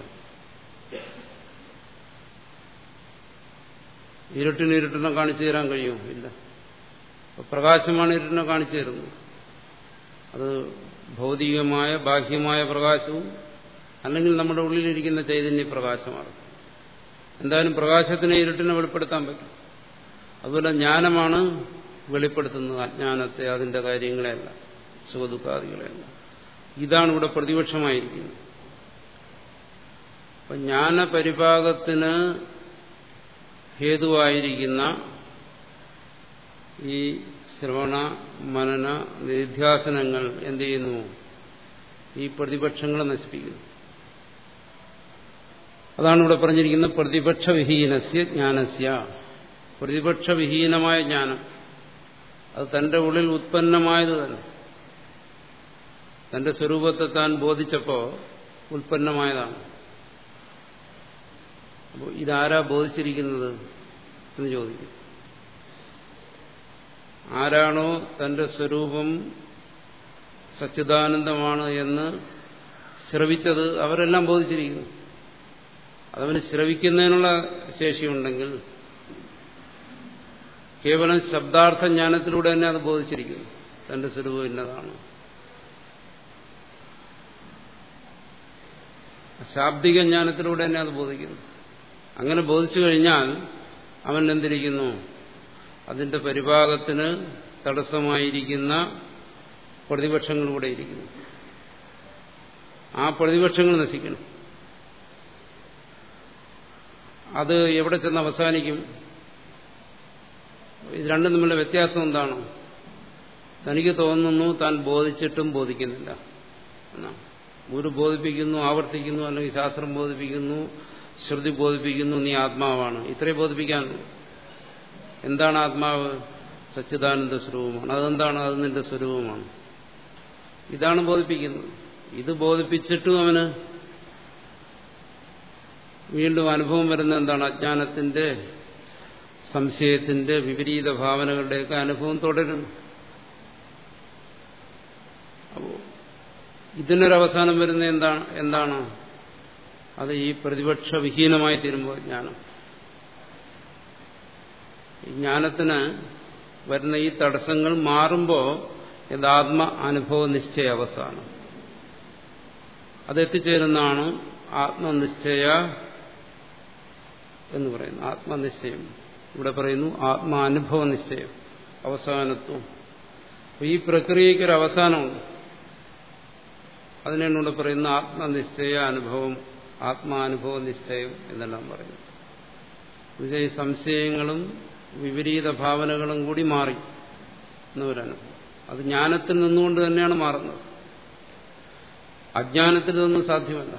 ഇരുട്ടിന് ഇരുട്ടിനെ കാണിച്ചു തരാൻ കഴിയുമോ ഇല്ല പ്രകാശമാണ് ഇരുട്ടിനെ കാണിച്ചു തരുന്നത് അത് ഭൗതികമായ ബാഹ്യമായ പ്രകാശവും അല്ലെങ്കിൽ നമ്മുടെ ഉള്ളിലിരിക്കുന്ന ചൈതന്യ പ്രകാശമാണ് എന്തായാലും പ്രകാശത്തിനെ ഇരുട്ടിനെ വെളിപ്പെടുത്താൻ പറ്റും അതുപോലെ ജ്ഞാനമാണ് വെളിപ്പെടുത്തുന്നത് അജ്ഞാനത്തെ അതിന്റെ കാര്യങ്ങളെയല്ല സുഖദുഃഖാദികളെയല്ല ഇതാണ് ഇവിടെ പ്രതിപക്ഷമായിരിക്കുന്നത് അപ്പൊ ജ്ഞാനപരിഭാഗത്തിന് ഹേതുവായിരിക്കുന്ന ഈ ശ്രവണ മനന നിധ്യാസനങ്ങൾ എന്ത് ചെയ്യുന്നു ഈ പ്രതിപക്ഷങ്ങളെ നശിപ്പിക്കുന്നു അതാണ് ഇവിടെ പറഞ്ഞിരിക്കുന്നത് പ്രതിപക്ഷവിഹീനസ്യ ജ്ഞാനസ്യ പ്രതിപക്ഷവിഹീനമായ ജ്ഞാനം അത് തന്റെ ഉള്ളിൽ ഉത്പന്നമായത് തന്നെ തന്റെ സ്വരൂപത്തെ താൻ ബോധിച്ചപ്പോ ഉത്പന്നമായതാണ് അപ്പോൾ ഇതാരാ ബോധിച്ചിരിക്കുന്നത് എന്ന് ചോദിക്കും ആരാണോ തന്റെ സ്വരൂപം സച്ചിദാനന്ദമാണ് എന്ന് ശ്രവിച്ചത് അവരെല്ലാം ബോധിച്ചിരിക്കുന്നു അതവന് ശ്രവിക്കുന്നതിനുള്ള ശേഷിയുണ്ടെങ്കിൽ കേവലം ശബ്ദാർത്ഥ ജ്ഞാനത്തിലൂടെ തന്നെ അത് ബോധിച്ചിരിക്കുന്നു തന്റെ സ്വരൂപം ഇന്നതാണ് ശാബ്ദിക ജ്ഞാനത്തിലൂടെ തന്നെ അത് ബോധിക്കുന്നു അങ്ങനെ ബോധിച്ചു കഴിഞ്ഞാൽ അവൻ എന്തിരിക്കുന്നു അതിന്റെ പരിഭാഗത്തിന് തടസ്സമായിരിക്കുന്ന പ്രതിപക്ഷങ്ങളിലൂടെ ഇരിക്കുന്നു ആ പ്രതിപക്ഷങ്ങൾ നശിക്കണം അത് എവിടെ ചെന്ന് അവസാനിക്കും ഇത് രണ്ടും തമ്മിലുള്ള വ്യത്യാസം എന്താണ് തനിക്ക് തോന്നുന്നു താൻ ബോധിച്ചിട്ടും ബോധിക്കുന്നില്ല എന്നാണ് ഗുരു ബോധിപ്പിക്കുന്നു ആവർത്തിക്കുന്നു അല്ലെങ്കിൽ ശാസ്ത്രം ബോധിപ്പിക്കുന്നു ശ്രുതി ബോധിപ്പിക്കുന്നു നീ ആത്മാവാണ് ഇത്രേ ബോധിപ്പിക്കാനുള്ളൂ എന്താണ് ആത്മാവ് സച്ചിദാനന്ദ സ്വരൂപമാണ് അതെന്താണ് അത് നിന്റെ സ്വരൂപമാണ് ഇതാണ് ബോധിപ്പിക്കുന്നത് ഇത് ബോധിപ്പിച്ചിട്ടും അവന് വീണ്ടും അനുഭവം വരുന്ന എന്താണ് അജ്ഞാനത്തിന്റെ സംശയത്തിന്റെ വിപരീത ഭാവനകളുടെയൊക്കെ അനുഭവം തുടരുന്നു അപ്പോ ഇതിനൊരവസാനം വരുന്ന എന്താണ് എന്താണ് അത് ഈ പ്രതിപക്ഷ വിഹീനമായി തീരുമ്പോൾ ജ്ഞാനം ഈ ജ്ഞാനത്തിന് വരുന്ന ഈ തടസ്സങ്ങൾ മാറുമ്പോൾ യഥാത്മ അനുഭവ നിശ്ചയ അവസാനം അതെത്തിച്ചേരുന്നതാണ് ആത്മനിശ്ചയ എന്ന് പറയുന്നു ആത്മനിശ്ചയം ഇവിടെ പറയുന്നു ആത്മാനുഭവ നിശ്ചയം അവസാനത്വം ഈ പ്രക്രിയയ്ക്കൊരു അവസാനമുണ്ട് അതിനാണ് ഇവിടെ പറയുന്ന ആത്മനിശ്ചയ അനുഭവം ആത്മാനുഭവ നിശ്ചയം എന്നെല്ലാം പറയുന്നു എന്നുവെച്ചാൽ ഈ സംശയങ്ങളും വിപരീത ഭാവനകളും കൂടി മാറി എന്നൊരനുഭവം അത് ജ്ഞാനത്തിൽ നിന്നുകൊണ്ട് തന്നെയാണ് മാറുന്നത് അജ്ഞാനത്തിൽ നിന്നും സാധ്യമല്ല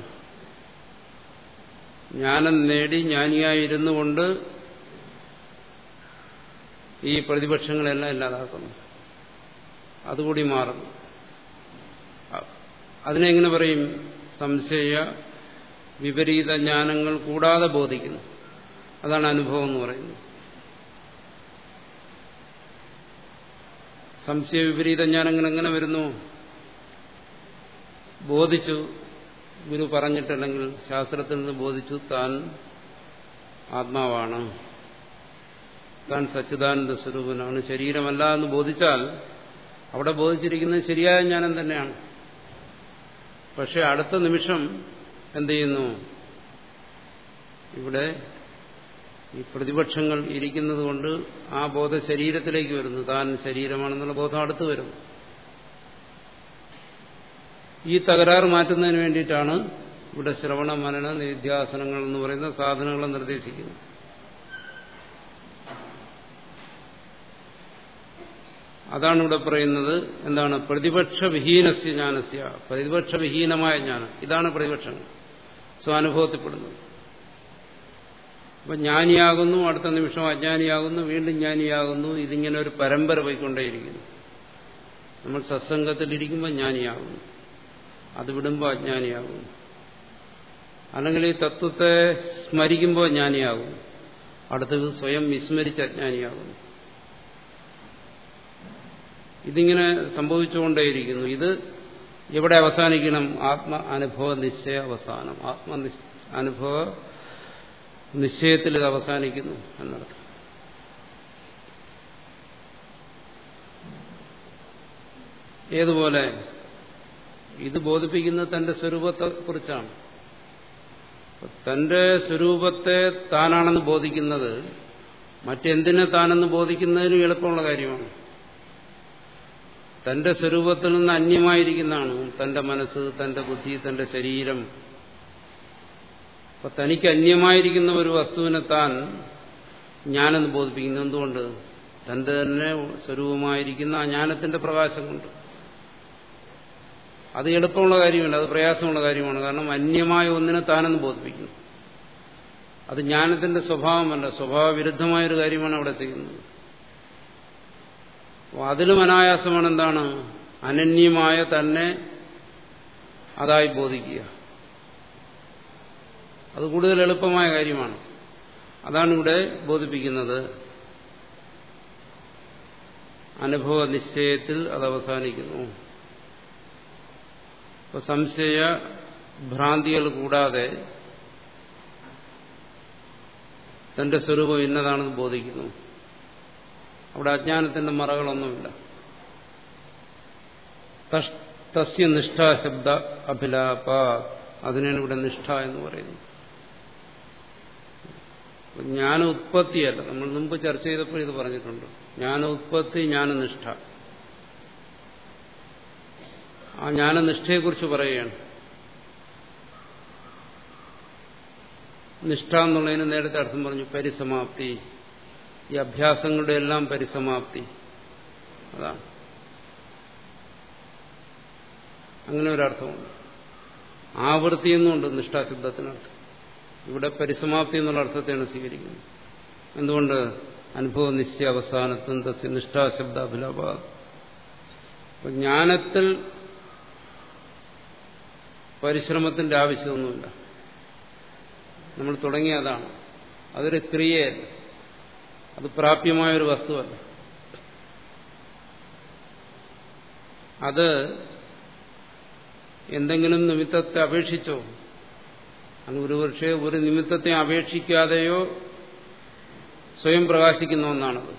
ജ്ഞാനം നേടി ജ്ഞാനിയായിരുന്നു കൊണ്ട് ഈ പ്രതിപക്ഷങ്ങളെല്ലാം ഇല്ലാതാക്കുന്നു അതുകൂടി മാറുന്നു അതിനെങ്ങനെ പറയും സംശയ വിപരീത ജ്ഞാനങ്ങൾ കൂടാതെ ബോധിക്കുന്നു അതാണ് അനുഭവം എന്ന് പറയുന്നത് സംശയ വിപരീത ജ്ഞാനങ്ങൾ എങ്ങനെ വരുന്നു ബോധിച്ചു ഗുരു പറഞ്ഞിട്ടുണ്ടെങ്കിൽ ശാസ്ത്രത്തിൽ നിന്ന് ബോധിച്ചു താൻ ആത്മാവാണ് താൻ സച്ചിദാനന്ദ സ്വരൂപനാണ് ശരീരമല്ല എന്ന് ബോധിച്ചാൽ അവിടെ ബോധിച്ചിരിക്കുന്നത് ശരിയായ ജ്ഞാനം തന്നെയാണ് പക്ഷെ അടുത്ത നിമിഷം എന്ത് ചെയ്യുന്നു ഇവിടെ ഈ പ്രതിപക്ഷങ്ങൾ ഇരിക്കുന്നത് കൊണ്ട് ആ ബോധം ശരീരത്തിലേക്ക് വരുന്നു താൻ ശരീരമാണെന്നുള്ള ബോധം അടുത്ത് വരുന്നു ഈ തകരാറ് മാറ്റുന്നതിന് വേണ്ടിയിട്ടാണ് ഇവിടെ ശ്രവണ മനന നിധ്യാസനങ്ങൾ എന്ന് പറയുന്ന സാധനങ്ങളെ നിർദ്ദേശിക്കുന്നത് അതാണ് ഇവിടെ പറയുന്നത് എന്താണ് പ്രതിപക്ഷ വിഹീനസ്യ ജ്ഞാനസ്യ പ്രതിപക്ഷ വിഹീനമായ ജ്ഞാനം ഇതാണ് പ്രതിപക്ഷങ്ങൾ സ്വാനുഭവത്തിൽപ്പെടുന്നത് അപ്പൊ ജ്ഞാനിയാകുന്നു അടുത്ത നിമിഷം അജ്ഞാനിയാകുന്നു വീണ്ടും ജ്ഞാനിയാകുന്നു ഇതിങ്ങനെ ഒരു പരമ്പര പോയിക്കൊണ്ടേയിരിക്കുന്നു നമ്മൾ സത്സംഗത്തിലിരിക്കുമ്പോൾ ജ്ഞാനിയാകുന്നു അത് വിടുമ്പോൾ അജ്ഞാനിയാകുന്നു അല്ലെങ്കിൽ ഈ തത്വത്തെ സ്മരിക്കുമ്പോൾ ജ്ഞാനിയാകുന്നു അടുത്തത് സ്വയം വിസ്മരിച്ച് അജ്ഞാനിയാകുന്നു ഇതിങ്ങനെ സംഭവിച്ചുകൊണ്ടേയിരിക്കുന്നു ഇത് എവിടെ അവസാനിക്കണം ആത്മ അനുഭവ നിശ്ചയ അവസാനം ആത്മ അനുഭവ നിശ്ചയത്തിൽ ഇത് അവസാനിക്കുന്നു എന്നർത്ഥം ഏതുപോലെ ഇത് ബോധിപ്പിക്കുന്നത് തന്റെ സ്വരൂപത്തെ കുറിച്ചാണ് തന്റെ സ്വരൂപത്തെ താനാണെന്ന് ബോധിക്കുന്നത് മറ്റെന്തിനെ താനെന്ന് ബോധിക്കുന്നതിനും എളുപ്പമുള്ള കാര്യമാണ് തന്റെ സ്വരൂപത്തിൽ നിന്ന് അന്യമായിരിക്കുന്നതാണ് തന്റെ മനസ്സ് തന്റെ ബുദ്ധി തന്റെ ശരീരം അപ്പൊ തനിക്ക് അന്യമായിരിക്കുന്ന ഒരു വസ്തുവിനെ താൻ ജ്ഞാനെന്ന് ബോധിപ്പിക്കുന്നു എന്തുകൊണ്ട് തന്റെ തന്നെ സ്വരൂപമായിരിക്കുന്ന ആ ജ്ഞാനത്തിന്റെ പ്രകാശം കൊണ്ട് അത് എളുപ്പമുള്ള കാര്യമല്ല അത് പ്രയാസമുള്ള കാര്യമാണ് കാരണം അന്യമായ ഒന്നിനെ താനെന്ന് ബോധിപ്പിക്കുന്നു അത് ജ്ഞാനത്തിന്റെ സ്വഭാവമല്ല സ്വഭാവവിരുദ്ധമായൊരു കാര്യമാണ് അവിടെ ചെയ്യുന്നത് അപ്പോൾ അതിലും അനായാസമാണ് എന്താണ് അനന്യമായ തന്നെ അതായി ബോധിക്കുക അത് കൂടുതൽ എളുപ്പമായ കാര്യമാണ് അതാണ് ഇവിടെ ബോധിപ്പിക്കുന്നത് അനുഭവ നിശ്ചയത്തിൽ അത് അവസാനിക്കുന്നു ഇപ്പൊ സംശയ ഭ്രാന്തികൾ കൂടാതെ തന്റെ സ്വരൂപം ഇന്നതാണെന്ന് ബോധിക്കുന്നു അവിടെ അജ്ഞാനത്തിന്റെ മറകളൊന്നുമില്ല തസ്യ നിഷ്ഠാശബ്ദ അഭിലാപ അതിനാണ് ഇവിടെ നിഷ്ഠ എന്ന് പറയുന്നത് ജ്ഞാന ഉത്പത്തിയല്ല നമ്മൾ മുമ്പ് ചർച്ച ചെയ്തപ്പോൾ ഇത് പറഞ്ഞിട്ടുണ്ട് ജ്ഞാന ഉത്പത്തി ജ്ഞാനനിഷ്ഠ ആ ജ്ഞാനനിഷ്ഠയെക്കുറിച്ച് പറയുകയാണ് നിഷ്ഠ എന്നുള്ളതിന് നേരത്തെ അർത്ഥം പറഞ്ഞു പരിസമാപ്തി ഈ അഭ്യാസങ്ങളുടെ എല്ലാം പരിസമാപ്തി അതാണ് അങ്ങനെ ഒരർത്ഥമുണ്ട് ആവൃത്തി എന്നുണ്ട് നിഷ്ഠാശബ്ദത്തിനർത്ഥം ഇവിടെ പരിസമാപ്തി എന്നുള്ള അർത്ഥത്തെയാണ് സ്വീകരിക്കുന്നത് എന്തുകൊണ്ട് അനുഭവ നിശ്ചയ അവസാനത്തും തസ്യ നിഷ്ഠാശബ്ദ അഭിലാപ ജ്ഞാനത്തിൽ പരിശ്രമത്തിന്റെ ആവശ്യമൊന്നുമില്ല നമ്മൾ തുടങ്ങിയ അതാണ് അതൊരു ക്രിയയല്ല അത് പ്രാപ്യമായ ഒരു വസ്തുവല്ല അത് എന്തെങ്കിലും നിമിത്തത്തെ അപേക്ഷിച്ചോ അത് ഒരു പക്ഷേ ഒരു നിമിത്തത്തെ അപേക്ഷിക്കാതെയോ സ്വയം പ്രകാശിക്കുന്ന ഒന്നാണത്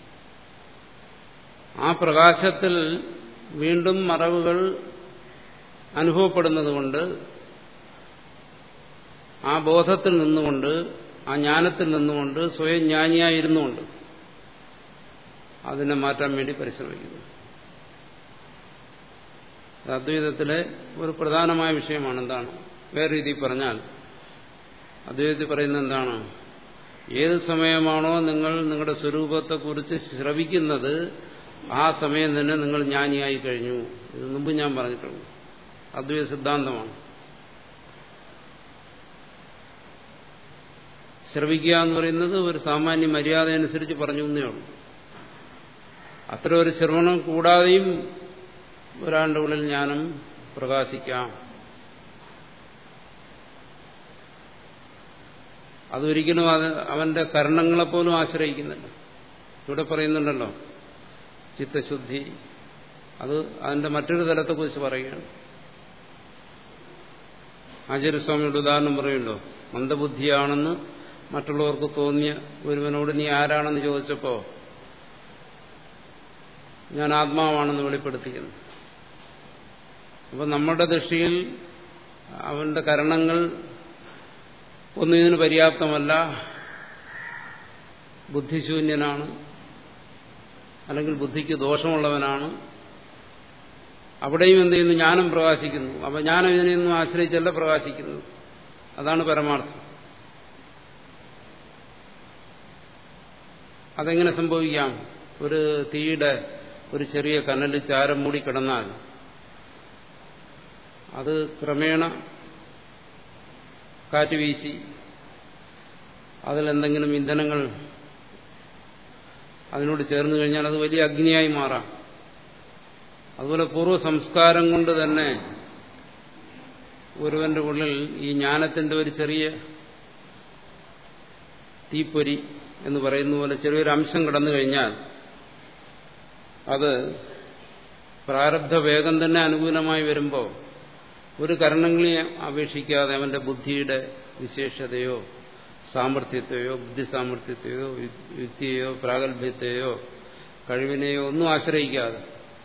ആ പ്രകാശത്തിൽ വീണ്ടും മറവുകൾ അനുഭവപ്പെടുന്നതുകൊണ്ട് ആ ബോധത്തിൽ നിന്നുകൊണ്ട് ആ ജ്ഞാനത്തിൽ നിന്നുകൊണ്ട് സ്വയം ജ്ഞാനിയായിരുന്നുകൊണ്ട് അതിനെ മാറ്റാൻ വേണ്ടി പരിശ്രമിക്കുന്നു അദ്വൈതത്തിലെ ഒരു പ്രധാനമായ വിഷയമാണ് എന്താണ് വേറെ രീതിയിൽ പറഞ്ഞാൽ അദ്വൈതത്തിൽ പറയുന്നത് എന്താണ് ഏത് സമയമാണോ നിങ്ങൾ നിങ്ങളുടെ സ്വരൂപത്തെക്കുറിച്ച് ശ്രവിക്കുന്നത് ആ സമയം തന്നെ നിങ്ങൾ ജ്ഞാനിയായി കഴിഞ്ഞു ഇത് മുമ്പ് ഞാൻ പറഞ്ഞിട്ടുണ്ട് അദ്വൈത സിദ്ധാന്തമാണ് ശ്രവിക്കുക എന്ന് പറയുന്നത് ഒരു സാമാന്യ മര്യാദ അനുസരിച്ച് പറഞ്ഞു എന്നേ ഉള്ളൂ അത്ര ഒരു ശ്രവണം കൂടാതെയും ഒരാളുടെ ഉള്ളിൽ ജ്ഞാനം പ്രകാശിക്കാം അതൊരിക്കലും അത് അവന്റെ കരണങ്ങളെപ്പോലും ആശ്രയിക്കുന്നില്ല ഇവിടെ പറയുന്നുണ്ടല്ലോ ചിത്തശുദ്ധി അത് അതിന്റെ മറ്റൊരു തലത്തെക്കുറിച്ച് പറയുകയാണ് ആചാര്യസ്വാമിയുടെ ഉദാഹരണം പറയുമല്ലോ മന്ദബുദ്ധിയാണെന്ന് മറ്റുള്ളവർക്ക് തോന്നിയ ഒരുവനോട് നീ ആരാണെന്ന് ചോദിച്ചപ്പോ ഞാൻ ആത്മാവാണെന്ന് വെളിപ്പെടുത്തിക്കുന്നു അപ്പൊ നമ്മുടെ ദൃഷ്ടിയിൽ അവന്റെ കരണങ്ങൾ ഒന്നും ഇതിന് പര്യാപ്തമല്ല ബുദ്ധിശൂന്യനാണ് അല്ലെങ്കിൽ ബുദ്ധിക്ക് ദോഷമുള്ളവനാണ് അവിടെയും എന്ത് ചെയ്യുന്നു ജ്ഞാനം പ്രകാശിക്കുന്നു അപ്പൊ ജ്ഞാനം ഇതിനെയൊന്നും ആശ്രയിച്ചല്ല പ്രകാശിക്കുന്നത് അതാണ് പരമാർത്ഥം അതെങ്ങനെ സംഭവിക്കാം ഒരു തീയുടെ ഒരു ചെറിയ കനലിൽ ചാരം മൂടി കിടന്നാൽ അത് ക്രമേണ കാറ്റ് വീശി അതിലെന്തെങ്കിലും ഇന്ധനങ്ങൾ അതിനോട് ചേർന്ന് കഴിഞ്ഞാൽ അത് വലിയ അഗ്നിയായി മാറാം അതുപോലെ പൂർവ്വ സംസ്കാരം കൊണ്ട് തന്നെ ഒരുവന്റെ ഉള്ളിൽ ഈ ജ്ഞാനത്തിന്റെ ഒരു ചെറിയ തീപ്പൊരി എന്ന് പറയുന്ന പോലെ ചെറിയൊരു അംശം കടന്നു കഴിഞ്ഞാൽ അത് പ്രാരബ്ധ വേഗം തന്നെ അനുകൂലമായി വരുമ്പോൾ ഒരു കരണങ്ങളെ അപേക്ഷിക്കാതെ അവന്റെ ബുദ്ധിയുടെ വിശേഷതയോ സാമർഥ്യത്തെയോ ബുദ്ധി സാമർഥ്യത്തെയോ യുക്തിയെയോ പ്രാഗൽഭ്യത്തെയോ കഴിവിനെയോ ഒന്നും ആശ്രയിക്കാതെ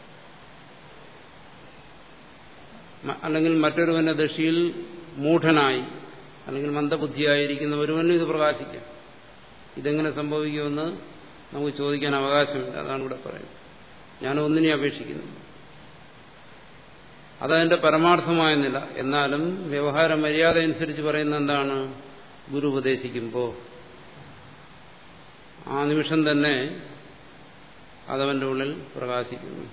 അല്ലെങ്കിൽ മറ്റൊരുവന്റെ ദൃഷ്ടിയിൽ മൂഢനായി അല്ലെങ്കിൽ മന്ദബുദ്ധിയായിരിക്കുന്ന ഒരുവനും ഇത് പ്രകാശിക്കാം ഇതെങ്ങനെ സംഭവിക്കുമെന്ന് നമുക്ക് ചോദിക്കാൻ അവകാശമില്ല അതാണ് ഇവിടെ പറയുന്നത് ഞാൻ ഒന്നിനെ അപേക്ഷിക്കുന്നു അതതിന്റെ പരമാർത്ഥമായ നില എന്നാലും വ്യവഹാര മര്യാദ അനുസരിച്ച് പറയുന്ന എന്താണ് ഗുരു ഉപദേശിക്കുമ്പോൾ ആ നിമിഷം തന്നെ അതവന്റെ ഉള്ളിൽ പ്രകാശിക്കുന്നു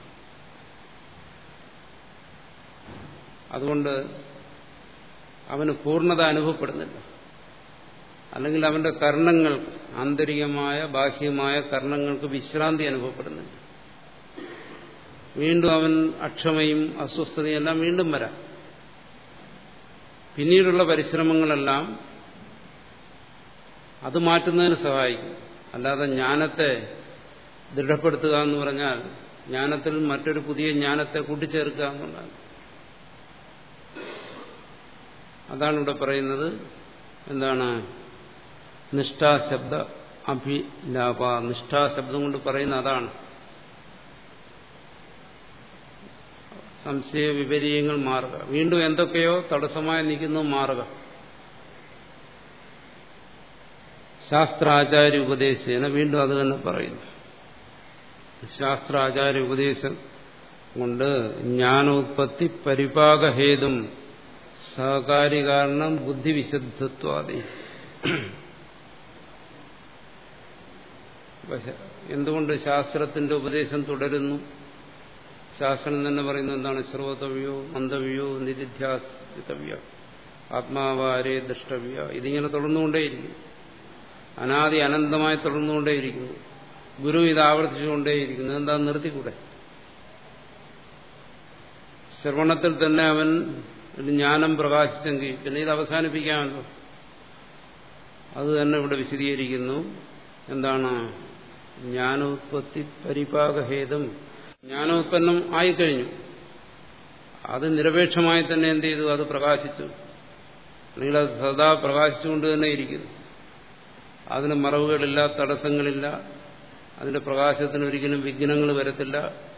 അതുകൊണ്ട് അവന് പൂർണ്ണത അനുഭവപ്പെടുന്നില്ല അല്ലെങ്കിൽ അവന്റെ കർണങ്ങൾ ആന്തരികമായ ബാഹ്യമായ കർണങ്ങൾക്ക് വിശ്രാന്തി അനുഭവപ്പെടുന്നില്ല വീണ്ടും അവൻ അക്ഷമയും അസ്വസ്ഥതയും എല്ലാം വീണ്ടും വരാം പിന്നീടുള്ള പരിശ്രമങ്ങളെല്ലാം അത് മാറ്റുന്നതിന് സഹായിക്കും അല്ലാതെ ജ്ഞാനത്തെ ദൃഢപ്പെടുത്തുക എന്ന് പറഞ്ഞാൽ ജ്ഞാനത്തിൽ മറ്റൊരു പുതിയ ജ്ഞാനത്തെ കൂട്ടിച്ചേർക്കുക എന്നുള്ളതാണ് അതാണ് ഇവിടെ പറയുന്നത് എന്താണ് നിഷ്ഠാശബ്ദ അഭിലാപ നിഷ്ഠാശബ്ദം കൊണ്ട് പറയുന്ന അതാണ് സംശയ വിപരീയങ്ങൾ മാറുക വീണ്ടും എന്തൊക്കെയോ തടസ്സമായി നിൽക്കുന്നു മാറുക ശാസ്ത്രാചാര്യ ഉപദേശേന വീണ്ടും അത് തന്നെ പറയുന്നു ശാസ്ത്രാചാര്യ ഉപദേശം കൊണ്ട് ജ്ഞാനോത്പത്തി പരിപാകഹേതും സഹകാരി കാരണം ബുദ്ധിവിശുദ്ധത്വാദി എന്തുകൊണ്ട് ശാസ്ത്രത്തിന്റെ ഉപദേശം തുടരുന്നു ശാസ്ത്രം തന്നെ പറയുന്നത് എന്താണ് ശ്രോതവ്യോ മന്ദവ്യോ നിരിധ്യാസിതവ്യ ആത്മാവാരെ ദൃഷ്ടവ്യ ഇതിങ്ങനെ തുടർന്നുകൊണ്ടേയിരിക്കും അനാദി അനന്തമായി തുടർന്നുകൊണ്ടേയിരിക്കുന്നു ഗുരു ഇത് ആവർത്തിച്ചുകൊണ്ടേയിരിക്കുന്നു എന്താ നിർത്തിക്കൂടെ ശ്രവണത്തിൽ തന്നെ അവൻ ജ്ഞാനം പ്രകാശിച്ചെങ്കിൽ പിന്നെ ഇത് അവസാനിപ്പിക്കാമല്ലോ അത് തന്നെ ഇവിടെ വിശദീകരിക്കുന്നു എന്താണ് ജ്ഞാനോത്പത്തി പരിപാകഹേതും ജ്ഞാനോത്പന്നം ആയിക്കഴിഞ്ഞു അത് നിരപേക്ഷമായി തന്നെ എന്ത് ചെയ്തു അത് പ്രകാശിച്ചു അല്ലെങ്കിൽ അത് സദാ പ്രകാശിച്ചുകൊണ്ട് തന്നെ ഇരിക്കുന്നു അതിന് മറവുകളില്ല തടസ്സങ്ങളില്ല അതിന്റെ പ്രകാശത്തിന് ഒരിക്കലും വിഘ്നങ്ങൾ വരത്തില്ല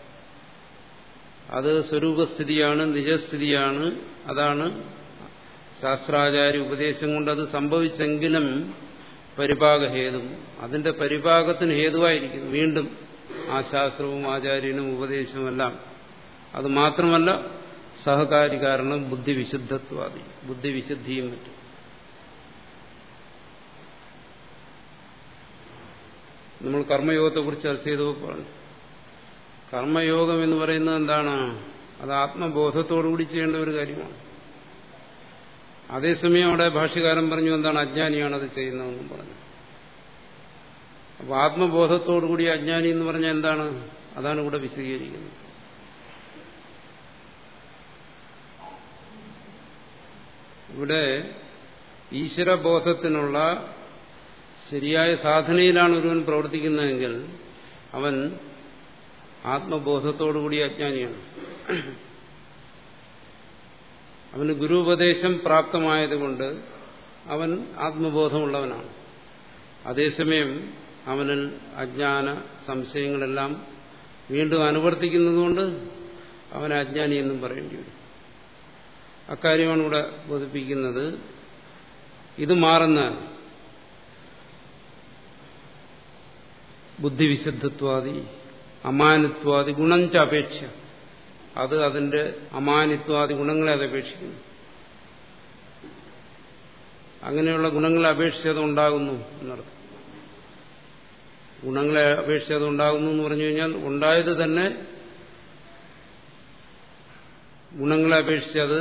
അത് സ്വരൂപസ്ഥിതിയാണ് നിജസ്ഥിതിയാണ് അതാണ് ശാസ്ത്രാചാര്യ ഉപദേശം കൊണ്ട് അത് സംഭവിച്ചെങ്കിലും പരിപാകഹേതും അതിന്റെ പരിപാകത്തിന് ഹേതുവായിരിക്കുന്നു വീണ്ടും ആ ശാസ്ത്രവും ആചാര്യനും ഉപദേശവും എല്ലാം അത് മാത്രമല്ല സഹകാരി കാരണം ബുദ്ധിവിശുദ്ധത്വാദി ബുദ്ധിവിശുദ്ധിയും മറ്റും നമ്മൾ കർമ്മയോഗത്തെക്കുറിച്ച് ചർച്ച ചെയ്തപ്പോൾ പറഞ്ഞു കർമ്മയോഗം എന്ന് പറയുന്നത് എന്താണ് അത് ആത്മബോധത്തോടുകൂടി ചെയ്യേണ്ട ഒരു കാര്യമാണ് അതേസമയം അവിടെ ഭാഷ്യകാരൻ പറഞ്ഞു എന്താണ് അജ്ഞാനിയാണ് അത് ചെയ്യുന്നതെന്നും പറഞ്ഞു അപ്പൊ ആത്മബോധത്തോടുകൂടി അജ്ഞാനി എന്ന് പറഞ്ഞാൽ എന്താണ് അതാണ് ഇവിടെ വിശദീകരിക്കുന്നത് ഇവിടെ ഈശ്വരബോധത്തിനുള്ള ശരിയായ സാധനയിലാണ് ഒരുവൻ പ്രവർത്തിക്കുന്നതെങ്കിൽ അവൻ ആത്മബോധത്തോടുകൂടി അജ്ഞാനിയാണ് അവന് ഗുരുപദേശം പ്രാപ്തമായതുകൊണ്ട് അവൻ ആത്മബോധമുള്ളവനാണ് അതേസമയം അവനിൽ അജ്ഞാന സംശയങ്ങളെല്ലാം വീണ്ടും അനുവർത്തിക്കുന്നതുകൊണ്ട് അവൻ അജ്ഞാനി എന്നും പറയേണ്ടി വരും അക്കാര്യമാണ് ഇവിടെ ബോധിപ്പിക്കുന്നത് ഇത് മാറുന്ന ബുദ്ധിവിശുദ്ധത്വാദി അമാനിത്വാദി ഗുണം ചപേക്ഷ അത് അതിന്റെ അമാനിത്വാദി ഗുണങ്ങളെ അത് അപേക്ഷിക്കുന്നു അങ്ങനെയുള്ള ഗുണങ്ങളെ അപേക്ഷിച്ചത് ഉണ്ടാകുന്നു എന്നർത്ഥം ഗുണങ്ങളെ അപേക്ഷിച്ചത് ഉണ്ടാകുന്നു എന്ന് പറഞ്ഞു കഴിഞ്ഞാൽ ഉണ്ടായത് തന്നെ ഗുണങ്ങളെ അപേക്ഷിച്ചത്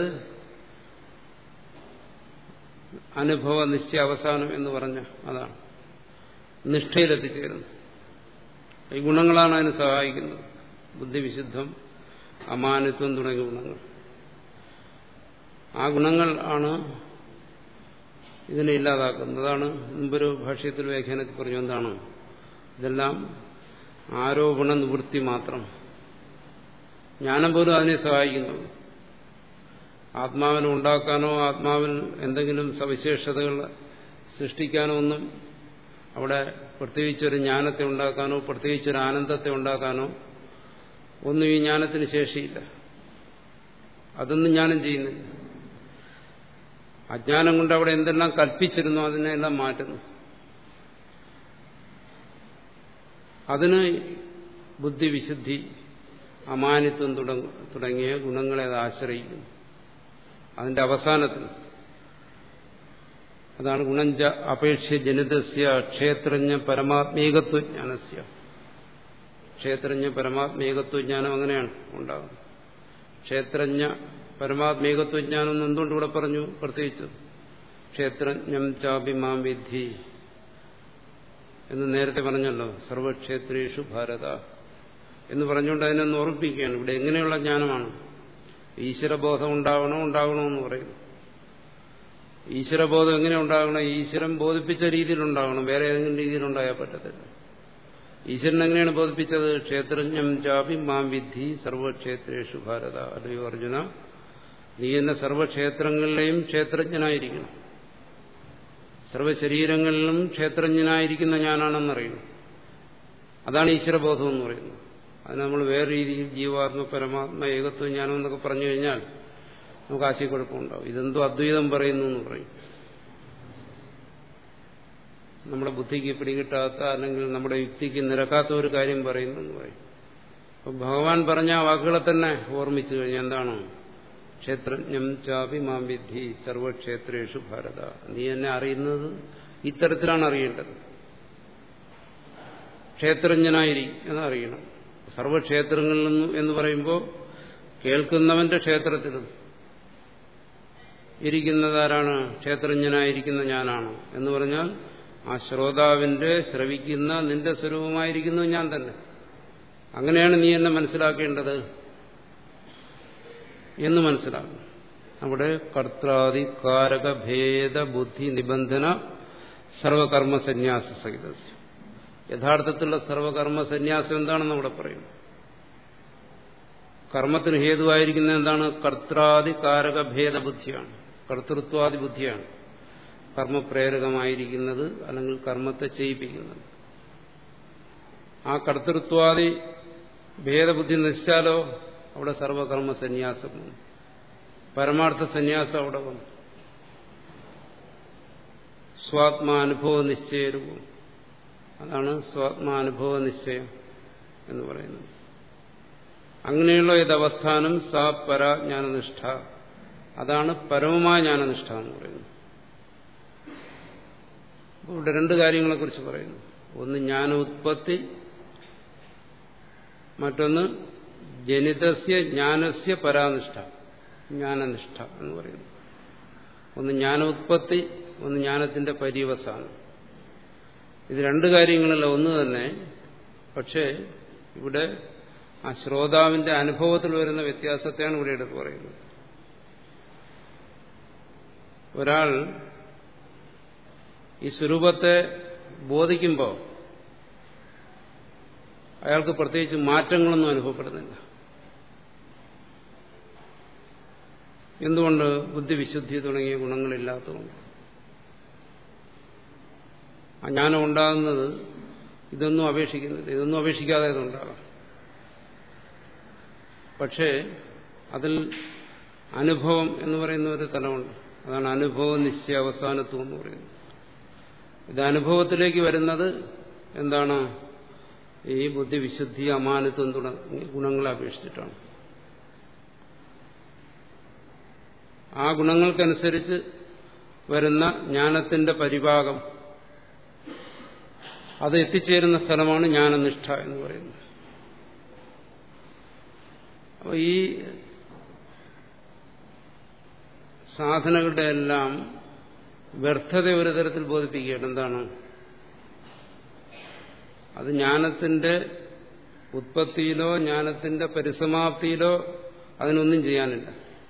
അനുഭവ നിശ്ചയ അവസാനം എന്ന് പറഞ്ഞ അതാണ് നിഷ്ഠയിലെത്തിച്ചേരുന്നു ഈ ഗുണങ്ങളാണ് അതിന് സഹായിക്കുന്നത് ബുദ്ധിവിശുദ്ധം അമാനിത്വം തുടങ്ങിയ ഗുണങ്ങൾ ആ ഗുണങ്ങൾ ആണ് ഇതിനെ ഇല്ലാതാക്കുന്നത് അതാണ് മുമ്പൊരു ഭാഷ്യത്തിൽ വ്യാഖ്യാനത്തിൽ പറഞ്ഞു എന്താണ് ഇതെല്ലാം ആരോപണ നിവൃത്തി മാത്രം ജ്ഞാനം പോലും അതിനെ സഹായിക്കുന്നു ആത്മാവിനെ ഉണ്ടാക്കാനോ ആത്മാവിൽ എന്തെങ്കിലും സവിശേഷതകൾ സൃഷ്ടിക്കാനോ ഒന്നും അവിടെ പ്രത്യേകിച്ചൊരു ജ്ഞാനത്തെ ഉണ്ടാക്കാനോ പ്രത്യേകിച്ചൊരു ആനന്ദത്തെ ഉണ്ടാക്കാനോ ഒന്നും ഈ ജ്ഞാനത്തിന് ശേഷിയില്ല അതൊന്നും ജ്ഞാനം ചെയ്യുന്നില്ല അജ്ഞാനം കൊണ്ട് അവിടെ എന്തെല്ലാം കൽപ്പിച്ചിരുന്നോ അതിനെല്ലാം മാറ്റുന്നു അതിന് ബുദ്ധിവിശുദ്ധി അമാനിത്വം തുടങ്ങിയ ഗുണങ്ങളെ അത് ആശ്രയിക്കുന്നു അതിന്റെ അവസാനത്തിൽ അതാണ് ഗുണഞ്ച അപേക്ഷ ജനിതസ്യ ക്ഷേത്രജ്ഞ പരമാത്മീകത്വജ്ഞാനസ്യ ക്ഷേത്രജ്ഞ പരമാത്മീകത്വജ്ഞാനം അങ്ങനെയാണ് ഉണ്ടാകുന്നത് ക്ഷേത്രജ്ഞ പരമാത്മീകത്വജ്ഞാനം എന്ന് എന്തുകൊണ്ട് ഇവിടെ പറഞ്ഞു പ്രത്യേകിച്ച് ക്ഷേത്രജ്ഞം ചാഭിമാം വിധി എന്ന് നേരത്തെ പറഞ്ഞല്ലോ സർവക്ഷേത്രേഷു ഭാരത എന്ന് പറഞ്ഞുകൊണ്ട് അതിനൊന്ന് ഓർമ്മിപ്പിക്കുകയാണ് ഇവിടെ എങ്ങനെയുള്ള ജ്ഞാനമാണ് ഈശ്വരബോധം ഉണ്ടാവണോ ഉണ്ടാകണോ എന്ന് പറയുന്നു ഈശ്വരബോധം എങ്ങനെ ഉണ്ടാകണം ഈശ്വരൻ ബോധിപ്പിച്ച രീതിയിൽ ഉണ്ടാകണം വേറെ ഏതെങ്കിലും രീതിയിൽ ഉണ്ടായാൽ പറ്റത്തില്ല ഈശ്വരൻ എങ്ങനെയാണ് ബോധിപ്പിച്ചത് ക്ഷേത്രജ്ഞം ചാപി മാം വിദ്ധി സർവക്ഷേത്രേഷു ഭാരത അല്ലയോ അർജുന നീ എന്നെ സർവക്ഷേത്രങ്ങളിലെയും ക്ഷേത്രജ്ഞനായിരിക്കണം സർവശരീരങ്ങളിലും ക്ഷേത്രജ്ഞനായിരിക്കുന്ന ഞാനാണെന്നറിയണം അതാണ് ഈശ്വരബോധം എന്ന് പറയുന്നത് അത് നമ്മൾ വേറെ രീതിയിൽ ജീവാത്മ പരമാത്മ ഏകത്വ ജ്ഞാനം എന്നൊക്കെ പറഞ്ഞു കഴിഞ്ഞാൽ നമുക്ക് ആശയക്കുഴപ്പമുണ്ടാവും ഇതെന്തോ അദ്വൈതം പറയുന്നു എന്ന് പറയും നമ്മുടെ ബുദ്ധിക്ക് പിടികിട്ടാത്ത അല്ലെങ്കിൽ നമ്മുടെ യുക്തിക്ക് നിരക്കാത്ത ഒരു കാര്യം പറയുന്നു എന്ന് പറയും അപ്പൊ ഭഗവാൻ പറഞ്ഞ ആ വാക്കുകളെ തന്നെ ഓർമ്മിച്ചു കഴിഞ്ഞാൽ എന്താണ് ക്ഷേത്രജ്ഞം ചാപി മാം വിദ്ധി സർവക്ഷേത്രേഷു ഭാരത നീ എന്നെ അറിയുന്നത് ഇത്തരത്തിലാണ് അറിയേണ്ടത് ക്ഷേത്രജ്ഞനായി എന്നറിയണം സർവക്ഷേത്രങ്ങളിൽ നിന്നും എന്ന് പറയുമ്പോൾ കേൾക്കുന്നവന്റെ ക്ഷേത്രത്തിലും ഇരിക്കുന്നതാരാണ് ക്ഷേത്രജ്ഞനായിരിക്കുന്ന ഞാനാണ് എന്ന് പറഞ്ഞാൽ ആ ശ്രോതാവിന്റെ ശ്രവിക്കുന്ന നിന്റെ സ്വരൂപമായിരിക്കുന്നു ഞാൻ തന്നെ അങ്ങനെയാണ് നീ എന്നെ മനസ്സിലാക്കേണ്ടത് എന്ന് മനസ്സിലാകും അവിടെ കർത്താദി കാരക ഭേദ ബുദ്ധി നിബന്ധന സർവകർമ്മ സന്യാസ സഹിതസ്യം യഥാർത്ഥത്തിലുള്ള സർവകർമ്മ സന്യാസം എന്താണെന്ന് അവിടെ പറയും കർമ്മത്തിന് ഹേതുവായിരിക്കുന്ന എന്താണ് കർത്താദി കാരക ഭേദ ബുദ്ധിയാണ് കർത്തൃത്വാദി ബുദ്ധിയാണ് കർമ്മപ്രേരകമായിരിക്കുന്നത് അല്ലെങ്കിൽ കർമ്മത്തെ ചെയ്യിപ്പിക്കുന്നത് ആ കർത്തൃത്വാദി ഭേദബുദ്ധി നശിച്ചാലോ അവിടെ സർവകർമ്മ സന്യാസം വന്നു പരമാർത്ഥ സന്യാസം അവിടെ വന്നു സ്വാത്മാനുഭവ നിശ്ചയരൂപം അതാണ് സ്വാത്മാനുഭവ നിശ്ചയം എന്ന് പറയുന്നത് അങ്ങനെയുള്ള ഇതവസ്ഥാനം സാ പരാജ്ഞാനനിഷ്ഠ അതാണ് പരമമായ ജ്ഞാനനിഷ്ഠ എന്ന് പറയുന്നത് ഇവിടെ രണ്ട് കാര്യങ്ങളെക്കുറിച്ച് പറയുന്നു ഒന്ന് ജ്ഞാനോത്പത്തി മറ്റൊന്ന് ജനിതസ്യ ജ്ഞാനസ്യ പരാനിഷ്ഠ ജ്ഞാനനിഷ്ഠ എന്ന് പറയുന്നു ഒന്ന് ജ്ഞാനോത്പത്തി ഒന്ന് ജ്ഞാനത്തിന്റെ പര്യവസാനം ഇത് രണ്ട് കാര്യങ്ങളല്ല ഒന്ന് തന്നെ പക്ഷേ ഇവിടെ ആ ശ്രോതാവിന്റെ അനുഭവത്തിൽ വരുന്ന വ്യത്യാസത്തെയാണ് ഇവിടെ എടുത്ത് പറയുന്നത് ഒരാൾ ഈ സ്വരൂപത്തെ ബോധിക്കുമ്പോൾ അയാൾക്ക് പ്രത്യേകിച്ച് മാറ്റങ്ങളൊന്നും അനുഭവപ്പെടുന്നില്ല എന്തുകൊണ്ട് ബുദ്ധിവിശുദ്ധി തുടങ്ങിയ ഗുണങ്ങളില്ലാത്തതുകൊണ്ട് ആ ജ്ഞാനം ഉണ്ടാകുന്നത് ഇതൊന്നും അപേക്ഷിക്കുന്നില്ല ഇതൊന്നും അപേക്ഷിക്കാതെ ഇതുണ്ടാകാം പക്ഷേ അതിൽ അനുഭവം എന്ന് പറയുന്ന ഒരു തലമുണ്ട് അതാണ് അനുഭവ നിശ്ചയ അവസാനത്വം എന്ന് പറയുന്നത് ഇത് അനുഭവത്തിലേക്ക് വരുന്നത് എന്താണ് ഈ ബുദ്ധിവിശുദ്ധി അമാനത്വം തുടങ്ങിയ ഗുണങ്ങളെ അപേക്ഷിച്ചിട്ടാണ് ആ ഗുണങ്ങൾക്കനുസരിച്ച് വരുന്ന ജ്ഞാനത്തിന്റെ പരിഭാഗം അത് എത്തിച്ചേരുന്ന സ്ഥലമാണ് ജ്ഞാനനിഷ്ഠ എന്ന് പറയുന്നത് അപ്പോൾ ഈ സാധനകളുടെ എല്ലാം വ്യർത്ഥത ഒരു തരത്തിൽ ബോധിപ്പിക്കുകയാണ് എന്താണ് അത് ജ്ഞാനത്തിന്റെ ഉത്പത്തിയിലോ ജ്ഞാനത്തിന്റെ പരിസമാപ്തിയിലോ അതിനൊന്നും ചെയ്യാനില്ല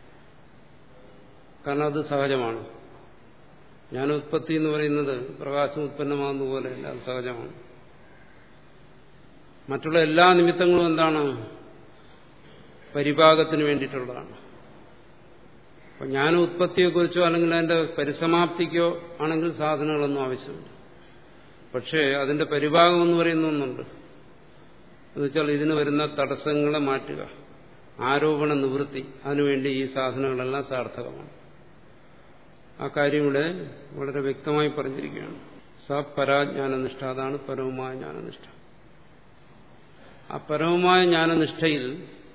കാരണം അത് സഹജമാണ് ജ്ഞാനോത്പത്തി എന്ന് പറയുന്നത് പ്രകാശം ഉത്പന്നമാകുന്ന പോലെയല്ല അത് സഹജമാണ് മറ്റുള്ള എല്ലാ നിമിത്തങ്ങളും എന്താണ് പരിഭാഗത്തിന് വേണ്ടിയിട്ടുള്ളതാണ് അപ്പൊ ജ്ഞാന ഉത്പത്തിയെക്കുറിച്ചോ അല്ലെങ്കിൽ അതിന്റെ പരിസമാപ്തിക്കോ ആണെങ്കിൽ സാധനങ്ങളൊന്നും ആവശ്യമില്ല പക്ഷേ അതിന്റെ പരിഭാഗം എന്ന് പറയുന്ന ഒന്നുണ്ട് എന്നുവെച്ചാൽ ഇതിന് വരുന്ന തടസ്സങ്ങളെ മാറ്റുക ആരോപണ നിവൃത്തി അതിനുവേണ്ടി ഈ സാധനങ്ങളെല്ലാം സാർത്ഥകമാണ് ആ കാര്യം ഇവിടെ വളരെ വ്യക്തമായി പറഞ്ഞിരിക്കുകയാണ് സ പരാജ്ഞാനനിഷ്ഠ അതാണ് പരമമായ ജ്ഞാനനിഷ്ഠ ആ പരമമായ ജ്ഞാനനിഷ്ഠയിൽ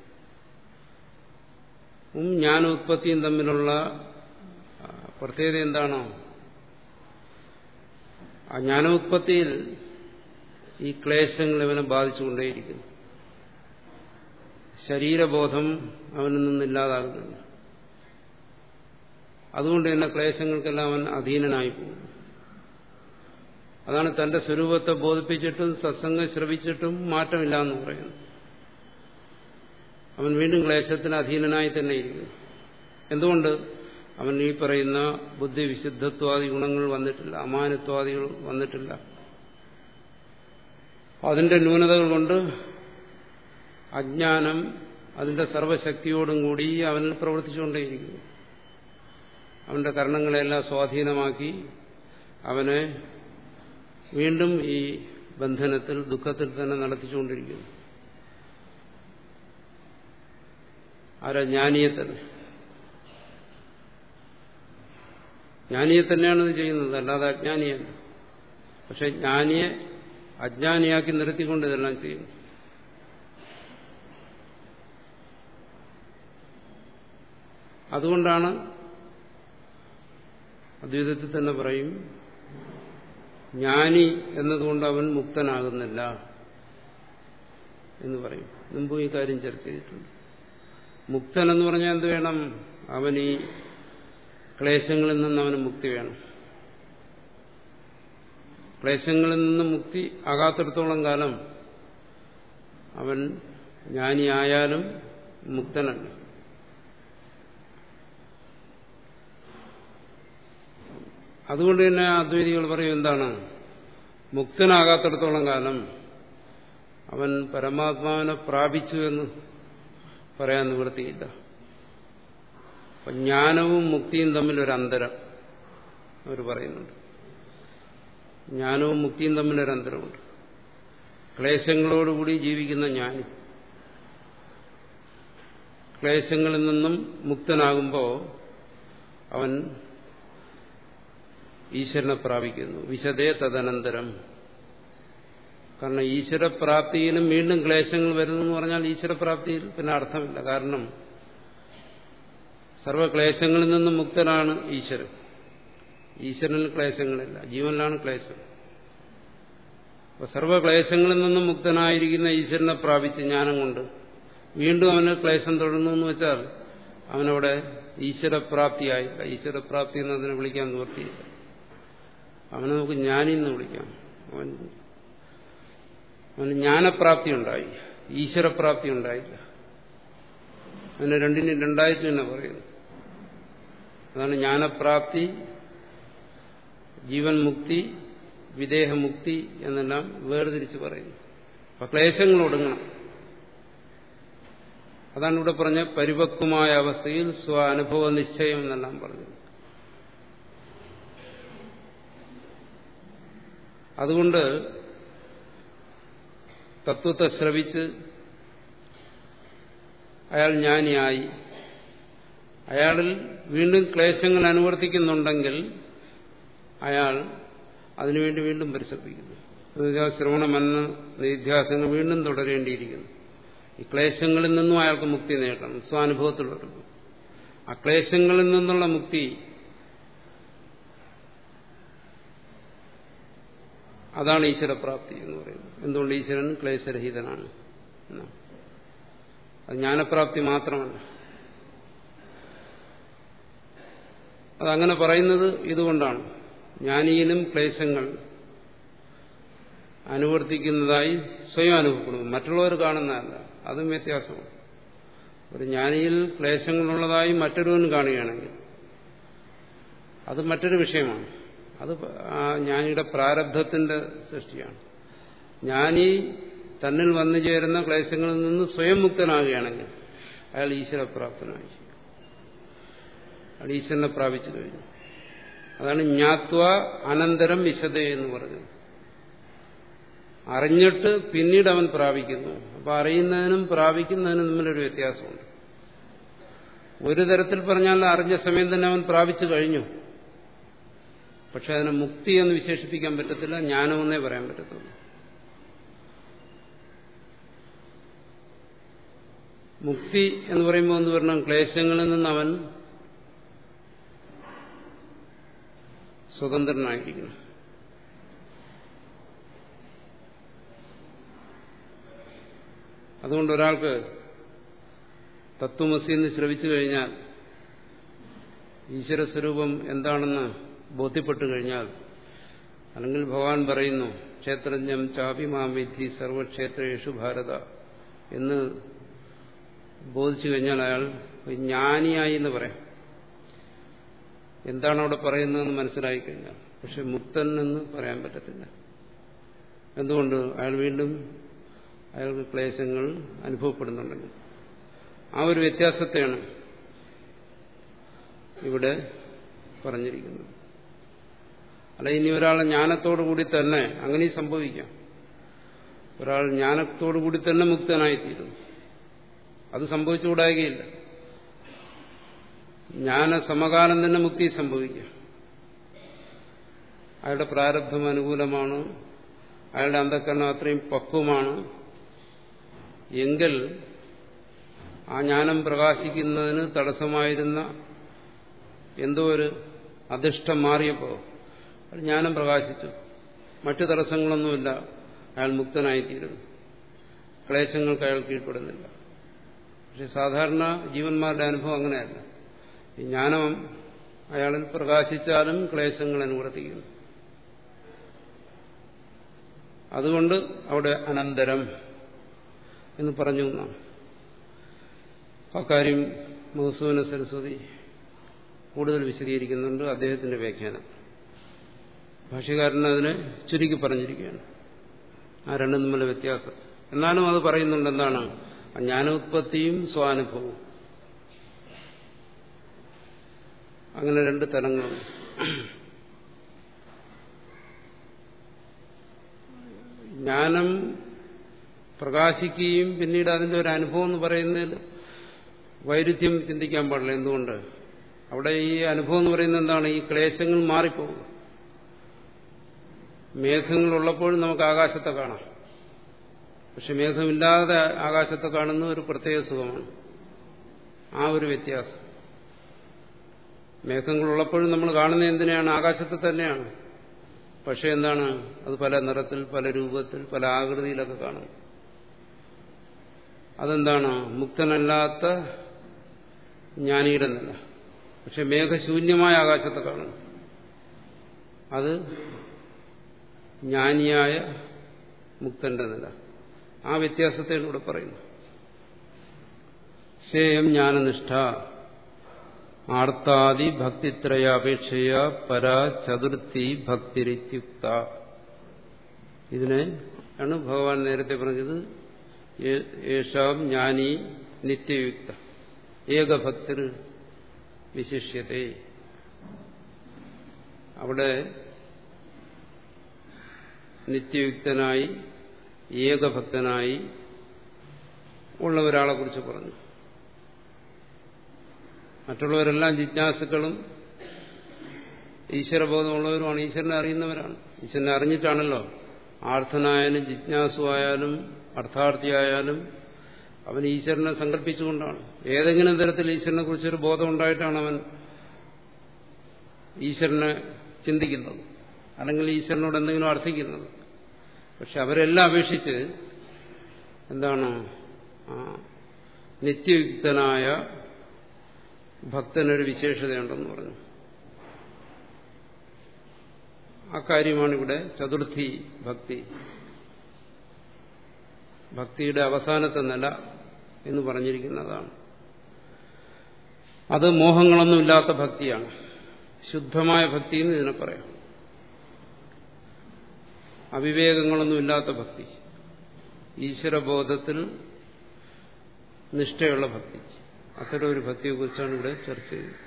ജ്ഞാനോത്പത്തിയും തമ്മിലുള്ള പ്രത്യേകത എന്താണോ ആ ജ്ഞാനോത്പത്തിയിൽ ഈ ക്ലേശങ്ങൾ ഇവനെ ബാധിച്ചുകൊണ്ടേയിരിക്കുന്നു ശരീരബോധം അവനിൽ നിന്നില്ലാതാകുന്നില്ല അതുകൊണ്ട് തന്നെ ക്ലേശങ്ങൾക്കെല്ലാം അവൻ അധീനനായി പോകും അതാണ് തന്റെ സ്വരൂപത്തെ ബോധിപ്പിച്ചിട്ടും സത്സംഗം ശ്രവിച്ചിട്ടും മാറ്റമില്ല എന്ന് പറയുന്നു അവൻ വീണ്ടും ക്ലേശത്തിന് അധീനനായി തന്നെ ഇരിക്കുന്നു എന്തുകൊണ്ട് അവൻ ഈ പറയുന്ന ബുദ്ധി വിശുദ്ധത്വാദി ഗുണങ്ങൾ വന്നിട്ടില്ല അമാനത്വാദികൾ വന്നിട്ടില്ല അതിന്റെ ന്യൂനതകൾ കൊണ്ട് അജ്ഞാനം അതിന്റെ സർവശക്തിയോടും കൂടി അവനിൽ പ്രവർത്തിച്ചുകൊണ്ടേയിരിക്കുന്നു അവന്റെ കർണങ്ങളെല്ലാം സ്വാധീനമാക്കി അവനെ വീണ്ടും ഈ ബന്ധനത്തിൽ ദുഃഖത്തിൽ തന്നെ നടത്തിച്ചുകൊണ്ടിരിക്കുന്നു ആരാ ജ്ഞാനിയെ തന്നെ ജ്ഞാനിയെ തന്നെയാണ് ഇത് ചെയ്യുന്നത് അല്ലാതെ അജ്ഞാനിയല്ല പക്ഷെ ജ്ഞാനിയെ അജ്ഞാനിയാക്കി നിർത്തിക്കൊണ്ട് ഇതെല്ലാം ചെയ്യുന്നു അതുകൊണ്ടാണ് അദ്വൈതത്തിൽ തന്നെ പറയും ജ്ഞാനി എന്നതുകൊണ്ട് അവൻ മുക്തനാകുന്നില്ല എന്ന് പറയും മുമ്പ് ഈ കാര്യം ചർച്ച ചെയ്തിട്ടുണ്ട് മുക്തൻ എന്ന് പറഞ്ഞാൽ എന്ത് വേണം അവൻ ഈ ക്ലേശങ്ങളിൽ നിന്ന് അവന് മുക്തി വേണം ക്ലേശങ്ങളിൽ നിന്ന് മുക്തി ആകാത്തിടത്തോളം കാലം അവൻ ജ്ഞാനിയായാലും മുക്തനല്ല അതുകൊണ്ട് തന്നെ അദ്വൈതികൾ പറയും എന്താണ് മുക്തനാകാത്തിടത്തോളം കാലം അവൻ പരമാത്മാവിനെ പ്രാപിച്ചു എന്ന് പറയാൻ നിവൃത്തിയില്ല അപ്പൊ ജ്ഞാനവും മുക്തിയും തമ്മിലൊരു അന്തരം അവർ പറയുന്നുണ്ട് ജ്ഞാനവും മുക്തിയും തമ്മിലൊരു അന്തരമുണ്ട് ക്ലേശങ്ങളോടുകൂടി ജീവിക്കുന്ന ജ്ഞാനി ക്ലേശങ്ങളിൽ നിന്നും മുക്തനാകുമ്പോൾ അവൻ ഈശ്വരനെ പ്രാപിക്കുന്നു വിശദേ തദനന്തരം കാരണം ഈശ്വരപ്രാപ്തിയിലും വീണ്ടും ക്ലേശങ്ങൾ വരുന്നു എന്ന് പറഞ്ഞാൽ ഈശ്വരപ്രാപ്തിയിൽ പിന്നെ അർത്ഥമില്ല കാരണം സർവക്ലേശങ്ങളിൽ നിന്നും മുക്തനാണ് ഈശ്വരൻ ഈശ്വരനിൽ ക്ലേശങ്ങളില്ല ജീവനിലാണ് ക്ലേശം അപ്പൊ സർവക്ലേശങ്ങളിൽ നിന്നും മുക്തനായിരിക്കുന്ന ഈശ്വരനെ പ്രാപിച്ച് ജ്ഞാനം കൊണ്ട് വീണ്ടും അവന് ക്ലേശം തുടർന്നു എന്ന് വെച്ചാൽ അവനവിടെ ഈശ്വരപ്രാപ്തിയായില്ല ഈശ്വരപ്രാപ്തി എന്നതിനെ വിളിക്കാൻ നിവർത്തിയില്ല അവനെ നമുക്ക് ജ്ഞാനി എന്ന് വിളിക്കാം അവൻ അവന് ജ്ഞാനപ്രാപ്തി ഉണ്ടായി ഈശ്വരപ്രാപ്തി ഉണ്ടായില്ല അതിനെ രണ്ടിനും രണ്ടായിട്ട് തന്നെ പറയുന്നു അതാണ് ജ്ഞാനപ്രാപ്തി ജീവൻ മുക്തി വിദേഹമുക്തി എന്നെല്ലാം വേർതിരിച്ച് പറയുന്നു അപ്പൊ ക്ലേശങ്ങൾ ഒടുങ്ങണം അതാണ് ഇവിടെ പറഞ്ഞ പരിപക്വമായ അവസ്ഥയിൽ സ്വ അനുഭവ നിശ്ചയം എന്നെല്ലാം പറഞ്ഞു അതുകൊണ്ട് തത്വത്തെ ശ്രവിച്ച് അയാൾ ജ്ഞാനിയായി അയാളിൽ വീണ്ടും ക്ലേശങ്ങൾ അനുവർത്തിക്കുന്നുണ്ടെങ്കിൽ അയാൾ അതിനുവേണ്ടി വീണ്ടും പരിശ്രമിക്കുന്നു എന്നുവെച്ചാൽ ശ്രവണ മന്ന നിധ്യാസങ്ങൾ വീണ്ടും തുടരേണ്ടിയിരിക്കുന്നു ഈ ക്ലേശങ്ങളിൽ നിന്നും അയാൾക്ക് മുക്തി നേടണം സ്വാനുഭവത്തിൽ വരുന്നു ആ ക്ലേശങ്ങളിൽ നിന്നുള്ള മുക്തി അതാണ് ഈശ്വരപ്രാപ്തി എന്ന് പറയുന്നത് എന്തുകൊണ്ട് ഈശ്വരൻ ക്ലേശരഹിതനാണ് അത് ജ്ഞാനപ്രാപ്തി മാത്രമല്ല അതങ്ങനെ പറയുന്നത് ഇതുകൊണ്ടാണ് ജ്ഞാനിയിലും ക്ലേശങ്ങൾ അനുവർത്തിക്കുന്നതായി സ്വയം അനുഭവപ്പെടുന്നു മറ്റുള്ളവർ കാണുന്നതല്ല അതും വ്യത്യാസമാണ് ഒരു ജ്ഞാനിയിൽ ക്ലേശങ്ങളുള്ളതായി മറ്റൊരുവൻ കാണുകയാണെങ്കിൽ അത് മറ്റൊരു വിഷയമാണ് അത് ആ ജ്ഞാനിയുടെ പ്രാരബ്ധത്തിന്റെ സൃഷ്ടിയാണ് ജ്ഞാനി തന്നിൽ വന്നു ചേരുന്ന ക്ലേശങ്ങളിൽ നിന്ന് സ്വയം മുക്തനാകുകയാണെങ്കിൽ അയാൾ ഈശ്വരപ്രാപ്തനായി അയാൾ ഈശ്വരനെ പ്രാപിച്ചു കഴിഞ്ഞു അതാണ് ജ്ഞാത്വ അനന്തരം വിശദ എന്ന് പറഞ്ഞത് അറിഞ്ഞിട്ട് പിന്നീട് അവൻ പ്രാപിക്കുന്നു അപ്പൊ അറിയുന്നതിനും പ്രാപിക്കുന്നതിനും തമ്മിലൊരു വ്യത്യാസമുണ്ട് ഒരു തരത്തിൽ പറഞ്ഞാൽ അറിഞ്ഞ സമയം തന്നെ അവൻ പ്രാപിച്ചു കഴിഞ്ഞു പക്ഷെ അതിനെ മുക്തി എന്ന് വിശേഷിപ്പിക്കാൻ പറ്റത്തില്ല ജ്ഞാനമെന്നേ പറയാൻ പറ്റത്തുള്ളൂ മുക്തി എന്ന് പറയുമ്പോൾ എന്ത് പറയണം ക്ലേശങ്ങളിൽ നിന്ന് അവൻ സ്വതന്ത്രനായിരിക്കണം അതുകൊണ്ട് ഒരാൾക്ക് തത്വമസി എന്ന് ശ്രവിച്ചു കഴിഞ്ഞാൽ ഈശ്വരസ്വരൂപം എന്താണെന്ന് ബോധ്യപ്പെട്ടു കഴിഞ്ഞാൽ അല്ലെങ്കിൽ ഭഗവാൻ പറയുന്നു ക്ഷേത്രജ്ഞം ചാപിമാവിധി സർവക്ഷേത്രേഷു ഭാരത എന്ന് ബോധിച്ചു കഴിഞ്ഞാൽ അയാൾ ജ്ഞാനിയായി എന്ന് പറയാം എന്താണ് അവിടെ പറയുന്നതെന്ന് മനസ്സിലായി കഴിഞ്ഞാൽ പക്ഷെ മുക്തൻ എന്ന് പറയാൻ പറ്റത്തില്ല എന്തുകൊണ്ട് അയാൾ വീണ്ടും അയാൾക്ക് ക്ലേശങ്ങൾ അനുഭവപ്പെടുന്നുണ്ടെങ്കിൽ ആ ഒരു വ്യത്യാസത്തെയാണ് ഇവിടെ പറഞ്ഞിരിക്കുന്നത് അല്ല ഇനി ഒരാളെ ജ്ഞാനത്തോടു കൂടി തന്നെ അങ്ങനെ സംഭവിക്കാം ഒരാൾ ജ്ഞാനത്തോടു കൂടി തന്നെ മുക്തനായിത്തീരുന്നു അത് സംഭവിച്ചുകൂടായികയില്ല ജ്ഞാന സമകാലം തന്നെ മുക്തി സംഭവിക്കാം അയാളുടെ പ്രാരബ്ധം അനുകൂലമാണ് അയാളുടെ അന്ധക്കരണം അത്രയും പക്വമാണ് എങ്കിൽ ആ ജ്ഞാനം പ്രകാശിക്കുന്നതിന് തടസ്സമായിരുന്ന എന്തോ ഒരു അധിഷ്ഠം മാറിയപ്പോൾ ജ്ഞാനം പ്രകാശിച്ചു മറ്റു തടസ്സങ്ങളൊന്നുമില്ല അയാൾ മുക്തനായിത്തീരുന്നു ക്ലേശങ്ങൾക്ക് അയാൾ കീഴ്പ്പെടുന്നില്ല പക്ഷെ സാധാരണ ജീവന്മാരുടെ അനുഭവം അങ്ങനെയല്ല ഈ ജ്ഞാനം അയാളിൽ പ്രകാശിച്ചാലും ക്ലേശങ്ങൾ അനുവർത്തിക്കുന്നു അതുകൊണ്ട് അവിടെ അനന്തരം എന്ന് പറഞ്ഞു എന്നാണ് അക്കാര്യം മഹസൂന സരസ്വതി കൂടുതൽ വിശദീകരിക്കുന്നുണ്ട് അദ്ദേഹത്തിന്റെ വ്യാഖ്യാനം ഭാഷ്യകാരൻ അതിനെ ചുരുക്കി പറഞ്ഞിരിക്കുകയാണ് ആ രണ്ടും തമ്മിലെ വ്യത്യാസം എന്നാലും അത് പറയുന്നുണ്ട് എന്താണ് ജ്ഞാനോത്പത്തിയും സ്വാനുഭവവും അങ്ങനെ രണ്ട് തലങ്ങളുണ്ട് ജ്ഞാനം പ്രകാശിക്കുകയും പിന്നീട് അതിന്റെ ഒരു അനുഭവം എന്ന് പറയുന്നതിൽ വൈരുദ്ധ്യം ചിന്തിക്കാൻ പാടില്ല എന്തുകൊണ്ട് അവിടെ ഈ അനുഭവം എന്ന് പറയുന്നത് എന്താണ് ഈ ക്ലേശങ്ങൾ മാറിപ്പോകും മേഘങ്ങളുള്ളപ്പോഴും നമുക്ക് ആകാശത്തെ കാണാം പക്ഷെ മേഘമില്ലാതെ ആകാശത്തെ കാണുന്ന ഒരു പ്രത്യേക സുഖമാണ് ആ ഒരു വ്യത്യാസം മേഘങ്ങളുള്ളപ്പോഴും നമ്മൾ കാണുന്ന എന്തിനാണ് ആകാശത്തെ തന്നെയാണ് പക്ഷെ എന്താണ് അത് പല നിറത്തിൽ പല രൂപത്തിൽ പല ആകൃതിയിലൊക്കെ കാണും അതെന്താണ് മുക്തനല്ലാത്ത ജ്ഞാനിയുടെ നില പക്ഷെ മേഘശൂന്യമായ ആകാശത്തെ കാണും അത് ജ്ഞാനിയായ മുക്തന്റെ നില ആ വ്യത്യാസത്തെയാണ് ഇവിടെ പറയുന്നത് ശേയം ജ്ഞാനനിഷ്ഠ ആർത്താദി ഭക്തിത്രയാപേക്ഷയ പരാ ചതുർത്ഥി ഭക്തിരിത്യുക്ത ഇതിനെ ആണ് ഭഗവാൻ നേരത്തെ പറഞ്ഞത് യേശാം ജ്ഞാനി നിത്യയുക്ത ഏകഭക്തർ വിശിഷ്യത്തെ അവിടെ നിത്യയുക്തനായി ഏകഭക്തനായി ഉള്ള ഒരാളെ കുറിച്ച് പറഞ്ഞു മറ്റുള്ളവരെല്ലാം ജിജ്ഞാസുക്കളും ഈശ്വരബോധമുള്ളവരുമാണ് ഈശ്വരനെ അറിയുന്നവരാണ് ഈശ്വരനെ അറിഞ്ഞിട്ടാണല്ലോ ആർത്ഥനായാലും ജിജ്ഞാസുവായാലും അർത്ഥാർത്ഥിയായാലും അവൻ ഈശ്വരനെ സങ്കല്പിച്ചുകൊണ്ടാണ് ഏതെങ്കിലും തരത്തിൽ ഈശ്വരനെ കുറിച്ചൊരു ബോധം ഉണ്ടായിട്ടാണ് അവൻ ഈശ്വരനെ ചിന്തിക്കുന്നത് അല്ലെങ്കിൽ ഈശ്വരനോട് എന്തെങ്കിലും അർത്ഥിക്കുന്നത് പക്ഷെ അവരെല്ലാം അപേക്ഷിച്ച് എന്താണ് നിത്യയുക്തനായ ഭക്തനൊരു വിശേഷതയുണ്ടെന്ന് പറഞ്ഞു അക്കാര്യമാണ് ഇവിടെ ചതുർത്ഥി ഭക്തി ഭക്തിയുടെ അവസാനത്തെ നില എന്ന് പറഞ്ഞിരിക്കുന്നതാണ് അത് മോഹങ്ങളൊന്നുമില്ലാത്ത ഭക്തിയാണ് ശുദ്ധമായ ഭക്തി എന്ന് ഇതിനെ പറയാം അവിവേകങ്ങളൊന്നുമില്ലാത്ത ഭക്തി ഈശ്വരബോധത്തിൽ നിഷ്ഠയുള്ള ഭക്തി അത്തരം ഒരു ഭക്തിയെക്കുറിച്ചാണ് ഇവിടെ ചർച്ച ചെയ്യുന്നത്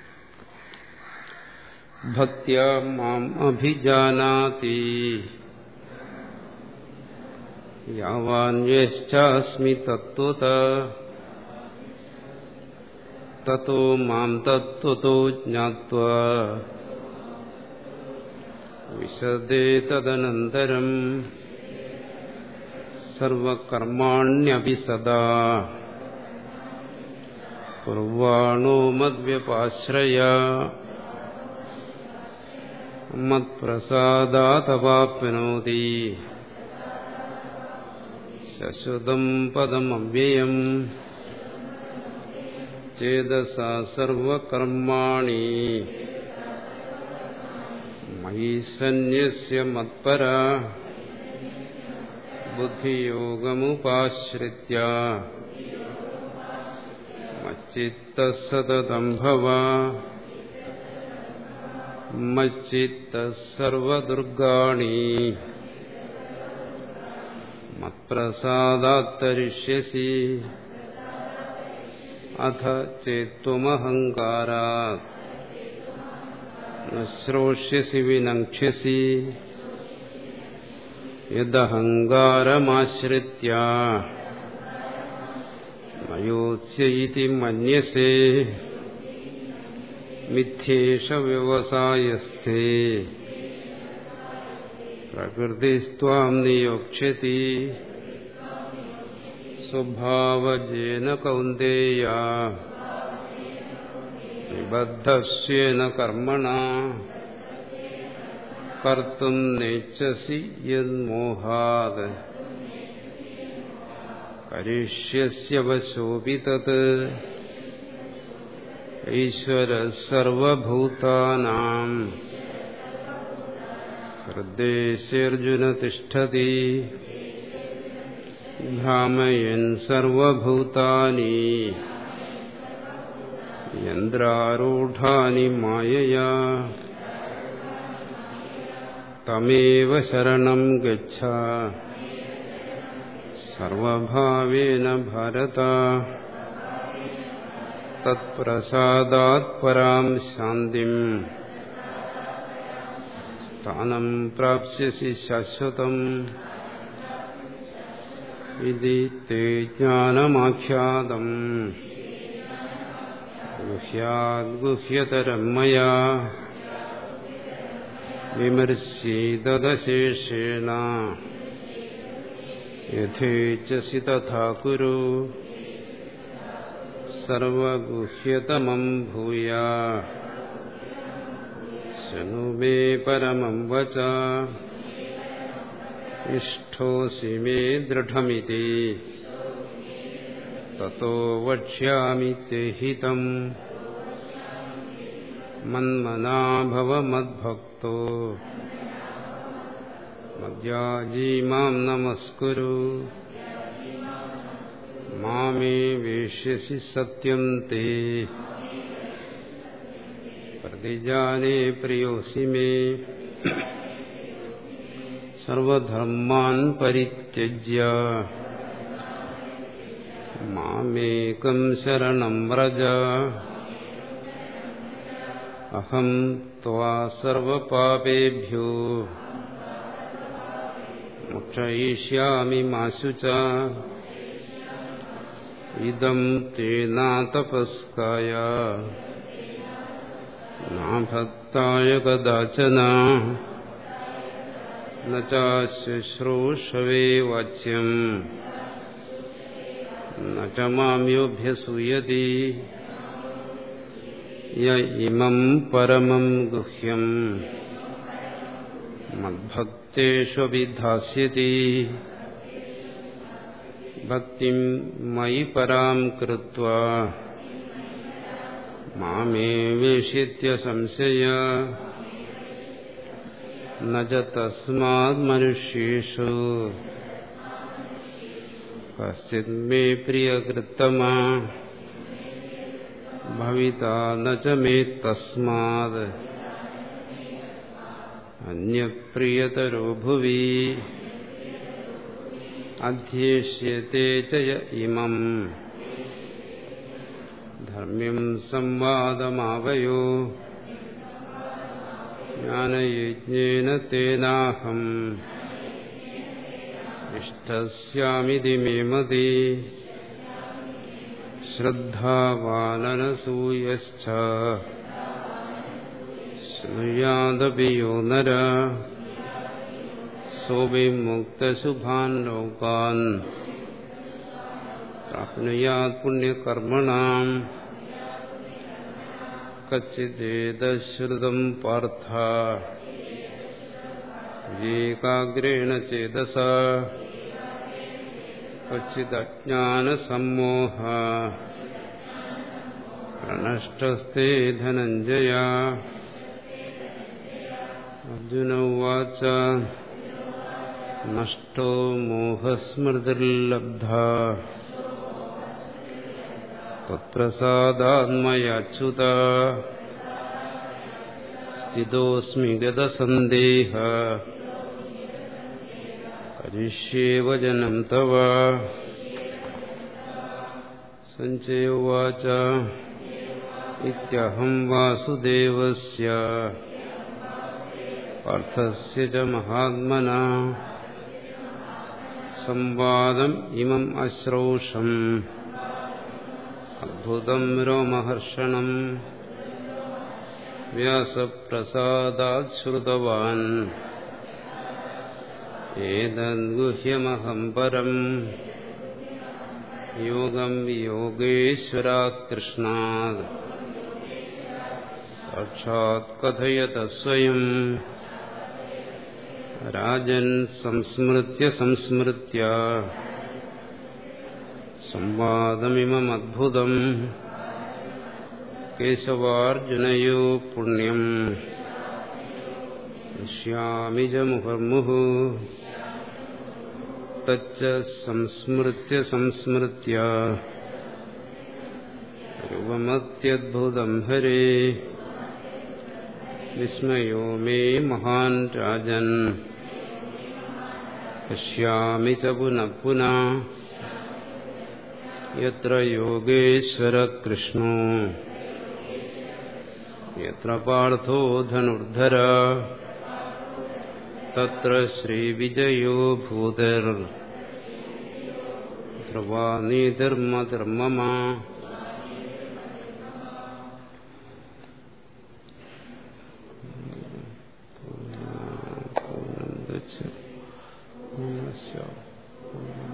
ഭക്തിയ മാം അഭിജാനാതി യാവാന്വേഷ്ടാസ്മി തത്വത തത്തോ മാം തത്വതോ ജ്ഞാത്വാ വിശദേ തദനന്തരം സർവകർമാണ്യപി സദാ കുർവാണോ മദ്വ്യപാശ്രയ മത്പ്രസാദാതവാപ്നോതി ശശ്വതം പദമവ്യയം ചേതസാ സർവകർമാണി മയി സന്യസ്യ മത്പര ബുദ്ധിയോഗമുപാശ്രിത്യ മച്ചിത്തസതതം ഭവ മച്ചിത്തസർവദുർഗാണി മത്പ്രസാദാത്തരിഷ്യസി അഥ ചേത്വമഹങ്കാരാത് ന ശ്രോഷ്യസി വിനക്ഷ്യസി യദഹങ്കാരമാശ്രിത്യ മയോത്സ്യ ഇതി മന്യസേ മിഥ്യേഷ വ്യവസായസ്ഥേ പ്രകൃതിസ്ത്വാം നിയോക്ഷ്യതി സ്വഭാവജേന കൗന്ദേയ നിബദ്ധസ്വേന കർമ്മണ കർത്തും നേച്ഛസി യന്മോഹാത് കരിഷ്യസ്യവശോപി തത് ഈശ്വര സർവഭൂതാനാം ഹൃദയസ്യർജുന തിഷ്ഠതി ഭ്രാമയൻ സർവഭൂതാനി യന്ത്രാരൂഢാനി മായയാ തമേവ ശരണം ഗച്ഛ സർവഭാവേന ഭാരത തത്പ്രസാദാത് പരാം ശാന്തിം സ്ഥാനം പ്രാപ്സ്യസി ശാശ്വതം ഇതി തേ ജ്ഞാനമാഖ്യാതം ഗുഹ്യാദ്ഗുഹ്യതരം മയാ വിമർശീതശേഷേണ യഥേച്ഛസി തഥാ കുരു സർവഗുഹ്യതമം ഭൂയ ശൃണു മേ പരമം വച ഇഷ്ടോസി മേ ദൃഢമിതി തतो വക്ഷ്യാമി ते हितम् മന്മനാഭവ മദ്ഭക്തോ മദ്യാജീ മാം നമസ്കുരു മാമേ വേഷ്യസി സത്യം തേ പ്രതിജാനേ പ്രിയോസി മേ സർവധർമാൻ പരിത്യജ്യ മാമേകം ശരണം വ്രജ അഹം ത്വാ സർവപാപേഭ്യോ മോക്ഷയിഷ്യാമി മാശു ച ഇദം തേനാതപസ്കായ നാഭക്തായ കദാചന ന ചുശ്രൂഷവേ വാച്യം ന ച മാമ്യോഭ്യസൂയതി യ ഇമം പരമം ഗുഹ്യം മദ്ഭക്തേഷ്വഭിധാസ്യതി ഭക്തിം മയി പരാം കൃത്വാ മാമേ വേഷിത്യ സംശയ ന ച തസ്മാത് മനുഷ്യേഷു കശ്ചിത് മേ പ്രിയകൃത്തമാ ഭവിതാ ന ച മേ തസ്മാത് അന്യപ്രിയതരോ ഭുവി അധ്യേഷ്യത്തെ ച യ ഇമം ധർമ്മ്യം സംവാദമാവയോ ജ്ഞാനയജ്ഞേന തേനാഹം ഇഷ്ടസ്യാമിതി മേ മതി ശ്രദ്ധാവാനനസൂയശ്ച ശൃണുയാദപി യോ നര സോവിമുക്തശുഭാൻ ലോകാൻ പ്രാപ്നുയാത് പുണ്യകർമ്മണാം കച്ചിദേതശ്രുതം പാർത്ഥ ഏകാഗ്രേണ ചേതസ ക്വചിദജ്ഞാനസമ്മോഹ പ്രണഷ്ടസ്തേ ധനഞ്ജയ അർജുന ഉവാച നഷ്ടോ മോഹസ്മൃതിർലബ്ധ തത്പ്രസാദാത്മയാച്യുത സ്ഥിതോസ്മി ഗതസന്ദേഹ കരിഷ്യേ വചനം തവ സഞ്ജയോവാച ഇത്യഹം വാസുദേവസ്യ പാർത്ഥസ്യ ച മഹാത്മന സംവാദം ഇമം അശ്രൗഷം അദ്ഭുതം രോമഹർഷണം വ്യാസപ്രസാദാത് ശ്രുതവാൻ ഏതദ്ഗുഹ്യമഹം പരം യോഗം യോഗേശ്വരാത് കൃഷ്ണാത് സാക്ഷാത് കഥയത സ്വയം രാജൻ സംസ്മൃത്യ സംസ്മൃത്യ സംവാദമിമദ്ഭുതം കേശവാർജുനയോ പുണ്യം പശ്യാമി ച മുഹർമുഹു തച്ച സംസ്മൃത്യ സംസ്മൃത്യ രൂപമത്യദ്ഭുതം ഹരേ വിസ്മയോ മേ മഹാൻ രാജൻ പശ്യാമി ച പുനഃ പുനഃ യത്ര യോഗേശ്വര കൃഷ്ണോ യത്ര പാർത്ഥോ ധനുർധര തത്ര ശ്രീവിജയോ ഭൂതർ ധ്രുവാനീധർമ്മധർമ്മമ പൂർണ്ണം